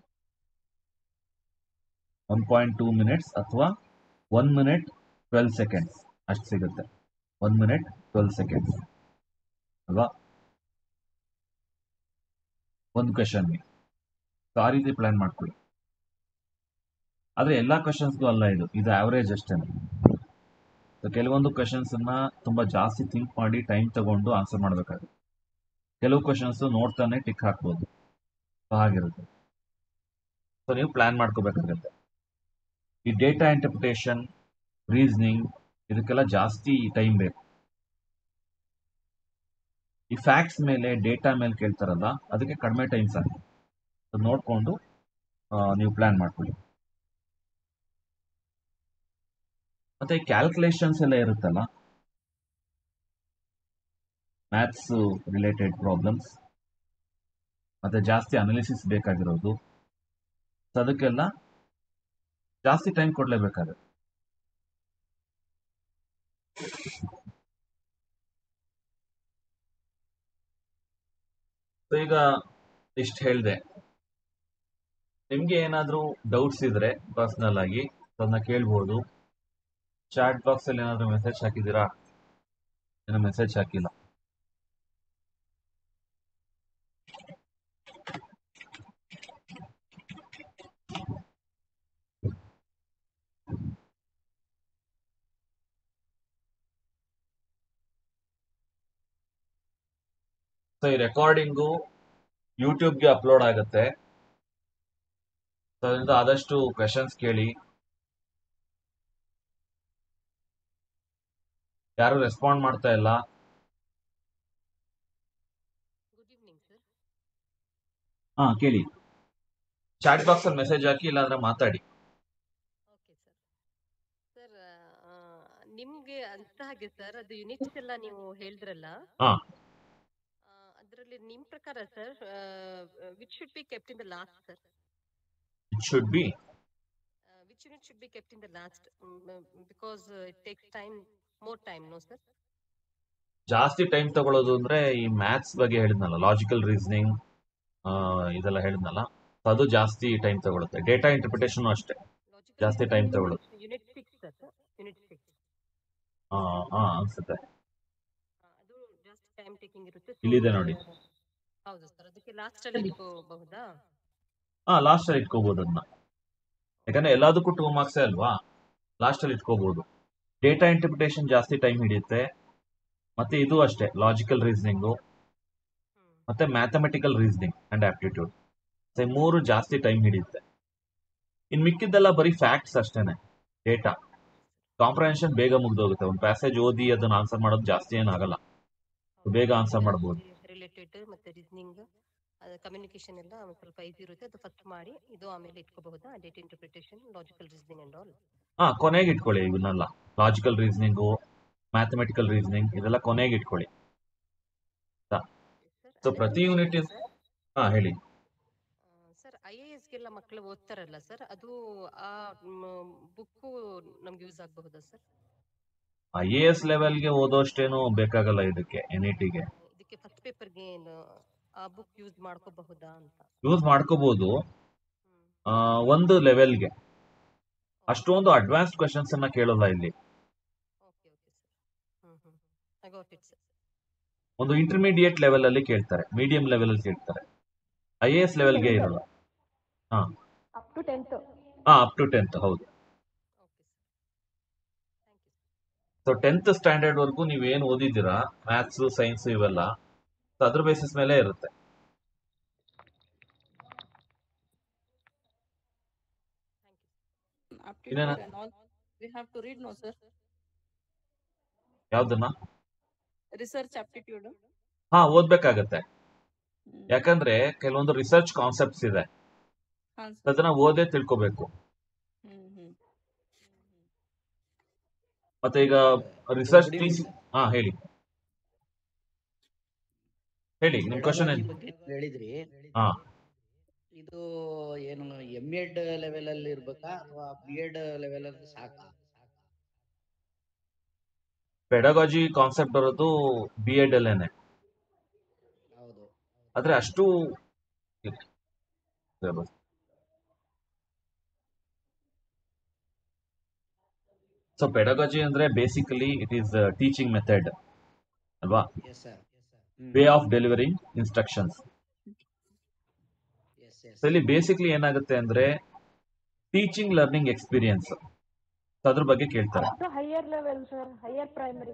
one point two minutes ಅಥವಾ ಒನ್ ಮಿನಿಟ್ ಟ್ವೆಲ್ ಸೆಕೆಂಡ್ಸ್ ಅಷ್ಟು ಸಿಗುತ್ತೆ one minute twelve seconds ಅಲ್ವಾ ಒಂದು ಕ್ವೆಶನ್ಗೆ ಆ ರೀತಿ ಪ್ಲಾನ್ ಮಾಡ್ಕೊಳ್ಳಿ ಆದರೆ ಎಲ್ಲ ಕ್ವಶನ್ಸ್ಗೂ ಅಲ್ಲ ಇದು ಇದು ಆವರೇಜ್ ಅಷ್ಟೇ ಸೊ ಕೆಲವೊಂದು ಕ್ವಶನ್ಸನ್ನ ತುಂಬ ಜಾಸ್ತಿ ಥಿಂಕ್ ಮಾಡಿ ಟೈಮ್ ತಗೊಂಡು ಆನ್ಸರ್ ಮಾಡಬೇಕಾಗುತ್ತೆ ಕೆಲವು ಕ್ವಶನ್ಸ್ ನೋಡ್ತಾನೆ ಟಿಕ್ ಹಾಕ್ಬೋದು ಸೊ ಹಾಗಿರುತ್ತೆ ಸೊ ನೀವು ಪ್ಲಾನ್ ಮಾಡ್ಕೋಬೇಕಾಗುತ್ತೆ ಈ ಡೇಟಾ ಇಂಟರ್ಪ್ರಿಟೇಷನ್ ರೀಸನಿಂಗ್ ಇದಕ್ಕೆಲ್ಲ ಜಾಸ್ತಿ ಟೈಮ್ ಬೇಕು ಈ ಫ್ಯಾಕ್ಟ್ಸ್ ಮೇಲೆ ಡೇಟಾ ಮೇಲೆ ಕೇಳ್ತಾರಲ್ಲ ಅದಕ್ಕೆ ಕಡಿಮೆ ಟೈಮ್ ಸಾಕು ಅದು ನೋಡಿಕೊಂಡು ನೀವು ಪ್ಲಾನ್ ಮಾಡ್ಕೊಳ್ಳಿ ಮತ್ತೆ ಕ್ಯಾಲ್ಕುಲೇಷನ್ಸ್ ಎಲ್ಲ ಇರುತ್ತಲ್ಲ ಮ್ಯಾಥ್ಸ್ ರಿಲೇಟೆಡ್ ಪ್ರಾಬ್ಲಮ್ಸ್ ಮತ್ತೆ ಜಾಸ್ತಿ ಅನಾಲಿಸಿಸ್ ಬೇಕಾಗಿರೋದು ಸೊ ಅದಕ್ಕೆಲ್ಲ ಜಾಸ್ತಿ ಟೈಮ್ ಕೊಡಲೇಬೇಕಾಗುತ್ತೆ ಸೊ ಈಗ ಇಷ್ಟು ಹೇಳಿದೆ ನಿಮಗೆ ಏನಾದರೂ ಡೌಟ್ಸ್ ಇದ್ರೆ ಪರ್ಸ್ನಲ್ ಆಗಿ ಅದನ್ನ ಕೇಳ್ಬೋದು ಚಾಟ್ ಬಾಕ್ಸ್ ಅಲ್ಲಿ ಏನಾದರೂ ಮೆಸೇಜ್ ಹಾಕಿದ್ದೀರಾ ಏನೋ ಮೆಸೇಜ್ ಹಾಕಿಲ್ಲ ಸೊ ಈ ರೆಕಾರ್ಡಿಂಗು ಯೂಟ್ಯೂಬ್ಗೆ ಅಪ್ಲೋಡ್ ಆಗುತ್ತೆ ಸೊ ಅದರಿಂದ ಆದಷ್ಟು ಕ್ವೆಶನ್ಸ್ ಕೇಳಿ ಯಾರು ರೆಸ್ಪಾಂಡ್ ಮಾಡ್ತಾ ಇಲ್ಲ ಗುಡ್ ಈವ್ನಿಂಗ್ ಸರ್ ಹಾ ಕೇಳಿ ಚಾಟ್ ಬಾಕ್ಸ್ ಅಲ್ಲಿ ಮೆಸೇಜ್ ಹಾಕಿ ಇಲ್ಲಾಂದ್ರೆ ಮಾತಾಡಿ ಓಕೆ ಸರ್ ಸರ್ ನಿಮ್ಗೆ ಅಂತ ಹಾಗೆ ಸರ್ ಅದು ಯೂನಿಟ್ಸ್ ಎಲ್ಲ ನೀವು ಹೇಳಿದ್ರಲ್ಲ ಹಾ. ಅದರಲ್ಲಿ ನಿಮ್ ಪ್ರಕಾರ sir which should be kept in the last sir it should be which unit should be kept in the last because it takes time more time no sir ಜಾಸ್ತಿ ಟೈಮ್ ತಗೊಳ್ಳೋದು ಅಂದ್ರೆ ಈ ಮ್ಯಾಥ್ಸ್ ಬಗ್ಗೆ ಹೇಳಿದ್ನಲ್ಲ ಲಾಜಿಕಲ್ ರೀಸನಿಂಗ್ ಇದೆಲ್ಲ ಹೇಳಿದ್ನಲ್ಲ so ಅದು ಜಾಸ್ತಿ ಟೈಮ್ ತಗೊಳುತ್ತೆ ಡೇಟಾ ಇಂಟರ್ಪ್ರಿಟೇಷನ್ ಅಷ್ಟೇ ಜಾಸ್ತಿ time ತಗೊಳುತ್ತೆ. Unit six sir unit six ಹಾ ಹಾ ಅನ್ಸುತ್ತೆ ಅದು ಜಾಸ್ತಿ ಟೈಮ್ ಟೇಕಿಂಗ್ ಇರುತ್ತೆ So, ಇಲ್ಲಿದೆ ನೋಡಿ. ಹೌದು ಸರ್ ಅದಕ್ಕೆ ಲಾಸ್ಟ್ ಅಲ್ಲಿ ಇಟ್ಕೋಬಹುದಾ ಹಾ ಲಾಸ್ಟ್ ಅಲ್ಲಿ ಇಟ್ಕೋಬಹುದು ಅದನ್ನ ಯಾಕಂದ್ರೆ ಎಲ್ಲದಕ್ಕೂ ಟೂ ಮಾರ್ಕ್ಸೇ ಅಲ್ವಾ ಲಾಸ್ಟ್ ಅಲ್ಲಿ ಇಟ್ಕೋಬಹುದು ಡೇಟಾ ಇಂಟರ್ಪ್ರಿಟೇಷನ್ ಜಾಸ್ತಿ ಟೈಮ್ ಹಿಡಿಯುತ್ತೆ ಮತ್ತೆ ಇದು ಅಷ್ಟೇ ಲಾಜಿಕಲ್ ರೀಸನಿಂಗು ಹ್ಮ್ ಮತ್ತೆ mathematical reasoning and aptitude so ಈ ಮೂರು ಜಾಸ್ತಿ ಟೈಮ್ ಹಿಡಿಯುತ್ತೆ ಇನ್ ಮಿಕ್ಕಿದ್ದೆಲ್ಲ ಬರೀ ಫ್ಯಾಕ್ಟ್ಸ್ ಅಷ್ಟೇನೆ ಡೇಟಾ ಕಾಂಪ್ರಹೆನ್ಷನ್ ಬೇಗ ಮುಗ್ದೋಗುತ್ತೆ ಒಂದು ಪ್ಯಾಸೇಜ್ ಓದಿ ಅದನ್ನ ಆನ್ಸರ್ ಮಾಡೋದು ಜಾಸ್ತಿ ಏನಾಗಲ್ಲ ಬೇಗ ಆನ್ಸರ್ ಮಾಡ್ಬೋದು ರಿಲೇಟೆಡ್ ಮತ್ತೆ ರೀಸನಿಂಗ್ ಕಮ್ಯುನಿಕೇಶನ್ ಎಲ್ಲ ಒಂದ್ ಸ್ವಲ್ಪ ಈಸಿ ಇರುತ್ತೆ ಅದು ಫಸ್ಟ್ ಮಾಡಿ ಇದು ಆಮೇಲೆ ಇಟ್ಕೋಬಹುದಾ data interpretation logical reasoning and all ಹಾ ಕೊನೆಗೆ ಇಟ್ಕೊಳ್ಳಿ ಇವನ್ನೆಲ್ಲ ಲಾಜಿಕಲ್ ರೀಸನಿಂಗು ಮ್ಯಾಥಮೆಟಿಕಲ್ ರೀಸನಿಂಗ್ ಇದೆಲ್ಲ ಕೊನೆಗೆ ಇಟ್ಕೊಳ್ಳಿ So, ಪ್ರತಿ unit is- ಹಾ ಹೇಳಿ ಸರ್ ಐ ಎ ಎಸ್ಗೆಲ್ಲ ಮಕ್ಕಳು ಓದ್ತಾರಲ್ಲ ಸರ್ ಅದು ಆ ಬುಕ್ಕು ನಮ್ಗೆ ಯೂಸ್ ಆಗಬಹುದಾ ಸರ್ ಐ ಎ ಎಸ್ ಲೆವೆಲ್ಗೆ ಓದೋಷ್ಟೇನು ಬೇಕಾಗಲ್ಲ ಇದಕ್ಕೆ ಎನ್ ಇ ಟಿಗೆ ಇದಕ್ಕೆ ಫಸ್ಟ್ ಪೇಪರ್ಗೆ ಏನು ಆ ಬುಕ್ ಯೂಸ್ ಮಾಡ್ಕೋಬಹುದಾ ಅಂತ ಯೂಸ್ ಮಾಡ್ಕೋಬಹುದು ಹ್ಮ್ ಆ, ಒಂದು ಲೆವೆಲ್ಗೆ ಅಷ್ಟೊಂದು ಅಡ್ವಾನ್ಸ್ಡ್ ಕ್ವೆಶನ್ಸ್ ಅನ್ನ ಕೇಳಲ್ಲ ಇಲ್ಲಿ okay okay sir hmm hmm I got it sir ಒಂದು ಇಂಟರ್ಮೀಡಿಯೇಟ್ ಲೆವೆಲ್ ಅಲ್ಲಿ ಕೇಳ್ತಾರೆ ಮೀಡಿಯಂ ಲೆವೆಲ್ ಅಲ್ಲಿ ಕೇಳ್ತಾರೆ ಐ ಎ ಎಸ್ ಲೆವೆಲ್ಗೆ ಇರಲ್ಲ ಅಪ್ ಟು ಟೆಂತ್ ಹಾ ಅಪ್ ಟು ಟೆಂತ್ ಹೌದು okay sir thank you so tenth standard ವರ್ಗೂ ನೀವೇನು ಓದಿದ್ದೀರಾ ಮ್ಯಾಥ್ಸ್ ಸೈನ್ಸ್ ಇವೆಲ್ಲ ಸೊ ಅದ್ರ ಬೇಸಿಸ್ ಮೇಲೆ ಇರುತ್ತೆ thank you Inanna? aptitude and all we have to read no sir ಯಾವ್ದನ್ನ research aptitude ಹಾ ಓದ್ಬೇಕಾಗತ್ತೆ Hmm. ಯಾಕಂದ್ರೆ ಕೆಲವೊಂದು ರಿಸರ್ಚ್ ಕಾನ್ಸೆಪ್ಟ್ಸ್ ಇದೆ ಹಾ So ಅದನ್ನ ಓದೇ ತಿಳ್ಕೊಬೇಕು ಹ್ಮ್ ಹ್ಮ್ ಮತ್ತೆ ಈಗ ರಿಸರ್ಚ್ Good evening, ಟೀಚಿಂಗ್ ಹಾ ಹೇಳಿ ಹೇಳಿ ನಿಮ್ ಕ್ವಶನ್ Pedagogy ಬಗ್ಗೆ ಹೇಳಿದ್ರಿ ಹಾ ಇದು ಏನು ಎಂ ಎಡ್ ಲೆವೆಲ್ ಅಲ್ಲಿ ಇರ್ಬೇಕಾ ಅಥವಾ ಬಿ ಎಡ್ ಲೆವೆಲ್ ಅಲ್ಲಿ ಸಾಕಾ ಪೆಡಗಾಜಿ ಕಾನ್ಸೆಪ್ಟ್ ಬರೋದು ಬಿ ಎಡ್ ಅಲ್ಲೇನೆ ಹೌದು ಆದ್ರೆ ಅಷ್ಟು ಸೊ ಪೆಡಗಾಜಿ ಅಂದ್ರೆ basically it is teaching method ಅಲ್ವಾ yes sir way of delivering instructions yes yes so ಇಲ್ಲಿ ಬೇಸಿಕ್ಲಿ ಏನಾಗುತ್ತೆ ಅಂದ್ರೆ ಟೀಚಿಂಗ್ ಲರ್ನಿಂಗ್ ಎಕ್ಸ್ಪೀರಿಯನ್ಸ್ ಅದ್ರ ಬಗ್ಗೆ ಕೇಳ್ತಾರೆ up to higher level sir higher primary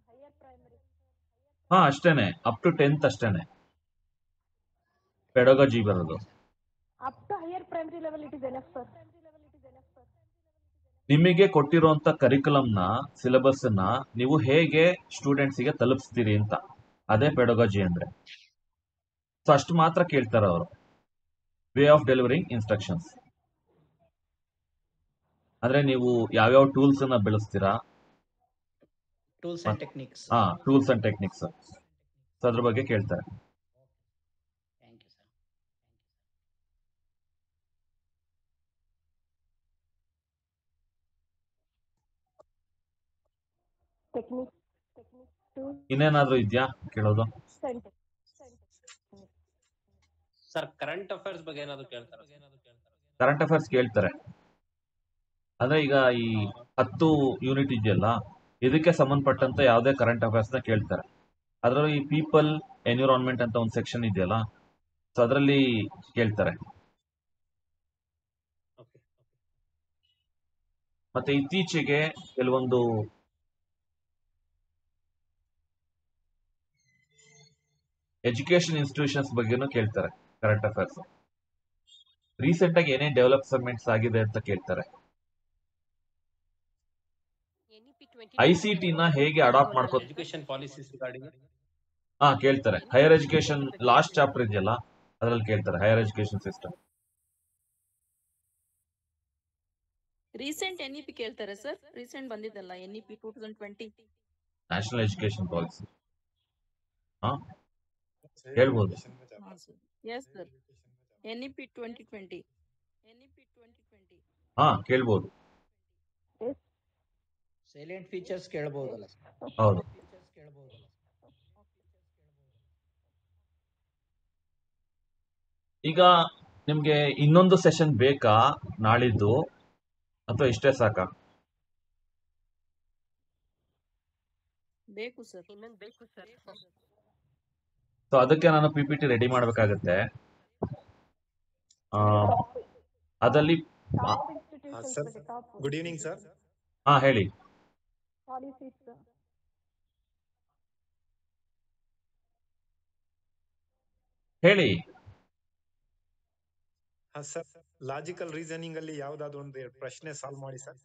ಹಾ ಅಷ್ಟೇನೆ ಅಪ್ ಟು ಟೆಂತ್ ಅಷ್ಟೇನೆ ಪೆಡಗಾಜಿ ಬರೋದು up to higher primary level it is enough sir ನಿಮಗೆ ಕೊಟ್ಟಿರುವಂತ ಕರಿಕುಲಂನ ಸಿಲೆಬಸ್ ನ ನೀವು ಹೇಗೆ ಸ್ಟೂಡೆಂಟ್ಸ್ ಗೆ ತಲುಪಿಸ್ತೀರಿ ಅಂತ ಅದೇ ಪೆಡಗಾಜಿ ಅಂದ್ರೆ ಸೊ ಅಷ್ಟು ಮಾತ್ರ ಕೇಳ್ತಾರೆ ಅವರು ವೇ ಆಫ್ ಡೆಲಿವರಿಂಗ್ ಇನ್ಸ್ಟ್ರಕ್ಷನ್ಸ್ ಅಂದ್ರೆ ನೀವು ಯಾವ್ಯಾವ ಟೂಲ್ಸ್ ಅನ್ನ ಬೆಳೆಸ್ತೀರಾ ಟೂಲ್ಸ್ ಅಂಡ್ ಟೆಕ್ನಿಕ್ಸ್ ಹಾ ಟೂಲ್ಸ್ ಅಂಡ್ ಟೆಕ್ನಿಕ್ಸ್ ಸೊ ಅದ್ರ ಬಗ್ಗೆ ಕೇಳ್ತಾರೆ thank you sir technique technique to ಇನ್ನೇನಾದ್ರೂ ಇದ್ಯಾ ಕೇಳೋದು ಸೆಂಟರ್ ಸರ್ ಕರೆಂಟ್ ಅಫೇರ್ಸ್ ಬಗ್ಗೆ ಏನಾದ್ರು ಕೇಳ್ತಾರ ಕರೆಂಟ್ ಅಫೇರ್ಸ್ ಕೇಳ್ತಾರೆ ಅಂದ್ರೆ ಈಗ ಈ ಹತ್ತು ಯೂನಿಟ್ ಇದೆಯಲ್ಲ ಇದಕ್ಕೆ ಸಂಬಂಧಪಟ್ಟಂತ ಯಾವುದೇ ಕರೆಂಟ್ ಅಫೇರ್ಸ್ ನ ಕೇಳ್ತಾರೆ ಅದರಲ್ಲಿ ಈ ಪೀಪಲ್ ಎನ್ವಿರಾನ್ಮೆಂಟ್ ಅಂತ ಒಂದು ಸೆಕ್ಷನ್ ಇದೆಯಲ್ಲ ಸೊ ಅದರಲ್ಲಿ ಕೇಳ್ತಾರೆ ಓಕೆ ಮತ್ತೆ ಇತ್ತೀಚೆಗೆ ಕೆಲವೊಂದು ಎಜುಕೇಶನ್ ಇನ್ಸ್ಟಿಟ್ಯೂಷನ್ಸ್ ಬಗ್ಗೆನೂ ಕೇಳ್ತಾರೆ ಕರೆಂಟ್ ಅಫೇರ್ಸ್ ರೀಸೆಂಟ್ ಆಗಿ ಏನೇನ್ ಡೆವಲಪ್ಮೆಂಟ್ಸ್ ಆಗಿದೆ ಅಂತ ಕೇಳ್ತಾರೆ ICT ನ ಹೇಗೆ adopt ಮಾಡ್ಕೊ- ಎಜುಕೇಶನ್ ಪಾಲಿಸೀಸ್ ರಿಗಾರ್ಡಿಂಗ್ ಹಾ ಕೇಳ್ತಾರೆ ಹೈಯರ್ ಎಜುಕೇಶನ್ ಲಾಸ್ಟ್ ಚಾಪ್ಟರ್ ಇದೆಯಲ್ಲ ಅದ್ರಲ್ಲಿ ಕೇಳ್ತಾರೆ higher education system recent N E P ಕೇಳ್ತಾರೆ ಸರ್ ರೀಸೆಂಟ್ ಬಂದಿದ್ದಲ್ಲ N E P two thousand twenty national education policy ಹಾ ಹೇಳ್ಬೋದು. ಹಾಂ sir yes sir N E P twenty twenty N E P twenty twenty ಹಾ ಕೇಳ್ಬೋದು salient features ಕೇಳಬಹುದಲ್ಲ sir ಹೌದು features ಕೇಳಬಹುದಲ್ಲ ಈಗ ನಿಮ್ಗೆ ಇನ್ನೊಂದು ಸೆಷನ್ ಬೇಕಾ ನಾಳಿದ್ದು ಅಥವಾ ಇಷ್ಟೇ ಸಾಕಾ ಬೇಕು ಸರ್ ಇನ್ನೊಂದು ಬೇಕು ಸರ್ ಸೊ ಅದಕ್ಕೆ ನಾನು ಪಿ ಪಿ ಟಿ ರೆಡಿ ಮಾಡಬೇಕಾಗತ್ತೆ ಅದಲ್ಲಿ ಟಾಪ್ sir. ಇನ್ಸ್ಟಿಟ್ಯೂಷನ್ಸ್ ಬಗ್ಗೆ ಟಾಪ್ ಗುಡ್ ಈವ್ನಿಂಗ್ ಸರ್ ಹಾ ಹೇಳಿ ಪಾಲಿಸೀಸ್ ಹೇಳಿ ಹಾ ಸರ್ ಲಾಜಿಕಲ್ ರೀಸನಿಂಗ್ ಅಲ್ಲಿ ಯಾವ್ದಾದ್ರು ಒಂದು ಎರಡು ಪ್ರಶ್ನೆ ಸಾಲ್ವ್ ಮಾಡಿ ಸರ್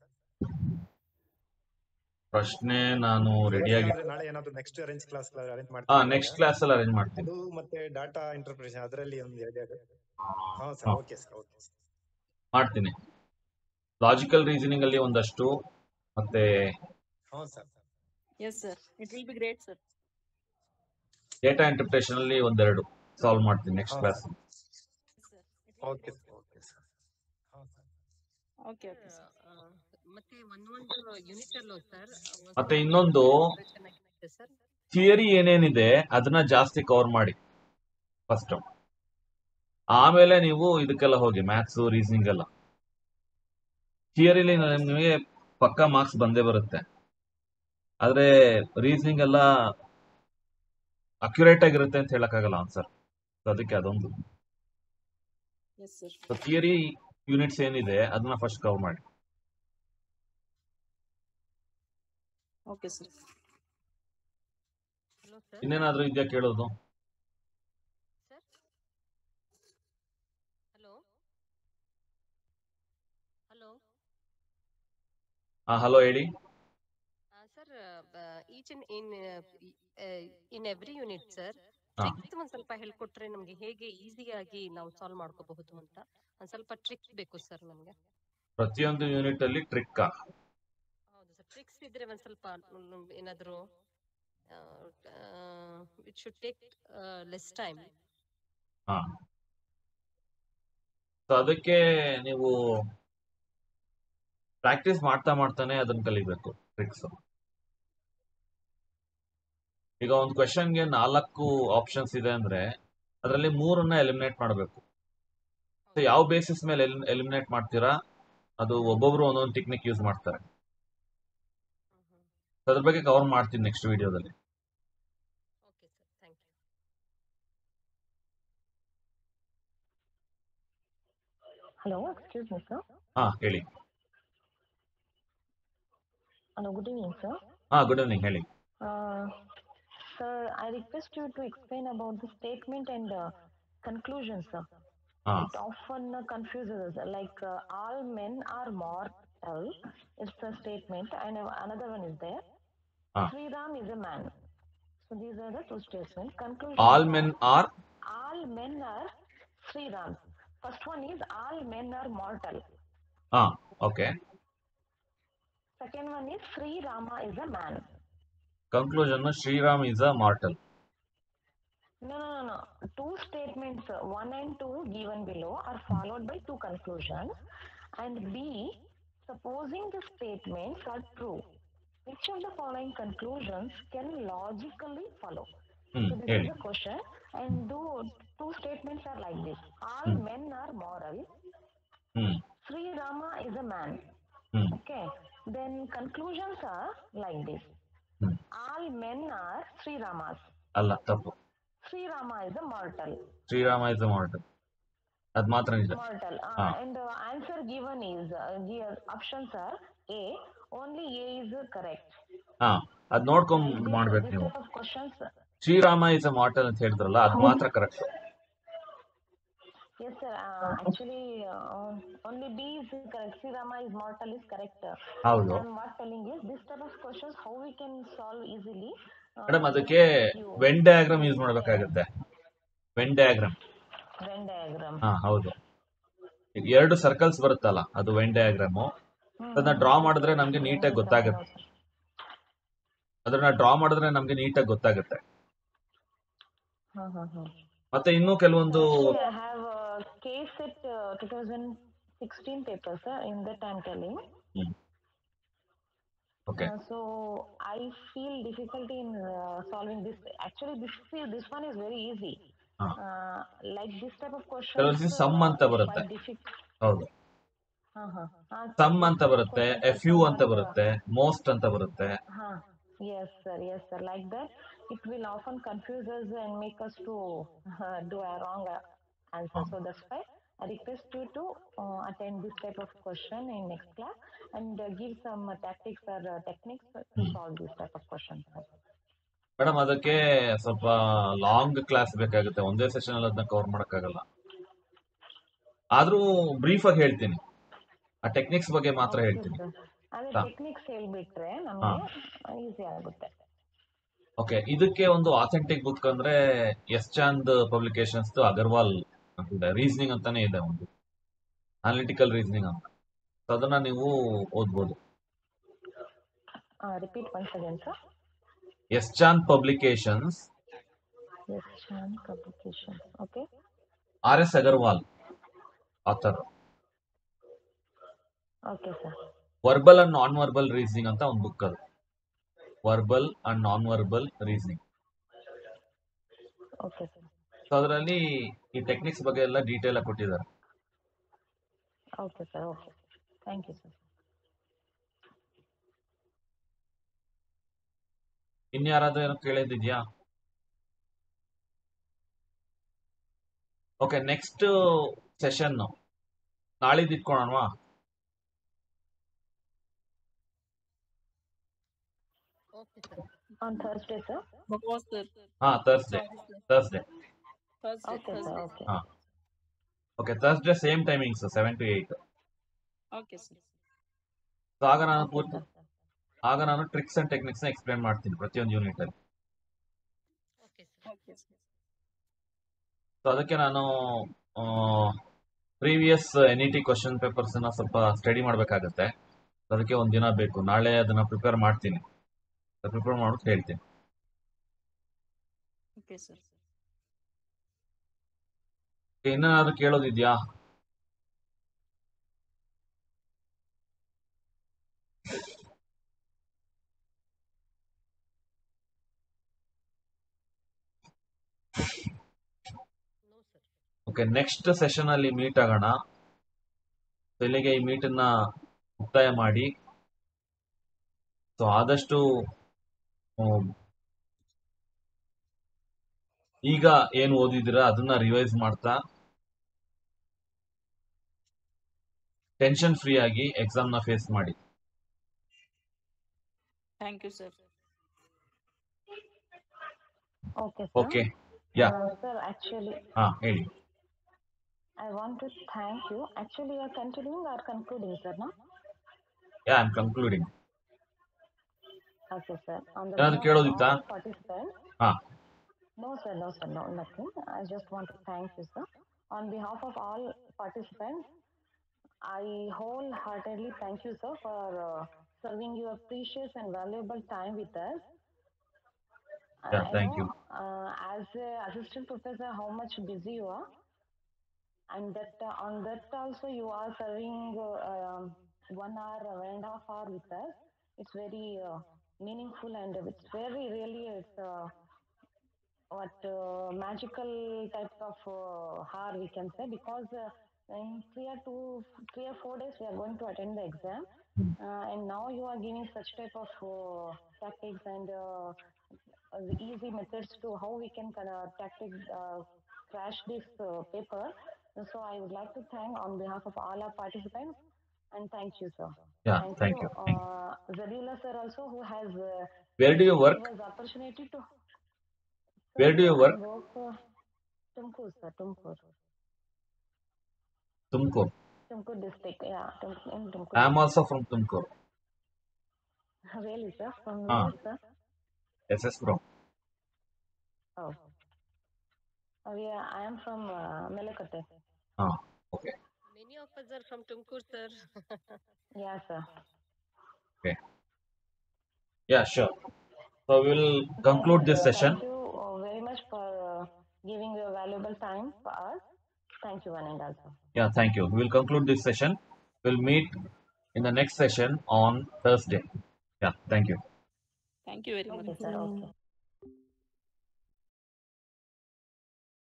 ಪ್ರಶ್ನೆ ನಾನು ರೆಡಿಯಾಗಿ ನಾಳೆ ಏನಾದ್ರು ನೆಕ್ಸ್ಟ್ ಅರೇಂಜ್ ಕ್ಲಾಸ್ ಅರೇಂಜ್ ಹಾ ಮಾಡ್ತೀನಿ ನೆಕ್ಸ್ಟ್ ಕ್ಲಾಸ್ ಅಲ್ಲಿ ಅರೇಂಜ್ ಮಾಡ್ತೀನಿ ಅದು ಮತ್ತೆ ಡಾಟಾ ಇಂಟರ್ಪ್ರಿಟೇಷನ್ ಅದರಲ್ಲಿ ಒಂದು ಎರಡು ಹಾ ಸರ್ ಹಾ. ಓಕೆ ಸರ್ ಓಕೆ ಮಾಡ್ತೀನಿ ಲಾಜಿಕಲ್ ರೀಸನಿಂಗ್ ಅಲ್ಲಿ ಒಂದಷ್ಟು ಮತ್ತೆ ಹಾ sir yes sir it will be great sir data interpretation ಅಲ್ಲಿ ಒಂದೆರಡು ಸಾಲ್ವ್ ಮಾಡ್ತೀನಿ ನೆಕ್ಸ್ಟ್ ಹಾ, class sir okay sir okay sir ಹಾ ಸರ್ ಓಕೆ ಓಕೆ ಸರ್ ಮತ್ತೆ ಒಂದೊಂದು ಯೂನಿಟ್ ಅಲ್ಲೂ ಸರ್ ಮತ್ತೆ ಇನ್ನೊಂದು ಚೆನ್ನಾಗಿದೆ ಸರ್ ಥಿಯರಿ ಏನೇನಿದೆ ಅದನ್ನ ಜಾಸ್ತಿ ಕವರ್ ಮಾಡಿ ಫಸ್ಟ್ ಆಮೇಲೆ ನೀವು ಇದಕ್ಕೆಲ್ಲ ಹೋಗಿ ಮ್ಯಾಥ್ಸ್ ರೀಸನಿಂಗ್ ಎಲ್ಲ ಥಿಯರಿಲಿ ನಿಮಗೆ ಪಕ್ಕಾ ಮಾರ್ಕ್ಸ್ ಬಂದೇ ಬರುತ್ತೆ ಆದ್ರೆ ರೀಸನಿಂಗ್ ಎಲ್ಲ ಅಕ್ಯುರೇಟ್ ಆಗಿರುತ್ತೆ ಅಂತ ಹೇಳಕ್ಕಾಗಲ್ಲ ಆನ್ಸರ್ ಅದಕ್ಕೆ ಅದೊಂದು ಎಸ್ ಸರ್ ಥಿಯರಿ ಯೂನಿಟ್ಸ್ ಏನಿದೆ ಅದನ್ನ ಫಸ್ಟ್ ಕವರ್ ಮಾಡಿ ಓಕೆ ಸರ್ ಹಲೋ ಸರ್ ಇನ್ನೇನಾದ್ರೂ ಇದೆಯಾ ಕೇಳೋದು ಸರ್ ಹಲೋ ಹಲೋ ಹಾ ಹಲೋ ಹೇಳಿ sir each in in in every unit sir ಹಾ. ಟ್ರಿಕ್ಸ್ ಒಂದ್ ಸ್ವಲ್ಪ ಹೇಳ್ಕೊಟ್ರೆ ನಮ್ಗೆ ಹೇಗೆ ಈಸಿಯಾಗಿ ನಾವು ಸಾಲ್ವ್ ಮಾಡ್ಕೋಬಹುದು ಅಂತ ಒಂದ್ ಸ್ವಲ್ಪ ಟ್ರಿಕ್ಸ್ ಬೇಕು ಸರ್ ನಮ್ಗೆ ಪ್ರತಿಯೊಂದು ಯೂನಿಟ್ ಅಲ್ಲಿ ಟ್ರಿಕ್ ಹೌದು ಸರ್ ಟ್ರಿಕ್ಸ್ ಇದ್ರೆ ಒಂದ್ ಸ್ವಲ್ಪ ಮ್, ಏನಾದ್ರು it should take less time ಹಾ ಸೊ ಅದಕ್ಕೆ ನೀವು ಪ್ರಾಕ್ಟೀಸ್ ಮಾಡ್ತಾ ಮಾಡ್ತಾನೆ ಅದನ್ನ ಕಲಿಬೇಕು ಟ್ರಿಕ್ಸ್ ಈಗ ಒಂದು ಕ್ವೆಶನ್ಗೆ ನಾಲ್ಕು ಆಪ್ಷನ್ಸ್ ಇದೆ ಅಂದ್ರೆ ಅದರಲ್ಲಿ ಮೂರನ್ನ ಎಲಿಮಿನೇಟ್ ಮಾಡಬೇಕು ಸೊ ಯಾವ ಬೇಸಿಸ್ ಮೇಲೆ ಎಲಿಮಿನೇಟ್ ಮಾಡ್ತೀರಾ ಅದು ಒಬ್ಬೊಬ್ರು ಒಂದೊಂದು ಟೆಕ್ನಿಕ್ ಯೂಸ್ ಮಾಡ್ತಾರೆ So ಅದ್ರ ಬಗ್ಗೆ ಕವರ್ ಮಾಡ್ತೀನಿ ನೆಕ್ಸ್ಟ್ ವಿಡಿಯೋದಲ್ಲಿ okay sir thank you Hello, excuse me, sir. ಹಾ ಹೇಳಿ Hello, good evening, sir. ಹಾ ಗುಡ್ ಈವ್ನಿಂಗ್ ಹೇಳಿ Uh, sir, I request you to explain about the statement and uh, conclusion, sir. ಹಾ It often uh, confuses us. Like uh, all men are mortal. It's a statement, and uh, another one is there. Ah. Sri Ram is a man. So these are the two statements. Conclusion. All men are All men are Sri Rams. First one is all men are mortal. ಹಾ okay Second one is Sri Rama is a man. Conclusion Sriram is a mortal No, no, no, no. Two statements, uh, one and two given below, are followed by two conclusions. And B, supposing the statements are true, which of the following conclusions can logically follow? Hmm So this ಹೇಳಿ is the question. And do, two statements are like this. All Hmm. men are moral. Hmm Sri Rama is a man. Hmm Okay. Then conclusions are like this. Hmm. All men are Sri Ramas. ಅಲ್ಲ ತಪ್ಪು Sri Rama is a mortal. Srirama is a mortal ಅದ್ ಮಾತ್ರ ನಿಜ Mortal. Uh, Ah. And the answer given is uh, here options are A. Only A is uh, correct. ಹಾ ಅದ್ ನೋಡ್ಕೊಂಡ್ Like this, ಮಾಡ್ಬೇಕು this ನೀವು type of questions. Srirama is a mortal ಅಂತ ಹೇಳಿದ್ರಲ್ಲ ಅದ್ ಮಾತ್ರ correct Yes, sir. Uh, actually, uh, only B is correct. Sri Rama is mortal is correct. ಹೌದು I'm what telling is this type of questions how we can solve easily. Uh, madam ಅದಕ್ಕೆ you Venn diagram use ಮಾಡ್ಬೇಕಾಗುತ್ತೆ Venn diagram Venn diagram. ಹಾ ಹೌದು ಈಗ ಎರಡು circles ಬರುತ್ತಲ್ಲ ಅದು when diagram ಅದನ್ನ ಡ್ರಾ ಮಾಡಿದ್ರೆ ನಮ್ಗೆ ನೀಟಾಗಿ ಗೊತ್ತಾಗುತ್ತೆ ಅದನ್ನ ಡ್ರಾ ಮಾಡಿದ್ರೆ ನಮ್ಗೆ ನೀಟಾಗಿ ಗೊತ್ತಾಗುತ್ತೆ Uh, uh, uh. ಮತ್ತೆ ಇನ್ನೂ ಕೆಲವೊಂದು Actually, I have uh, case set uh, 2016 paper, sir. In that I'm telling. Okay Uh, so I feel difficulty in uh, solving this. Actually, this see, this one is very easy. Ah. Uh, like this type of questions. ಕೆಲವೊಂದು some ಅಂತ ಬರುತ್ತೆ quite difficult. ಹೌದು Uh-huh. Uh, some ಅಂತ ಬರುತ್ತೆ questions few are ಅಂತ somewhat, ಬರುತ್ತೆ most ಅಂತ ಬರುತ್ತೆ Huh. Yes, sir. Yes, sir. Like that, it will often confuse us and make us to uh, do a wrong uh, answer. So that's why I request you to uh, attend this type of question in next class and uh, give some uh, tactics or uh, techniques to solve this type of questions. Madam ಅದಕ್ಕೆ ಸ್ವಲ್ಪ long class ಬೇಕಾಗುತ್ತೆ ಒಂದೇ session ಅಲ್ಲಿ ಅದನ್ನ cover ಮಾಡಕ್ಕಾಗಲ್ಲ ಆದ್ರೂ brief ಆಗಿ ಹೇಳ್ತೀನಿ ಆ ಟೆಕ್ನಿಕ್ಸ್ ಬಗ್ಗೆ ಮಾತ್ರ Okay, ಹೇಳ್ತೀನಿ sir. ಅದೇ ಹಾ. ಟೆಕ್ನಿಕ್ಸ್ ಹೇಳ್ಬಿಟ್ರೆ ನಮಗೆ ಈಸಿ ಆಗುತ್ತೆ ಓಕೆ ಇದಕ್ಕೆ ಒಂದು ಆಥೆಂಟಿಕ್ ಬುಕ್ ಅಂದ್ರೆ ಎಸ್ ಚಾಂದ್ ಪಬ್ಲಿಕೇಶನ್ಸ್ ಅಗರ್ವಾಲ್ ಅಂತಿದೆ ರೀಸನಿಂಗ್ ಅಂತಾನೆ ಇದೆ ಒಂದು ಅನಾಲಿಟಿಕಲ್ ರೀಸನಿಂಗ್ ಅಂತ So ಅದನ್ನ ನೀವು ಓದ್ಬೋದು repeat once again sir S Chand publications S Chand publication okay R S Agarwal author okay sir verbal and non verbal reasoning ಅಂತ ಒಂದು ಬುಕ್ ಅದು verbal and non verbal reasoning okay sir so ಅದರಲ್ಲಿ ಈ techniques ಬಗ್ಗೆ ಎಲ್ಲ ಡೀಟೇಲ್ ಆಗಿ ಕೊಟ್ಟಿದ್ದಾರೆ okay sir okay thank you sir ಇನ್ಯಾರಾದ್ರೂ ಏನೋ ಕೇಳಿದ್ದಿದ್ಯಾ ಓಕೆ ನೆಕ್ಸ್ಟ್ ಸೆಷನ್ ನಾಳಿದ್ದು ಇಟ್ಕೊಳ್ಳೋಣವಾ Okay, sir. On Thursday sir Bhagwan sir. ಹಾ Thursday Sorry, sir. Thursday Thursday, okay sir Thursday. Okay ಹಾ okay Thursday same timings seven to eight Okay, sir. So ಆಗ ನಾನು okay ಪೂರ್ತಿ ಸರ್ ಆಗ ನಾನು tricks and techniques ನ explain ಮಾಡ್ತೀನಿ ಪ್ರತಿಯೊಂದು ಯೂನಿಟ್ ಅಲ್ಲಿ Okay, sir. Okay, sir. So ಅದಕ್ಕೆ ನಾನು previous N E T question papers ನ ಸ್ವಲ್ಪ ಸ್ಟಡಿ ಮಾಡಬೇಕಾಗತ್ತೆ ಅದಕ್ಕೆ ಒಂದು ದಿನ ಬೇಕು ನಾಳೆ ಅದನ್ನ ಪ್ರಿಪೇರ್ ಮಾಡ್ತೀನಿ ಪ್ರಿಪೇರ್ ಮಾಡ್ಬಿಟ್ಟು ಹೇಳ್ತೀನಿ Okay, sir. ಇನ್ನೇನಾದ್ರು ಕೇಳೋದಿದ್ಯಾ No, sir. Okay next session ಅಲ್ಲಿ ಮೀಟ್ ಆಗೋಣ So, ಇಲ್ಲಿಗೆ ಈ ಮೀಟನ್ನ ಮುಕ್ತಾಯ ಮಾಡಿ ಸೊ ಆದಷ್ಟು ಹ್ಮ್, ಈಗ ಏನು ಓದಿದಿರ ಅದನ್ನ ರಿವೈಸ್ ಮಾಡ್ತಾ ಟೆನ್ಷನ್ ಫ್ರೀ ಆಗಿ ಎಕ್ಸಾಮ್ನ ಫೇಸ್ ಮಾಡಿ Thank you, sir. Okay, sir. Okay yeah Uh, sir, actually, ಹಾ ಹೇಳಿ I want to thank you. Actually, you are continuing or concluding, sir, no? Yeah I am concluding Okay, sir. On the ಏನಾದ್ರು behalf ಕೇಳೋದಿತ್ತಾ of all participants, ಹಾ no, sir, no, sir, no, nothing. I just want to thank you, sir. On behalf of all participants, I wholeheartedly thank you, sir, for uh, serving your precious and valuable time with us. Yeah, I thank know, you. Uh, as a assistant professor, how much busy you are, and that uh, on that also you are serving uh, um, one hour, one and a half hour with us. It's very uh, meaningful and it's very really it's uh, what uh, magical type of uh, hour we can say because uh, in three or two, three or four days we are going to attend the exam, uh, and now you are giving such type of uh, tactics and uh, uh, the easy methods to how we can kind of tactic uh, crash this uh, paper. So I would like to thank on behalf of all our participants and thank you, sir. Yeah thank you thank you Uh, Zabula sir also who has uh, where do you work give us opportunity to. Where do you Sir, work? I work uh, Tumkur, sir, Tumkur. Tumakuru Tumkur district, yeah, Tum, in Tumkur. I am also from Tumakuru Really, sir? From Ah. where, sir? Yes yes bro Oh. Oh, yeah, I am from uh, Melakatte. ಹಾ okay Many of us are from Tumkur, sir. Yeah, sir. Okay yeah sure so will conclude this session Thank you uh, very much for uh, giving your valuable time for us. Thank you, one and all, sir. Yeah, thank you. We will conclude this session. We'll meet in the next session on Thursday. Yeah, thank you. Thank you very much. Okay, sir. Okay.